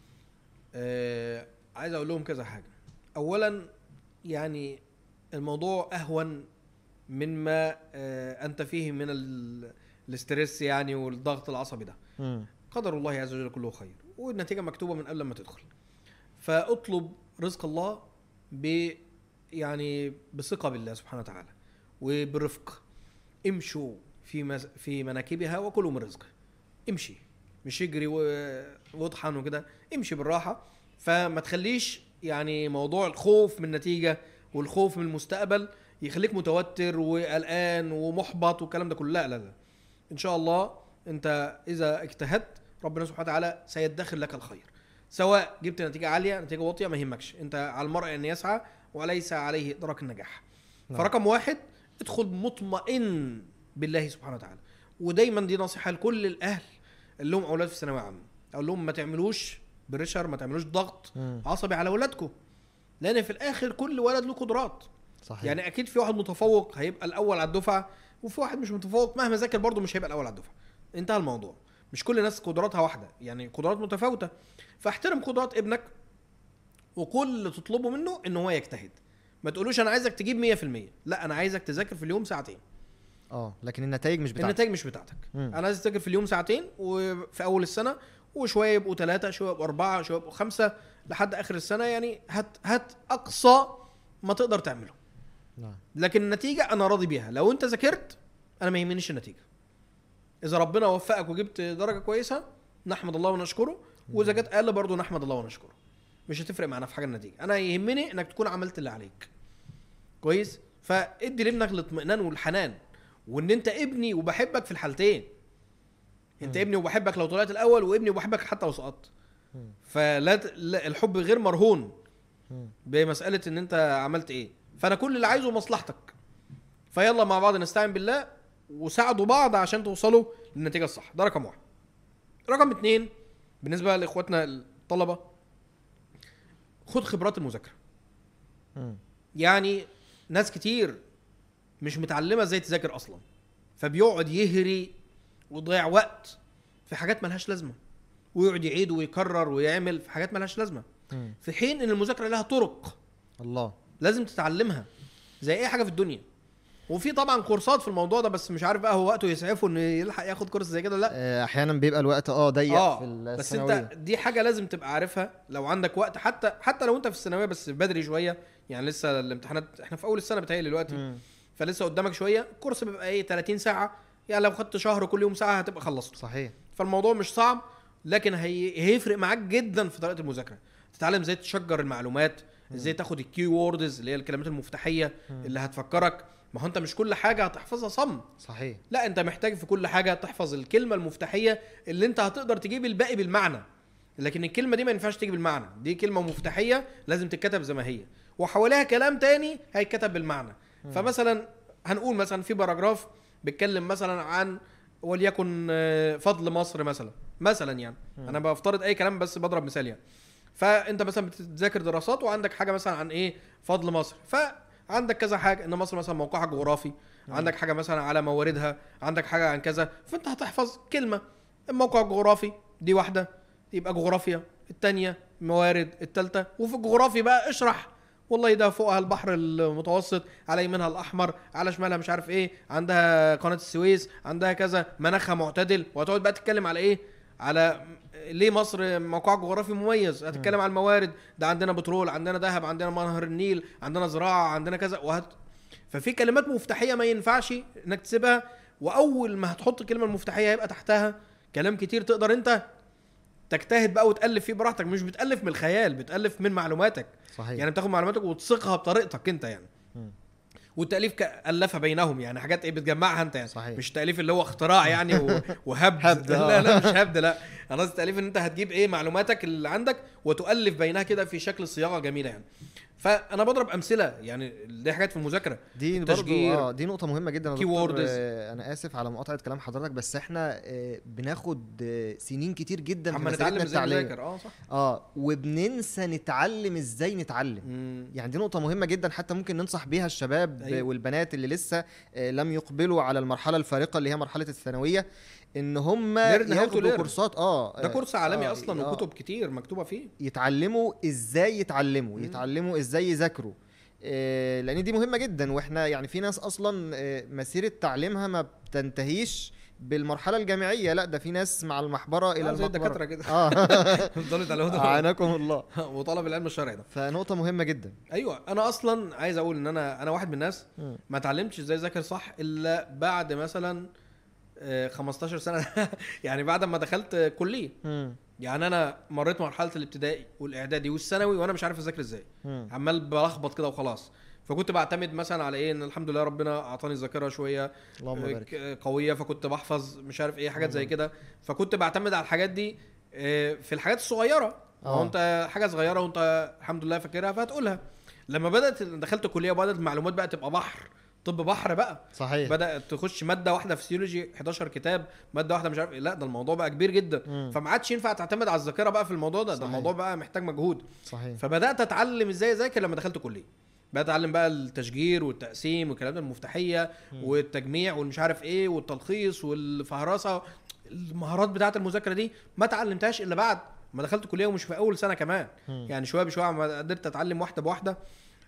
آه عايز اقول لهم كذا حاجة اولا يعني الموضوع اهون مما آه انت فيه من ال- الاسترس يعني والضغط العصبي ده مم. قدر الله عز وجل كله خير والنتيجة مكتوبة من قبل ما تدخل فاطلب رزق الله ب يعني بثقة بالله سبحانه وتعالى وبرفق امشوا في مز... في مناكبها وكلوا من رزقه امشي مش يجري و... واطحن وكده امشي بالراحة فما تخليش يعني موضوع الخوف من النتيجة والخوف من المستقبل يخليك متوتر وقلقان ومحبط والكلام ده كله لا لا لا ان شاء الله انت اذا اجتهدت ربنا سبحانه وتعالى سيدخر لك الخير سواء جبت نتيجه عاليه نتيجه واطيه ما يهمكش انت على المرء ان يسعى وليس عليه ادراك النجاح نعم. فرقم واحد ادخل مطمئن بالله سبحانه وتعالى ودايما دي نصيحه لكل الاهل اللي لهم اولاد في ثانويه عامه اقول لهم ما تعملوش بريشر ما تعملوش ضغط مم. عصبي على اولادكم لان في الاخر كل ولد له قدرات صحيح يعني اكيد في واحد متفوق هيبقى الاول على الدفعه وفي واحد مش متفوق مهما ذاكر برضه مش هيبقى الاول على الدفعه انتهى الموضوع مش كل الناس قدراتها واحده يعني قدرات متفاوته فاحترم قدرات ابنك وكل اللي تطلبه منه ان هو يجتهد ما تقولوش انا عايزك تجيب 100% لا انا عايزك تذاكر في اليوم ساعتين اه لكن النتائج مش بتاعتك النتائج مش بتاعتك مم. انا عايز تذاكر في اليوم ساعتين وفي اول السنه وشويه يبقوا ثلاثه شويه يبقوا اربعه شويه يبقوا خمسه لحد اخر السنه يعني هات هات اقصى ما تقدر تعمله نعم لكن النتيجه انا راضي بيها لو انت ذاكرت انا ما يهمنيش النتيجه اذا ربنا وفقك وجبت درجه كويسه نحمد الله ونشكره واذا جت اقل برضه نحمد الله ونشكره مش هتفرق معانا في حاجه النتيجه انا يهمني انك تكون عملت اللي عليك كويس فادي لابنك الاطمئنان والحنان وان انت ابني وبحبك في الحالتين انت ابني وبحبك لو طلعت الاول وابني وبحبك حتى لو سقطت مم. فلا ت- لا- الحب غير مرهون مم. بمساله ان انت عملت ايه فانا كل اللي عايزه مصلحتك فيلا مع بعض نستعين بالله وساعدوا بعض عشان توصلوا للنتيجه الصح ده رقم واحد رقم اتنين بالنسبه لاخواتنا الطلبه خد خبرات المذاكره مم. يعني ناس كتير مش متعلمه ازاي تذاكر اصلا فبيقعد يهري ويضيع وقت في حاجات ملهاش لازمه ويقعد يعيد ويكرر ويعمل في حاجات ملهاش لازمه مم. في حين ان المذاكره لها طرق الله لازم تتعلمها زي اي حاجه في الدنيا وفي طبعا كورسات في الموضوع ده بس مش عارف بقى هو وقته يسعفه انه يلحق ياخد كورس زي كده ولا لا آه، احيانا بيبقى الوقت اه ضيق في اه بس الثانويه انت دي حاجه لازم تبقى عارفها لو عندك وقت حتى حتى لو انت في الثانويه بس بدري شويه يعني لسه الامتحانات احنا في اول السنه بتهيألي دلوقتي مم. فلسه قدامك شويه الكورس بيبقى ايه 30 ساعه يعني لو خدت شهر كل يوم ساعه هتبقى خلصت صحيح فالموضوع مش صعب لكن هي... هيفرق معاك جدا في طريقه المذاكره تتعلم ازاي تشجر المعلومات ازاي تاخد الكي ووردز اللي هي الكلمات المفتاحيه اللي هتفكرك ما هو انت مش كل حاجه هتحفظها صم صحيح لا انت محتاج في كل حاجه تحفظ الكلمه المفتاحيه اللي انت هتقدر تجيب الباقي بالمعنى لكن الكلمه دي ما ينفعش تيجي بالمعنى دي كلمه مفتاحيه لازم تتكتب زي ما هي وحواليها كلام تاني هيتكتب بالمعنى فمثلا هنقول مثلا في باراجراف بيتكلم مثلا عن وليكن آه، فضل مصر مثلا مثلا يعني انا بفترض اي كلام بس بضرب مثال يعني فانت مثلا بتذاكر دراسات وعندك حاجه مثلا عن ايه فضل مصر فعندك كذا حاجه ان مصر مثلا موقعها الجغرافي عندك حاجه مثلا على مواردها عندك حاجه عن كذا فانت هتحفظ كلمه الموقع الجغرافي دي واحده يبقى جغرافيا الثانيه موارد الثالثه وفي الجغرافي بقى اشرح والله ده فوقها البحر المتوسط على يمينها الاحمر على شمالها مش عارف ايه عندها قناه السويس عندها كذا مناخها معتدل وهتقعد بقى تتكلم على ايه على ليه مصر موقعها الجغرافي مميز هتتكلم عن الموارد ده عندنا بترول عندنا ذهب عندنا نهر النيل عندنا زراعه عندنا كذا وهت ففي كلمات مفتاحيه ما ينفعش انك تسيبها واول ما هتحط الكلمه المفتاحيه هيبقى تحتها كلام كتير تقدر انت تجتهد بقى وتالف فيه براحتك مش بتالف من الخيال بتالف من معلوماتك صحيح يعني بتاخد معلوماتك وتصيغها بطريقتك انت يعني مم. والتاليف كالفها بينهم يعني حاجات ايه بتجمعها انت يعني صحيح. مش تاليف اللي هو اختراع يعني و- وهبد هبد، آه. لا لا مش هبد لا انا قصدي التاليف ان انت هتجيب ايه معلوماتك اللي عندك وتؤلف بينها كده في شكل صياغه جميله يعني فانا بضرب امثله يعني دي حاجات في المذاكره دي برضو تشجير. اه دي نقطة مهمة جدا يا دكتور Keywords. آه انا اسف على مقاطعة كلام حضرتك بس احنا آه بناخد آه سنين كتير جدا في عم نتعلم مسيرتنا ازاي التعليمية نذاكر اه صح اه وبننسى نتعلم ازاي نتعلم مم. يعني دي نقطة مهمة جدا حتى ممكن ننصح بيها الشباب أيوة. أيوة. والبنات اللي لسه آه، لم يقبلوا على المرحلة الفارقة اللي هي مرحلة الثانوية ان هم Learn how to ياخدوا learn. كورسات اه ده آه، كورس عالمي آه، اصلا آه، وكتب كتير مكتوبه فيه يتعلموا ازاي يتعلموا مم. يتعلموا ازاي يذاكروا آه، لان دي مهمه جدا واحنا يعني في ناس اصلا آه، مسيره تعليمها ما بتنتهيش بالمرحله الجامعيه لا ده في ناس مع المحبره الى آه، زي المقبره الدكاتره كده اه فضلت على هدى اعانكم الله وطلب العلم الشرعي ده فنقطه مهمه جدا ايوه انا اصلا عايز اقول ان انا انا واحد من الناس مم. ما اتعلمتش ازاي اذاكر صح الا بعد مثلا آه، 15 سنه يعني بعد ما دخلت كليه مم. يعني انا مريت مرحله الابتدائي والاعدادي والثانوي وانا مش عارف اذاكر ازاي مم. عمال بلخبط كده وخلاص فكنت بعتمد مثلا على ايه ان الحمد لله ربنا اعطاني الذاكره شويه اللهم آه، بارك ك- قويه فكنت بحفظ مش عارف ايه حاجات زي اللهم كده فكنت بعتمد على الحاجات دي آه، في الحاجات الصغيره آه. هو انت حاجه صغيره وانت الحمد لله فاكرها فهتقولها لما بدات دخلت كليه وبدات المعلومات بقى تبقى بحر طب بحر بقى صحيح بدات تخش ماده واحده فسيولوجي 11 كتاب ماده واحده مش عارف إيه. لا ده الموضوع بقى كبير جدا مم. فما عادش ينفع تعتمد على الذاكره بقى في الموضوع ده ده صحيح. الموضوع بقى محتاج مجهود صحيح فبدات اتعلم ازاي اذاكر لما دخلت كليه بقيت اتعلم بقى التشجير والتقسيم والكلام ده المفتاحيه مم. والتجميع والمش عارف ايه والتلخيص والفهرسه المهارات بتاعه المذاكره دي ما اتعلمتهاش الا بعد ما دخلت كليه ومش في اول سنه كمان مم. يعني شويه بشويه ما قدرت اتعلم واحده بواحده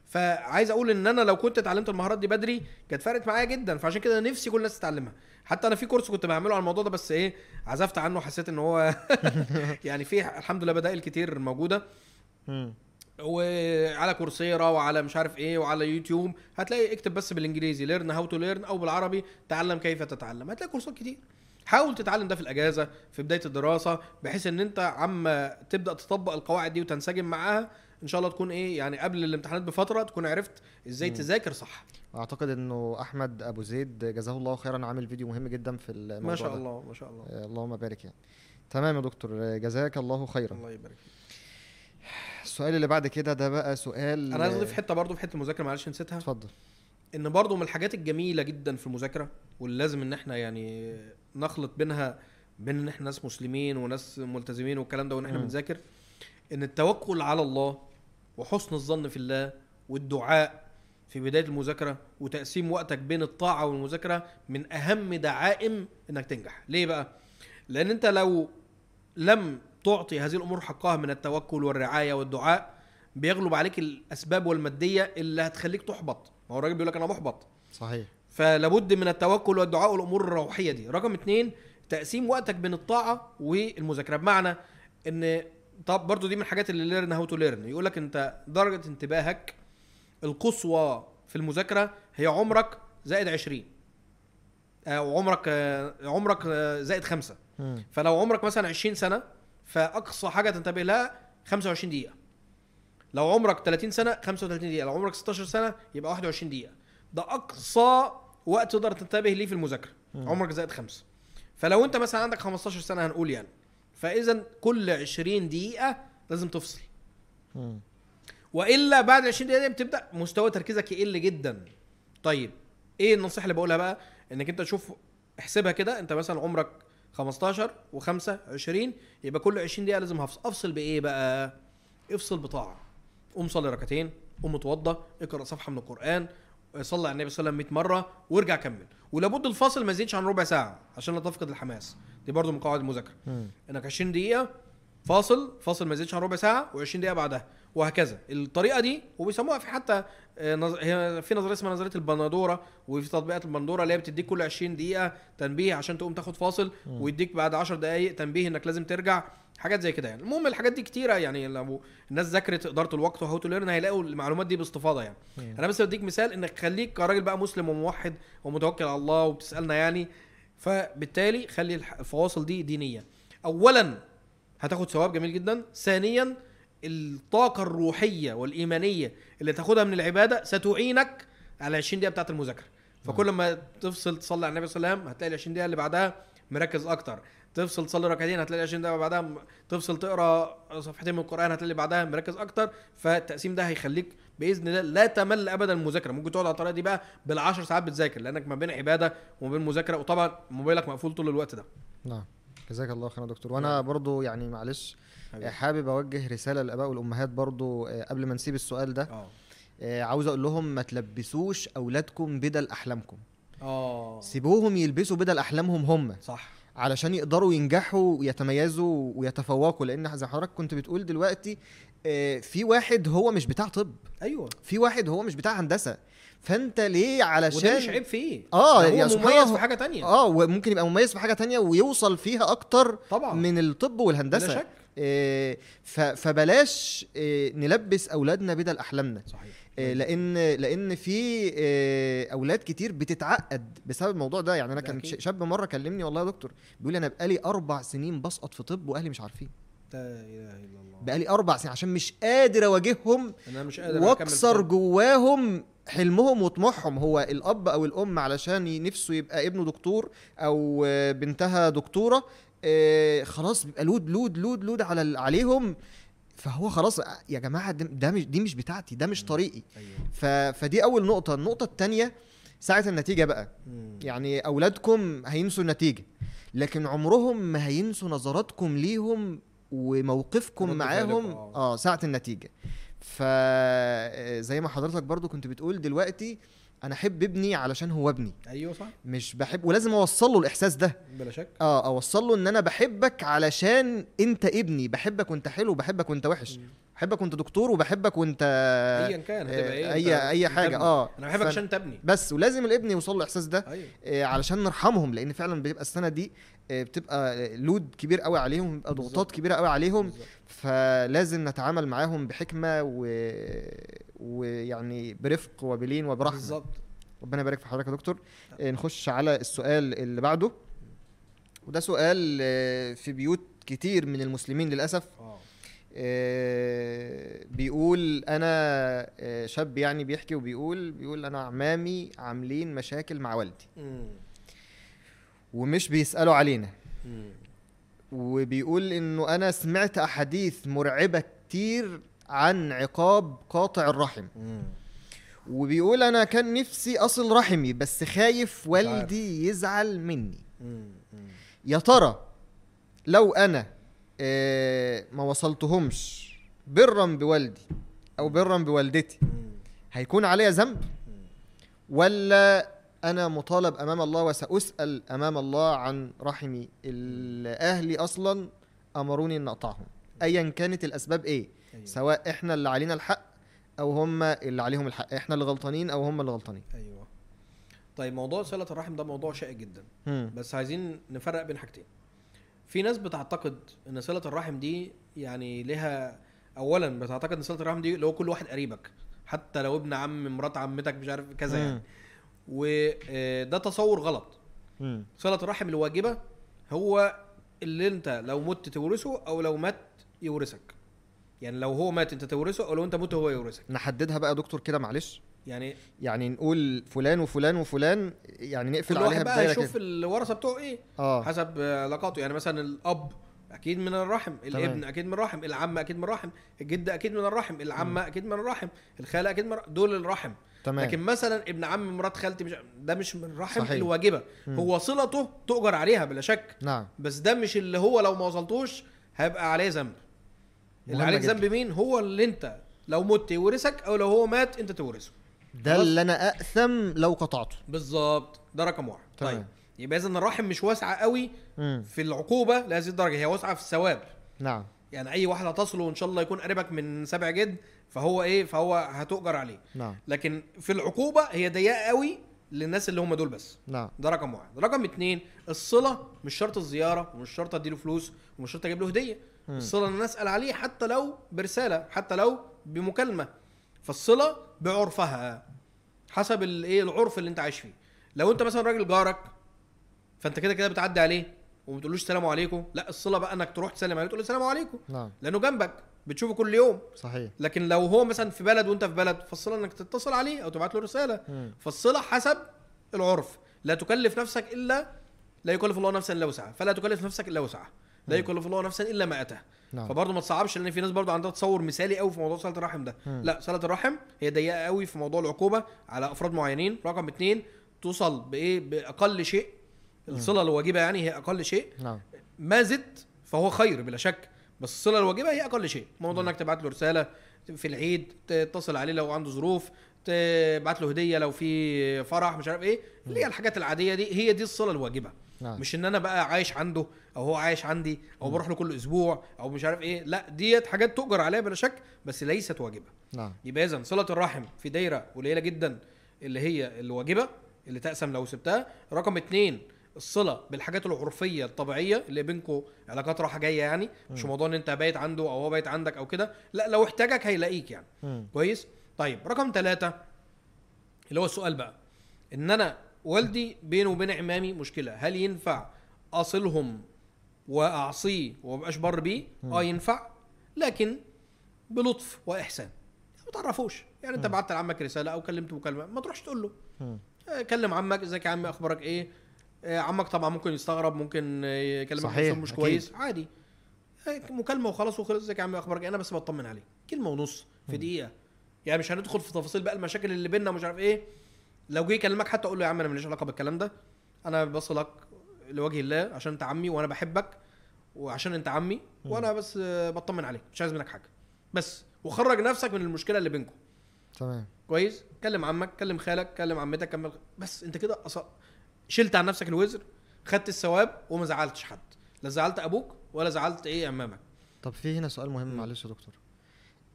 فعايز اقول ان انا لو كنت اتعلمت المهارات دي بدري كانت فرقت معايا جدا فعشان كده نفسي كل الناس تتعلمها حتى انا في كورس كنت بعمله على الموضوع ده بس ايه عزفت عنه حسيت ان هو يعني في الحمد لله بدائل كتير موجوده مم. وعلى كورسيرا وعلى مش عارف ايه وعلى يوتيوب هتلاقي اكتب بس بالانجليزي ليرن هاو تو ليرن او بالعربي تعلم كيف تتعلم هتلاقي كورسات كتير حاول تتعلم ده في الاجازه في بدايه الدراسه بحيث ان انت عما تبدا تطبق القواعد دي وتنسجم معاها ان شاء الله تكون ايه يعني قبل الامتحانات بففتره تكون عرفت ازاي مم. تذاكر صح اعتقد انه احمد ابو زيد جزاه الله خيرا عامل فيديو مهم جدا في الموضوع ما شاء ده. الله ما شاء الله آه، اللهم بارك يعني تمام يا دكتور آه، جزاك الله خيرا الله يبارك فيك. السؤال اللي بعد كده ده بقى سؤال انا عايز اضيف حته برضه في حته المذاكره معلش نسيتها اتفضل ان برضو من الحاجات الجميله جدا في المذاكره واللي لازم ان احنا يعني نخلط بينها بين ان احنا ناس مسلمين وناس ملتزمين والكلام ده وان احنا مم. بنذاكر ان التوكل على الله وحسن الظن في الله والدعاء في بدايه المذاكره وتقسيم وقتك بين الطاعه والمذاكره من اهم دعائم انك تنجح ليه بقى لان انت لو لم تعطي هذه الامور حقها من التوكل والرعايه والدعاء بيغلب عليك الاسباب والماديه اللي هتخليك تحبط ما هو الراجل بيقول لك انا محبط صحيح فلابد من التوكل والدعاء والامور الروحيه دي رقم اتنين تقسيم وقتك بين الطاعه والمذاكره بمعنى ان طب برضو دي من الحاجات اللي ليرن هاو تو ليرن يقول لك انت درجه انتباهك القصوى في المذاكره هي عمرك زائد 20 او عمرك آه، عمرك آه، زائد خمسة مم. فلو عمرك مثلا 20 سنه فاقصى حاجه تنتبه لها 25 دقيقه لو عمرك 30 سنه 35 دقيقه لو عمرك 16 سنه يبقى 21 دقيقه ده اقصى وقت تقدر تنتبه ليه في المذاكره مم. عمرك زائد خمسة فلو انت مثلا عندك 15 سنه هنقول يعني فاذا كل 20 دقيقه لازم تفصل مم. والا بعد 20 دقيقه دي بتبدا مستوى تركيزك يقل جدا طيب ايه النصيحه اللي بقولها بقى انك انت تشوف احسبها كده انت مثلا عمرك 15 و5 20 يبقى كل 20 دقيقه لازم هفصل افصل بايه بقى افصل بطاعه قوم صلي ركعتين قوم اتوضى اقرا صفحه من القران صلي على النبي صلى الله عليه وسلم 100 مره وارجع كمل ولابد الفاصل ما يزيدش عن ربع ساعه عشان لا تفقد الحماس دي برضو من قواعد المذاكره مم. انك 20 دقيقه فاصل فاصل ما يزيدش عن ربع ساعه و20 دقيقه بعدها وهكذا الطريقه دي وبيسموها في حتى آه، نظ... هي في نظريه اسمها نظريه البندوره وفي تطبيقات البندوره اللي هي بتديك كل 20 دقيقه تنبيه عشان تقوم تاخد فاصل مم. ويديك بعد 10 دقائق تنبيه انك لازم ترجع حاجات زي كده يعني المهم الحاجات دي كتيره يعني لو الناس ذاكرت اداره الوقت وهاو تو ليرن هيلاقوا المعلومات دي باستفاضه يعني مم. انا بس بديك مثال انك خليك كراجل بقى مسلم وموحد ومتوكل على الله وبتسالنا يعني فبالتالي خلي الح- الفواصل دي دينيه اولا هتاخد ثواب جميل جدا ثانيا الطاقه الروحيه والايمانيه اللي تاخدها من العباده ستعينك على 20 دقيقه بتاعه المذاكره فكل ما تفصل تصلي على النبي صلى الله عليه وسلم هتلاقي ال 20 دقيقه اللي بعدها مركز اكتر تفصل تصلي ركعتين هتلاقي ال 20 دقيقه بعدها م- تفصل تقرا صفحتين من القران هتلاقي اللي بعدها مركز اكتر فالتقسيم ده هيخليك باذن الله لا تمل ابدا من المذاكره ممكن تقعد على الطريقه دي بقى بالعشر ساعات بتذاكر لانك ما بين عباده وما بين مذاكره وطبعا موبايلك مقفول طول الوقت ده نعم جزاك الله خيرا يا دكتور وانا برضو يعني معلش آه، حابب اوجه رساله للاباء والامهات برضو آه، قبل ما نسيب السؤال ده اه آه، عاوز اقول لهم ما تلبسوش اولادكم بدل احلامكم اه سيبوهم يلبسوا بدل احلامهم هم صح علشان يقدروا ينجحوا ويتميزوا ويتفوقوا لان زي ما حضرتك كنت بتقول دلوقتي آه، في واحد هو مش بتاع طب ايوه في واحد هو مش بتاع هندسه فانت ليه علشان وده مش عيب فيه آه، ده يا هو سبحان مميز الله. في حاجه تانية اه وممكن يبقى مميز في حاجه تانية ويوصل فيها اكتر طبعا من الطب بلا والهندسه شك آه، ف- فبلاش آه، نلبس اولادنا بدل احلامنا صحيح آه، لان لان في آه، اولاد كتير بتتعقد بسبب الموضوع ده يعني انا ده كان أكيد. ش- شاب مره كلمني والله يا دكتور بيقول لي انا بقالي اربع سنين بسقط في طب واهلي مش عارفين لا اله الا الله بقالي اربع سنين عشان مش قادر اواجههم انا مش قادر أكمل واكسر في جواهم حلمهم وطموحهم هو الاب او الام علشان ي- نفسه يبقى ابنه دكتور او آه، بنتها دكتوره آه، خلاص بيبقى لود لود لود لود على ال- عليهم فهو خلاص آه، يا جماعه ده- ده مش دي مش بتاعتي ده مش طريقي ايوه ف... فدي اول نقطه النقطه الثانيه ساعه النتيجه بقى مم. يعني اولادكم هينسوا النتيجه لكن عمرهم ما هينسوا نظراتكم ليهم وموقفكم رد معاهم فعلكم، آه. اه ساعه النتيجه فزي ما حضرتك برضو كنت بتقول دلوقتي انا احب ابني علشان هو ابني ايوه صح مش بحب ولازم اوصل له الاحساس ده بلا شك اه اوصل له ان انا بحبك علشان انت ابني بحبك وانت حلو بحبك وانت وحش بحبك وانت دكتور وبحبك وانت ايا كان هتبقى ايه اي أنت اي حاجه بتبني. اه انا بحبك ف- عشان تبني بس ولازم الابن يوصل له الاحساس ده ايوه آه، علشان نرحمهم لان فعلا بتبقى السنه دي آه، بتبقى لود كبير قوي عليهم بيبقى بالظبط. ضغوطات كبيره قوي عليهم بالظبط. فلازم نتعامل معاهم بحكمه و... ويعني برفق وبلين وبرحمه بالظبط ربنا يبارك في حضرتك يا دكتور آه، نخش على السؤال اللي بعده وده سؤال آه، في بيوت كتير من المسلمين للاسف اه آه، بيقول انا آه، شاب يعني بيحكي وبيقول بيقول انا عمامي عاملين مشاكل مع والدي مم. ومش بيسالوا علينا مم. وبيقول انه انا سمعت احاديث مرعبه كتير عن عقاب قاطع الرحم مم. وبيقول انا كان نفسي اصل رحمي بس خايف عارف. والدي يزعل مني مم. مم. يا ترى لو انا آه، ما وصلتهمش برا بوالدي او برا بوالدتي مم. هيكون عليا ذنب ولا انا مطالب امام الله وساسال امام الله عن رحمي اللي اهلي اصلا امروني ان اقطعهم ايا كانت الاسباب ايه أيوة. سواء احنا اللي علينا الحق او هم اللي عليهم الحق احنا اللي غلطانين او هم اللي غلطانين ايوه طيب موضوع صله الرحم ده موضوع شائك جدا مم. بس عايزين نفرق بين حاجتين في ناس بتعتقد ان صله الرحم دي يعني لها اولا بتعتقد ان صله الرحم دي اللي هو كل واحد قريبك حتى لو ابن عم مرات عمتك مش عارف كذا مم. يعني وده تصور غلط مم. صله الرحم الواجبه هو اللي انت لو مت تورثه او لو مات يورثك يعني لو هو مات انت تورثه او لو انت مت هو يورثك نحددها بقى يا دكتور كده معلش يعني يعني نقول فلان وفلان وفلان يعني نقفل كل عليها واحد بقى بدايره يشوف كده الورثه بتوعه ايه اه حسب علاقاته يعني مثلا الاب اكيد من الرحم الابن اكيد من الرحم العم اكيد من الرحم الجد اكيد من الرحم العمه اكيد من الرحم الخاله اكيد من الرحم. دول الرحم تمام لكن مثلا ابن عم مرات خالتي مش ده مش من الرحم صحيح. الواجبه مم. هو صلته تؤجر عليها بلا شك نعم بس ده مش اللي هو لو ما وصلتوش هيبقى عليه ذنب اللي مهمة عليك جدا. ذنب مين هو اللي انت لو مت يورثك او لو هو مات انت تورثه ده خلاص. اللي انا ااثم لو قطعته بالظبط ده رقم واحد تمام. طيب يبقى اذا الرحم مش واسعه قوي مم. في العقوبه لهذه الدرجه هي واسعه في الثواب نعم يعني اي واحد هتصله وان شاء الله يكون قريبك من سبع جد فهو ايه فهو هتؤجر عليه نعم لكن في العقوبه هي ضيقه قوي للناس اللي هم دول بس نعم ده رقم واحد رقم اتنين الصله مش شرط الزياره ومش شرط اديله فلوس ومش شرط اجيب له هديه مم. الصله ان انا اسال عليه حتى لو برساله حتى لو بمكالمه فالصله بعرفها حسب الايه العرف اللي انت عايش فيه لو انت مثلا راجل جارك فانت كده كده بتعدي عليه وما بتقولوش السلام عليكم لا الصله بقى انك تروح تسلم عليه تقول له السلام عليكم نعم لانه جنبك بتشوفه كل يوم صحيح لكن لو هو مثلا في بلد وانت في بلد فالصله انك تتصل عليه او تبعت له رساله مم. فالصله حسب العرف لا تكلف نفسك الا لا يكلف الله نفسا الا وسعها فلا تكلف نفسك الا وسعها لا يكلف الله نفسا الا ما اتاها نعم فبرضه ما تصعبش لان في ناس برضه عندها تصور مثالي قوي في موضوع صله الرحم ده مم. لا صله الرحم هي ضيقه قوي في موضوع العقوبه على افراد معينين رقم اتنين توصل بايه باقل شيء الصله الواجبه يعني هي اقل شيء نعم ما زدت فهو خير بلا شك بس الصله الواجبه هي اقل شيء موضوع انك تبعت له رساله في العيد تتصل عليه لو عنده ظروف تبعت له هديه لو في فرح مش عارف ايه اللي هي الحاجات العاديه دي هي دي الصله الواجبه نعم مش ان انا بقى عايش عنده او هو عايش عندي او بروح له كل اسبوع او مش عارف ايه لا ديت حاجات تؤجر عليها بلا شك بس ليست واجبه نعم يبقى اذا صله الرحم في دايره قليله جدا اللي هي الواجبه اللي تقسم لو سبتها رقم اتنين الصله بالحاجات العرفيه الطبيعيه اللي بينكم علاقات رايحه جايه يعني مش موضوع ان انت بايت عنده او هو بايت عندك او كده لا لو احتاجك هيلاقيك يعني مم. كويس طيب رقم ثلاثة اللي هو السؤال بقى ان انا والدي بينه وبين عمامي مشكله هل ينفع اصلهم واعصيه ومبقاش بر بيه اه ينفع لكن بلطف واحسان ما تعرفوش يعني انت بعت لعمك رساله او كلمته مكالمه ما تروحش تقول له مم. آه، كلم عمك ازيك يا عمي اخبارك ايه آه، عمك طبعا ممكن يستغرب ممكن آه، يكلمك صحيح، بأسلوب مش أكيد. كويس عادي آه، مكالمه وخلاص وخلص ازيك يا عمي اخبارك ايه انا بس بطمن عليك كلمه ونص في دقيقه يعني مش هندخل في تفاصيل بقى المشاكل اللي بيننا ومش عارف ايه لو جه يكلمك حتى اقول له يا عم انا ماليش علاقه بالكلام ده انا بصلك لوجه الله عشان انت عمي وانا بحبك وعشان انت عمي وانا بس آه، بطمن عليك مش عايز منك حاجه بس وخرج نفسك من المشكله اللي بينكم تمام كويس كلم عمك كلم خالك كلم عمتك كمل بس انت كده أص... شلت عن نفسك الوزر خدت الثواب وما زعلتش حد لا زعلت ابوك ولا زعلت ايه عمامك طب في هنا سؤال مهم معلش يا دكتور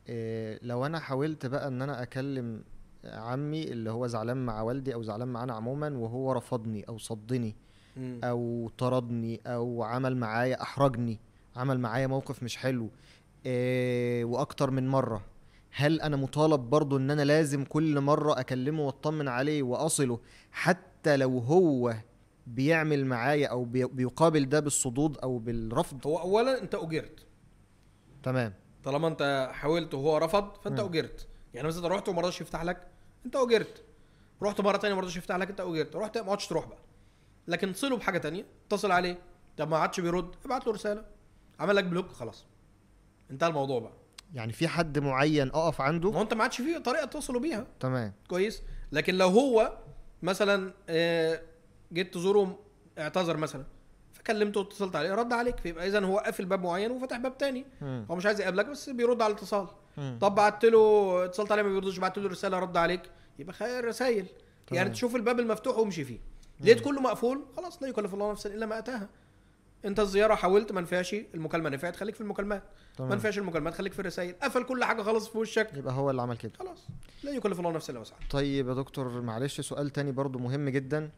إيه لو انا حاولت بقى ان انا اكلم عمي اللي هو زعلان مع والدي او زعلان معانا عموما وهو رفضني او صدني مم. او طردني او عمل معايا احرجني عمل معايا موقف مش حلو إيه واكتر من مره هل انا مطالب برضو ان انا لازم كل مره اكلمه واطمن عليه واصله حتى لو هو بيعمل معايا او بي- بيقابل ده بالصدود او بالرفض هو اولا انت اجرت تمام طالما انت حاولت وهو رفض فانت مم. اجرت يعني مثلا انت رحت وما رضاش يفتح لك انت اجرت رحت مره تانية ما رضاش يفتح لك انت اجرت رحت ما عادش تروح بقى لكن تصله بحاجه تانية اتصل عليه طب ما عادش بيرد ابعت له رساله عمل لك بلوك خلاص انتهى الموضوع بقى يعني في حد معين اقف ما عنده هو انت ما عادش فيه طريقه توصلوا بيها تمام كويس لكن لو هو مثلا آه، جيت تزوره اعتذر مثلا فكلمته واتصلت عليه رد عليك فيبقى اذا هو قافل باب معين وفتح باب تاني مم. هو مش عايز يقابلك بس بيرد على الاتصال مم. طب بعت له اتصلت عليه ما بيردش بعت له رساله رد عليك يبقى خير رسايل يعني تمام. تشوف الباب المفتوح وامشي فيه لقيت كله مقفول خلاص لا يكلف الله نفسا الا ما اتاها انت الزياره حاولت ما نفعش المكالمه نفعت خليك في المكالمات ما تمام نفعش المكالمات خليك في الرسائل قفل كل حاجه خلاص في وشك يبقى هو اللي عمل كده خلاص لا يكلف الله نفسا الا وسعها طيب يا دكتور معلش سؤال تاني برضو مهم جدا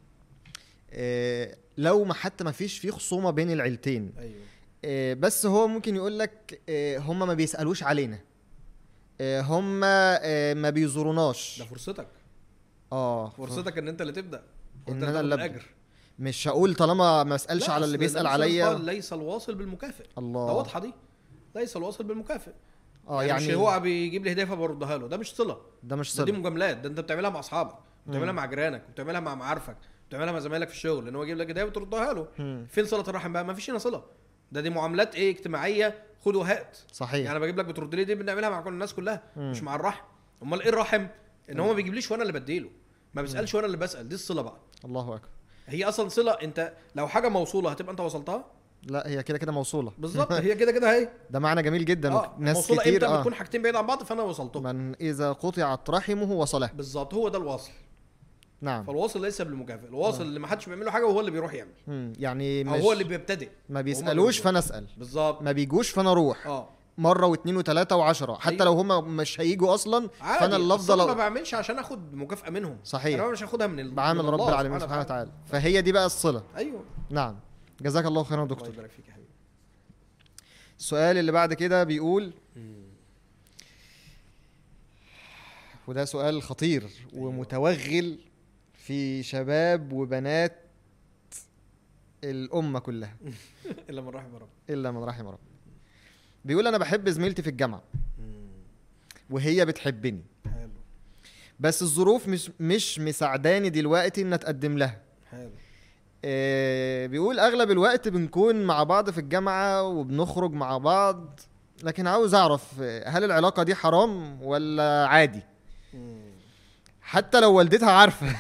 إيه لو ما حتى ما فيش في خصومه بين العيلتين ايوه إيه بس هو ممكن يقول لك إيه هم ما بيسالوش علينا إيه هم إيه ما بيزوروناش ده فرصتك اه فرصتك ان انت اللي تبدا إن وأنت أنا تاخد اللي أبدأ. الاجر مش هقول طالما ما اسالش لا، على اللي أصل بيسال النبي صلى الله عليه عليا وسلم قال ليس الواصل بالمكافئ ده الله واضحه دي ليس الواصل بالمكافئ اه يعني, يعني مش هو بيجيب لي هديه فبردها له ده مش صله ده مش ده دي صدق مجاملات ده انت بتعملها مع اصحابك بتعملها مم. مع جيرانك بتعملها مع معارفك بتعملها مع زمايلك في الشغل لان هو يجيب لك هديه وتردها له مم. فين صله الرحم بقى ما فيش هنا صله ده دي معاملات ايه اجتماعيه خد وهات صحيح يعني انا بجيب لك بترد لي دي بنعملها مع كل الناس كلها مم. مش مع الرحم امال ايه الرحم ان هو ما بيجيبليش وانا اللي بديله ما بيسالش وانا اللي بسال دي الصله بقى الله اكبر هي اصلا صله انت لو حاجه موصوله هتبقى انت وصلتها لا هي كده كده موصوله بالظبط هي كده كده اهي ده معنى جميل جدا اه ناس موصوله كتير امتى اه بتكون حاجتين بعيد عن بعض فانا وصلتهم من اذا قطعت رحمه وصله بالظبط هو ده الواصل نعم فالواصل ليس بالمكافئ الواصل اللي ما حدش بيعمل له حاجه وهو اللي بيروح يعمل مم. يعني او مش هو اللي بيبتدئ ما وهما بيسالوش بيبدأوا. فانا اسال بالظبط ما بيجوش فانا اروح اه مره واثنين وثلاثه وعشرة حتى أيوة. لو هم مش هيجوا اصلا عادي فانا اللي أصل أنا ما افضل بعملش عشان اخد مكافاه منهم صحيح. انا مش هاخدها من ال- بعامل من رب الله العالمين سبحانه وتعالى فهي دي بقى الصله ايوه نعم جزاك الله خيرا يا الله دكتور يبارك فيك يا حبيبي السؤال اللي بعد كده بيقول وده سؤال خطير ومتوغل في شباب وبنات الأمة كلها الا من رحم ربي إلا من رحم ربي بيقول أنا بحب زميلتي في الجامعة وهي بتحبني حلو بس الظروف مش مش مساعداني دلوقتي إن أتقدم لها حلو آه، بيقول اغلب الوقت بنكون مع بعض في الجامعه وبنخرج مع بعض لكن عاوز اعرف آه، هل العلاقه دي حرام ولا عادي حتى لو والدتها عارفه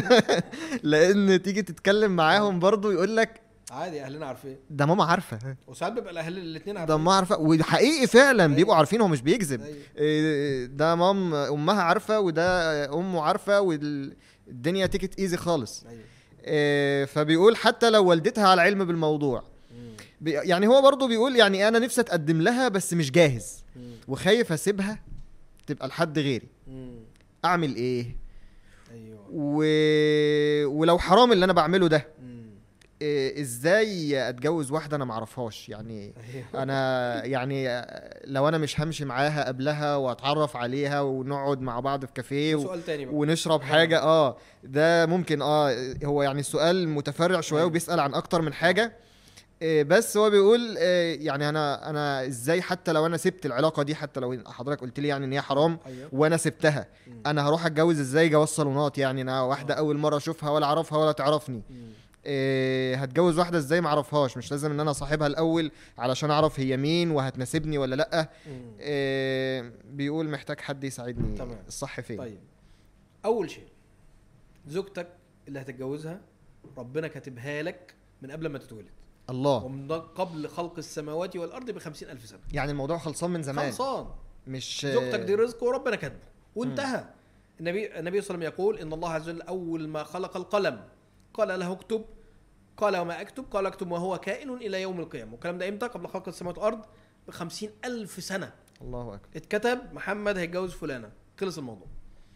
لان تيجي تتكلم معاهم برضو يقول لك عادي اهلنا عارفين ده ماما عارفه وساعات بيبقى الاهل الاثنين ده عارفين ماما عارفه وحقيقي فعلا أيوة. بيبقوا عارفين هو مش بيكذب أيوة. إيه، ده مام امها عارفه وده امه عارفه والدنيا تيكت ايزي خالص ايوه إيه، فبيقول حتى لو والدتها على علم بالموضوع مم. بي- يعني هو برضه بيقول يعني انا نفسي اتقدم لها بس مش جاهز مم. وخايف اسيبها تبقى لحد غيري مم. اعمل ايه ايوه و... ولو حرام اللي انا بعمله ده مم. إيه ازاي اتجوز واحده انا معرفهاش يعني ايوه انا يعني لو انا مش همشي معاها قبلها واتعرف عليها ونقعد مع بعض في كافيه و... سؤال تاني بقى ونشرب حاجه اه ده ممكن اه هو يعني السؤال متفرع شويه أيوة. وبيسال عن اكتر من حاجه إيه، بس هو بيقول إيه، يعني انا انا ازاي حتى لو انا سبت العلاقه دي حتى لو حضرتك قلت لي يعني ان هي حرام ايوه وانا سبتها مم. انا هروح اتجوز ازاي جواز صالونات يعني انا واحده آه. اول مره اشوفها ولا اعرفها ولا تعرفني مم. إيه هتجوز واحده ازاي ما اعرفهاش مش لازم ان انا صاحبها الاول علشان اعرف هي مين وهتناسبني ولا لا مم. إيه بيقول محتاج حد يساعدني تمام. الصح فين طيب اول شيء زوجتك اللي هتتجوزها ربنا كاتبها لك من قبل ما تتولد الله ومن قبل خلق السماوات والارض ب ألف سنه يعني الموضوع خلصان من زمان خلصان مش زوجتك دي رزق وربنا كاتبه وانتهى النبي النبي صلى الله عليه وسلم يقول ان الله عز وجل اول ما خلق القلم قال له اكتب قال وما اكتب قال اكتب وهو كائن الى يوم القيامه والكلام ده امتى قبل خلق السماوات والارض ب ألف سنه الله اكبر اتكتب محمد هيتجوز فلانه خلص الموضوع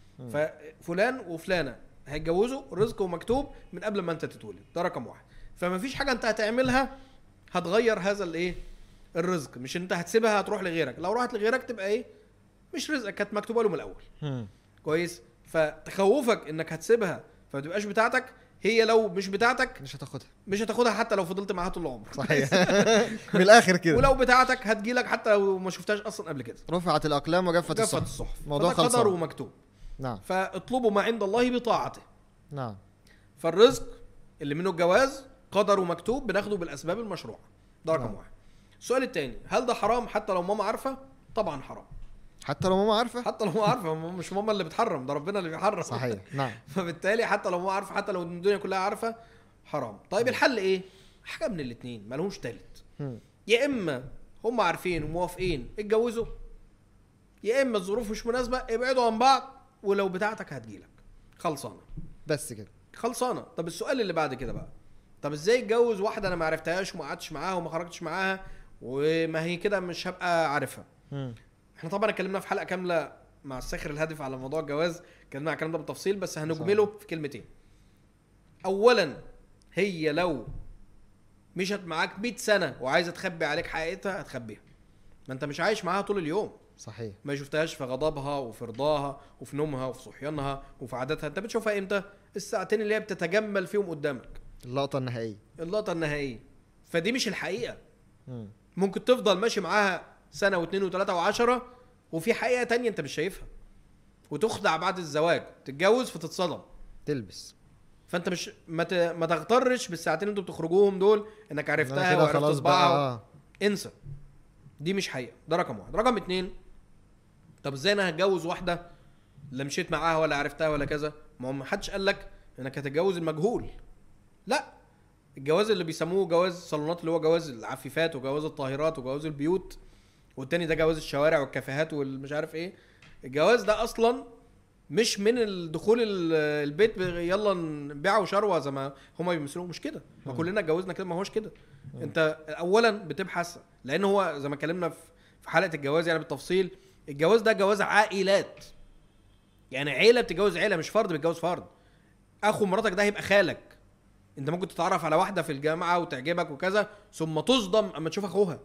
ففلان وفلانه هيتجوزوا رزق ومكتوب من قبل ما انت تتولد ده رقم واحد فما فيش حاجه انت هتعملها هتغير هذا الايه الرزق مش انت هتسيبها هتروح لغيرك لو راحت لغيرك تبقى ايه مش رزقك كانت مكتوبه له من الاول مم. كويس فتخوفك انك هتسيبها فما تبقاش بتاعتك هي لو مش بتاعتك مش هتاخدها مش هتاخدها حتى لو فضلت معاها طول العمر صحيح من الاخر كده ولو بتاعتك هتجيلك حتى لو ما شفتهاش اصلا قبل كده رفعت الاقلام وجفت جفت الصحف الصحف موضوع فده قدر خلصان. ومكتوب نعم فاطلبوا ما عند الله بطاعته نعم فالرزق اللي منه الجواز قدر ومكتوب بناخده بالاسباب المشروعه ده رقم نعم. واحد السؤال الثاني هل ده حرام حتى لو ماما عارفه طبعا حرام حتى لو ماما عارفه حتى لو ماما عارفه ماما- مش ماما اللي بتحرم ده ربنا اللي بيحرم صحيح نعم فبالتالي حتى لو ماما عارفه حتى لو الدنيا كلها عارفه حرام طيب الحل ايه حاجه من الاثنين ما لهمش تالت مم. يا اما هم عارفين وموافقين اتجوزوا يا اما الظروف مش مناسبه ابعدوا عن بعض ولو بتاعتك هتجيلك خلصانه بس كده خلصانه طب السؤال اللي بعد كده بقى طب ازاي اتجوز واحده انا ما عرفتهاش وما قعدتش معاها وما خرجتش معاها وما هي كده مش هبقى عارفها مم. احنا طبعا اتكلمنا في حلقه كامله مع الساخر الهادف على موضوع الجواز اتكلمنا على الكلام ده بالتفصيل بس هنجمله في كلمتين اولا هي لو مشت معاك 100 سنه وعايزه تخبي عليك حقيقتها هتخبيها ما انت مش عايش معاها طول اليوم صحيح ما شفتهاش في غضبها وفي رضاها وفي نومها وفي صحيانها وفي عاداتها انت بتشوفها امتى الساعتين اللي هي بتتجمل فيهم قدامك اللقطه النهائيه اللقطه النهائيه فدي مش الحقيقه مم. ممكن تفضل ماشي معاها سنه واثنين وثلاثه وعشرة وفي حقيقه تانية انت مش شايفها وتخدع بعد الزواج تتجوز فتتصدم تلبس فانت مش ما ت- ما تغترش بالساعتين اللي انتوا بتخرجوهم دول انك أنا عرفتها كده وعرفت خلاص صباعها بقى آه. انسى دي مش حقيقه ده رقم واحد رقم اتنين طب ازاي انا هتجوز واحده لا مشيت معاها ولا عرفتها ولا كذا ما هو ما حدش قال لك انك هتتجوز المجهول لا الجواز اللي بيسموه جواز صالونات اللي هو جواز العفيفات وجواز الطاهرات وجواز البيوت والتاني ده جواز الشوارع والكافيهات والمش عارف ايه الجواز ده اصلا مش من الدخول ال- البيت ب- يلا نبيع وشروه زي ما هما بيمثلوه مش كده ما مم. كلنا اتجوزنا كده ما هوش كده انت اولا بتبحث لان هو زي ما اتكلمنا في في حلقه الجواز يعني بالتفصيل الجواز ده جواز عائلات يعني عيله بتتجوز عيله مش فرد بيتجوز فرد اخو مراتك ده هيبقى خالك انت ممكن تتعرف على واحده في الجامعه وتعجبك وكذا ثم تصدم اما تشوف اخوها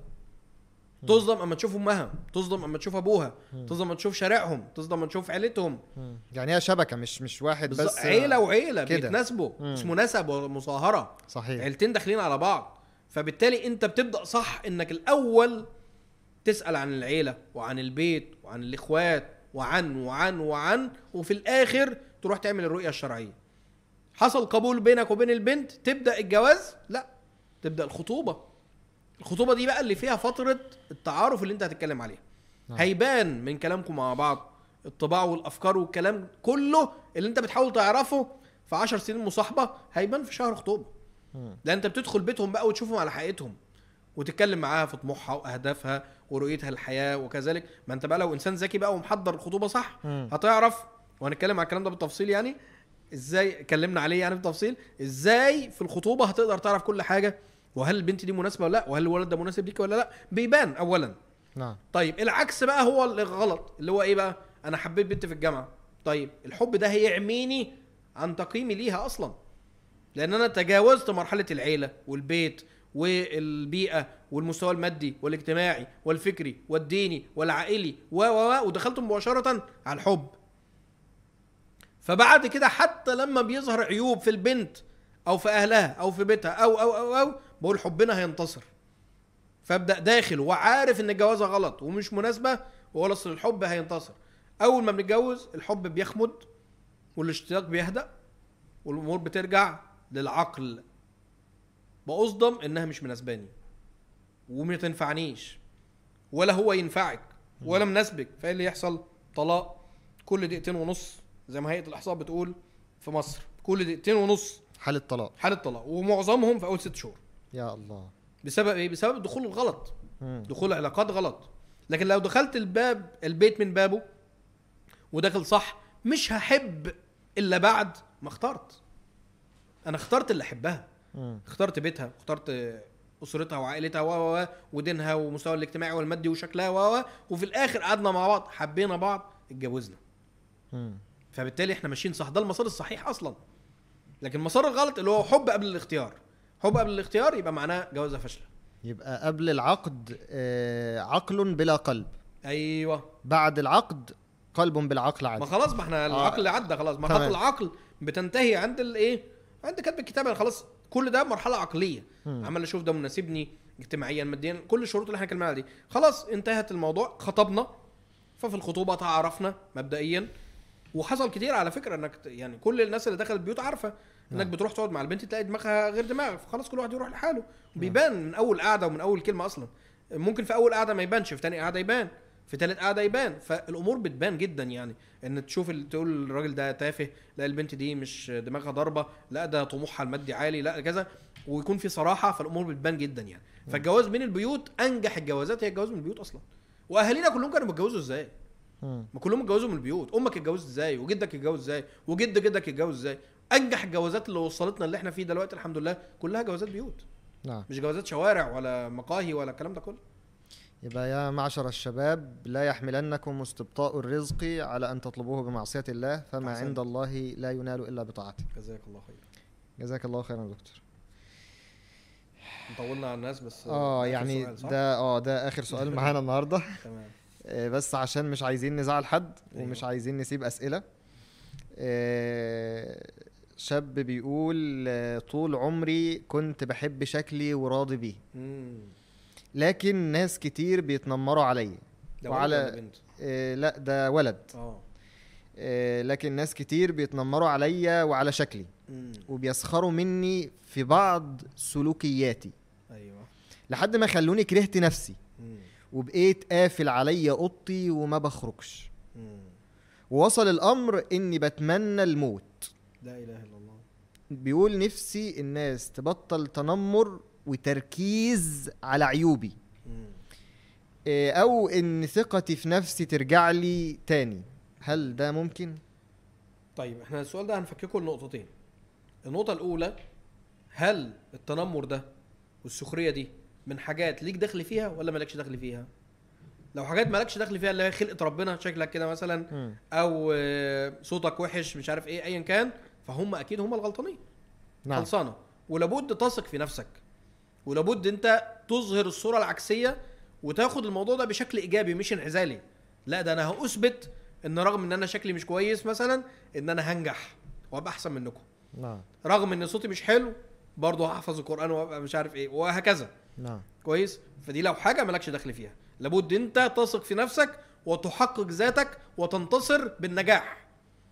تصدم اما تشوف امها تصدم اما تشوف ابوها تصدم اما تشوف شارعهم تصدم اما تشوف عيلتهم مم. يعني هي شبكه مش مش واحد بالظبط. بس عيله وعيله كده. بيتناسبوا مم. اسمه نسب ومصاهره صحيح عيلتين داخلين على بعض فبالتالي انت بتبدا صح انك الاول تسال عن العيله وعن البيت وعن الاخوات وعن وعن وعن وفي الاخر تروح تعمل الرؤيه الشرعيه حصل قبول بينك وبين البنت تبدا الجواز لا تبدا الخطوبه الخطوبه دي بقى اللي فيها فتره التعارف اللي انت هتتكلم عليها نعم. هيبان من كلامكم مع بعض الطباع والافكار والكلام كله اللي انت بتحاول تعرفه في 10 سنين مصاحبه هيبان في شهر خطوبه مم. ده انت بتدخل بيتهم بقى وتشوفهم على حقيقتهم وتتكلم معاها في طموحها واهدافها ورؤيتها للحياه وكذلك ما انت بقى لو انسان ذكي بقى ومحضر الخطوبه صح مم. هتعرف وهنتكلم على الكلام ده بالتفصيل يعني ازاي اتكلمنا عليه يعني بالتفصيل ازاي في الخطوبه هتقدر تعرف كل حاجه وهل البنت دي مناسبه ولا لا وهل الولد ده مناسب ليك ولا لا بيبان اولا نعم طيب العكس بقى هو اللي غلط اللي هو ايه بقى انا حبيت بنت في الجامعه طيب الحب ده هيعميني عن تقييمي ليها اصلا لان انا تجاوزت مرحله العيله والبيت والبيئه والمستوى المادي والاجتماعي والفكري والديني والعائلي و و و ودخلت مباشره على الحب فبعد كده حتى لما بيظهر عيوب في البنت او في اهلها او في بيتها او او او, أو بقول حبنا هينتصر فابدا داخل وعارف ان الجوازه غلط ومش مناسبه واقول اصل الحب هينتصر اول ما بنتجوز الحب بيخمد والاشتياق بيهدأ والامور بترجع للعقل بأصدم انها مش مناسباني وما تنفعنيش ولا هو ينفعك ولا مناسبك فايه اللي يحصل طلاق كل دقيقتين ونص زي ما هيئه الاحصاء بتقول في مصر كل دقيقتين ونص حالة طلاق حاله طلاق ومعظمهم في اول ست شهور يا الله بسبب ايه بسبب الدخول الغلط مم. دخول علاقات غلط لكن لو دخلت الباب البيت من بابه وداخل صح مش هحب الا بعد ما اخترت انا اخترت اللي احبها مم. اخترت بيتها اخترت اسرتها وعائلتها و و و ودينها ومستواها الاجتماعي والمادي وشكلها و و وفي الاخر قعدنا مع بعض حبينا بعض اتجوزنا مم. فبالتالي احنا ماشيين صح ده المسار الصحيح اصلا لكن المسار الغلط اللي هو حب قبل الاختيار حب قبل الاختيار يبقى معناه جوازه فاشله يبقى قبل العقد آه، عقل بلا قلب ايوه بعد العقد قلب بالعقل ما عادي خلاص ما احنا العقل عدى خلاص مرحله تمام. العقل بتنتهي عند الايه عند كتب الكتاب يعني خلاص كل ده مرحله عقليه مم. عمال اشوف ده مناسبني اجتماعيا ماديا كل الشروط اللي احنا اتكلمنا عليها دي خلاص انتهت الموضوع خطبنا ففي الخطوبه تعرفنا مبدئيا وحصل كتير على فكره انك ت- يعني كل الناس اللي دخلت البيوت عارفه انك نعم. بتروح تقعد مع البنت تلاقي دماغها غير دماغك فخلاص كل واحد يروح لحاله بيبان من اول قعده ومن اول كلمه اصلا ممكن في اول قعده ما يبانش في تاني قعده يبان في تالت قعده يبان فالامور بتبان جدا يعني ان تشوف ال- تقول الراجل ده تافه لا البنت دي مش دماغها ضربه لا ده طموحها المادي عالي لا كذا ويكون في صراحه فالامور بتبان جدا يعني فالجواز من البيوت انجح الجوازات هي الجواز من البيوت اصلا واهالينا كلهم كانوا بيتجوزوا ازاي مم. ما كلهم اتجوزوا من البيوت امك اتجوزت ازاي وجدك اتجوز ازاي وجد جدك اتجوز ازاي انجح الجوازات اللي وصلتنا اللي احنا فيه دلوقتي الحمد لله كلها جوازات بيوت نعم مش جوازات شوارع ولا مقاهي ولا الكلام ده كله يبقى يا معشر الشباب لا يحملنكم استبطاء الرزق على أن تطلبوه بمعصية الله فما أحسنت. عند الله لا ينال إلا بطاعته جزاك الله خير جزاك الله خيرا يا دكتور طولنا على الناس بس اه آخر يعني سؤال، صح؟ ده اه ده اخر سؤال معانا النهارده تمام آه، بس عشان مش عايزين نزعل حد ومش أيوة. عايزين نسيب اسئله آه، شاب بيقول آه، طول عمري كنت بحب شكلي وراضي بيه مم. لكن ناس كتير بيتنمروا عليا ده وعلى- ولد ولا بنت آه، لا ده ولد اه آه، لكن ناس كتير بيتنمروا عليا وعلى شكلي مم. وبيسخروا مني في بعض سلوكياتي ايوه لحد ما خلوني كرهت نفسي مم. وبقيت قافل عليا اوضتي وما بخرجش مم. ووصل الامر اني بتمنى الموت لا اله الا الله بيقول نفسي الناس تبطل تنمر وتركيز على عيوبي مم. إيه، او ان ثقتي في نفسي ترجع لي تاني هل ده ممكن طيب احنا السؤال ده هنفككه لنقطتين النقطة الأولى هل التنمر ده والسخرية دي من حاجات ليك دخل فيها ولا مالكش دخل فيها؟ لو حاجات مالكش دخل فيها اللي هي خلقة ربنا شكلك كده مثلا مم. أو آه، صوتك وحش مش عارف إيه أيا كان فهم أكيد هم الغلطانين نعم خلصانة ولابد تثق في نفسك ولابد أنت تظهر الصورة العكسية وتاخد الموضوع ده بشكل إيجابي مش انعزالي لا ده أنا هأثبت إن رغم إن أنا شكلي مش كويس مثلا إن أنا هنجح وأبقى أحسن منكم نعم رغم ان صوتي مش حلو برضه هحفظ القران وابقى مش عارف ايه وهكذا نعم كويس فدي لو حاجه مالكش دخل فيها لابد انت تثق في نفسك وتحقق ذاتك وتنتصر بالنجاح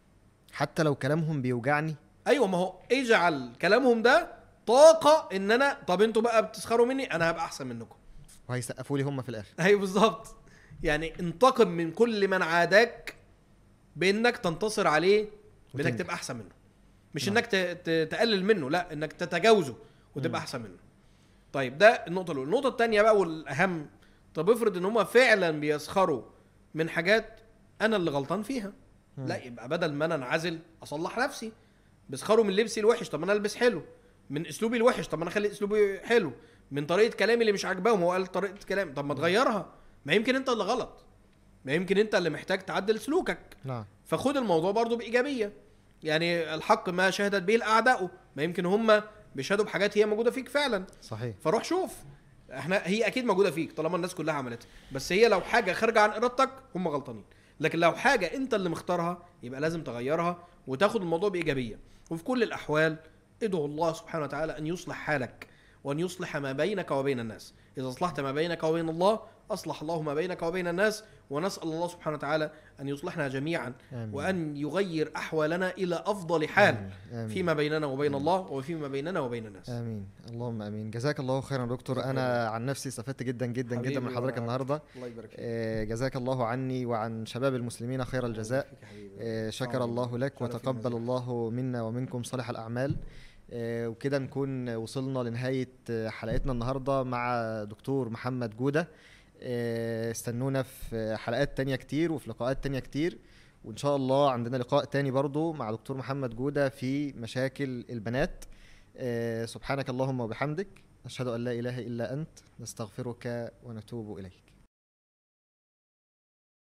حتى لو كلامهم بيوجعني ايوه ما هو اجعل كلامهم ده طاقه ان انا طب انتوا بقى بتسخروا مني انا هبقى احسن منكم وهيسقفوا لي هم في الاخر ايوه بالظبط يعني انتقم من كل من عاداك بانك تنتصر عليه بانك وتنجح. تبقى احسن منه مش نعم. انك ت- ت- تقلل منه لا انك تتجاوزه مم. وتبقى احسن منه طيب ده النقطه الاولى النقطه الثانيه بقى والاهم طب افرض ان هم فعلا بيسخروا من حاجات انا اللي غلطان فيها مم. لا يبقى بدل ما انا انعزل اصلح نفسي بيسخروا من لبسي الوحش طب انا البس حلو من اسلوبي الوحش طب انا اخلي اسلوبي حلو من طريقه كلامي اللي مش عاجباهم هو قال طريقه كلام طب ما تغيرها ما يمكن انت اللي غلط ما يمكن انت اللي محتاج تعدل سلوكك نعم فخد الموضوع برضو بايجابيه يعني الحق ما شهدت به الاعداء ما يمكن هم بيشهدوا بحاجات هي موجوده فيك فعلا صحيح فروح شوف احنا هي اكيد موجوده فيك طالما الناس كلها عملتها بس هي لو حاجه خارجه عن ارادتك هم غلطانين لكن لو حاجه انت اللي مختارها يبقى لازم تغيرها وتاخد الموضوع بايجابيه وفي كل الاحوال ادعو الله سبحانه وتعالى ان يصلح حالك وان يصلح ما بينك وبين الناس اذا اصلحت ما بينك وبين الله اصلح الله ما بينك وبين الناس ونسال الله سبحانه وتعالى ان يصلحنا جميعا آمين. وان يغير احوالنا الى افضل حال آمين. آمين. فيما بيننا وبين الله وفيما بيننا وبين الناس امين اللهم امين جزاك الله خيرا يا دكتور انا عن نفسي استفدت جدا جدا جدا من حبيبي حضرتك وأنا- النهارده الله يبارك فيك آه، جزاك الله عني وعن شباب المسلمين خير الجزاء فيك يا حبيبي. آه، شكر شكرا. الله لك شرف وتقبل المزيد. الله منا ومنكم صالح الأعمال آه، وكده نكون وصلنا لنهاية آه، حلقتنا النهاردة مع دكتور محمد جودة آه، استنونا في حلقات تانية كتير وفي لقاءات تانية كتير وإن شاء الله عندنا لقاء تاني برضو مع دكتور محمد جودة في مشاكل البنات آه، سبحانك اللهم وبحمدك نشهد ان لا اله الا انت نستغفرك ونتوب اليك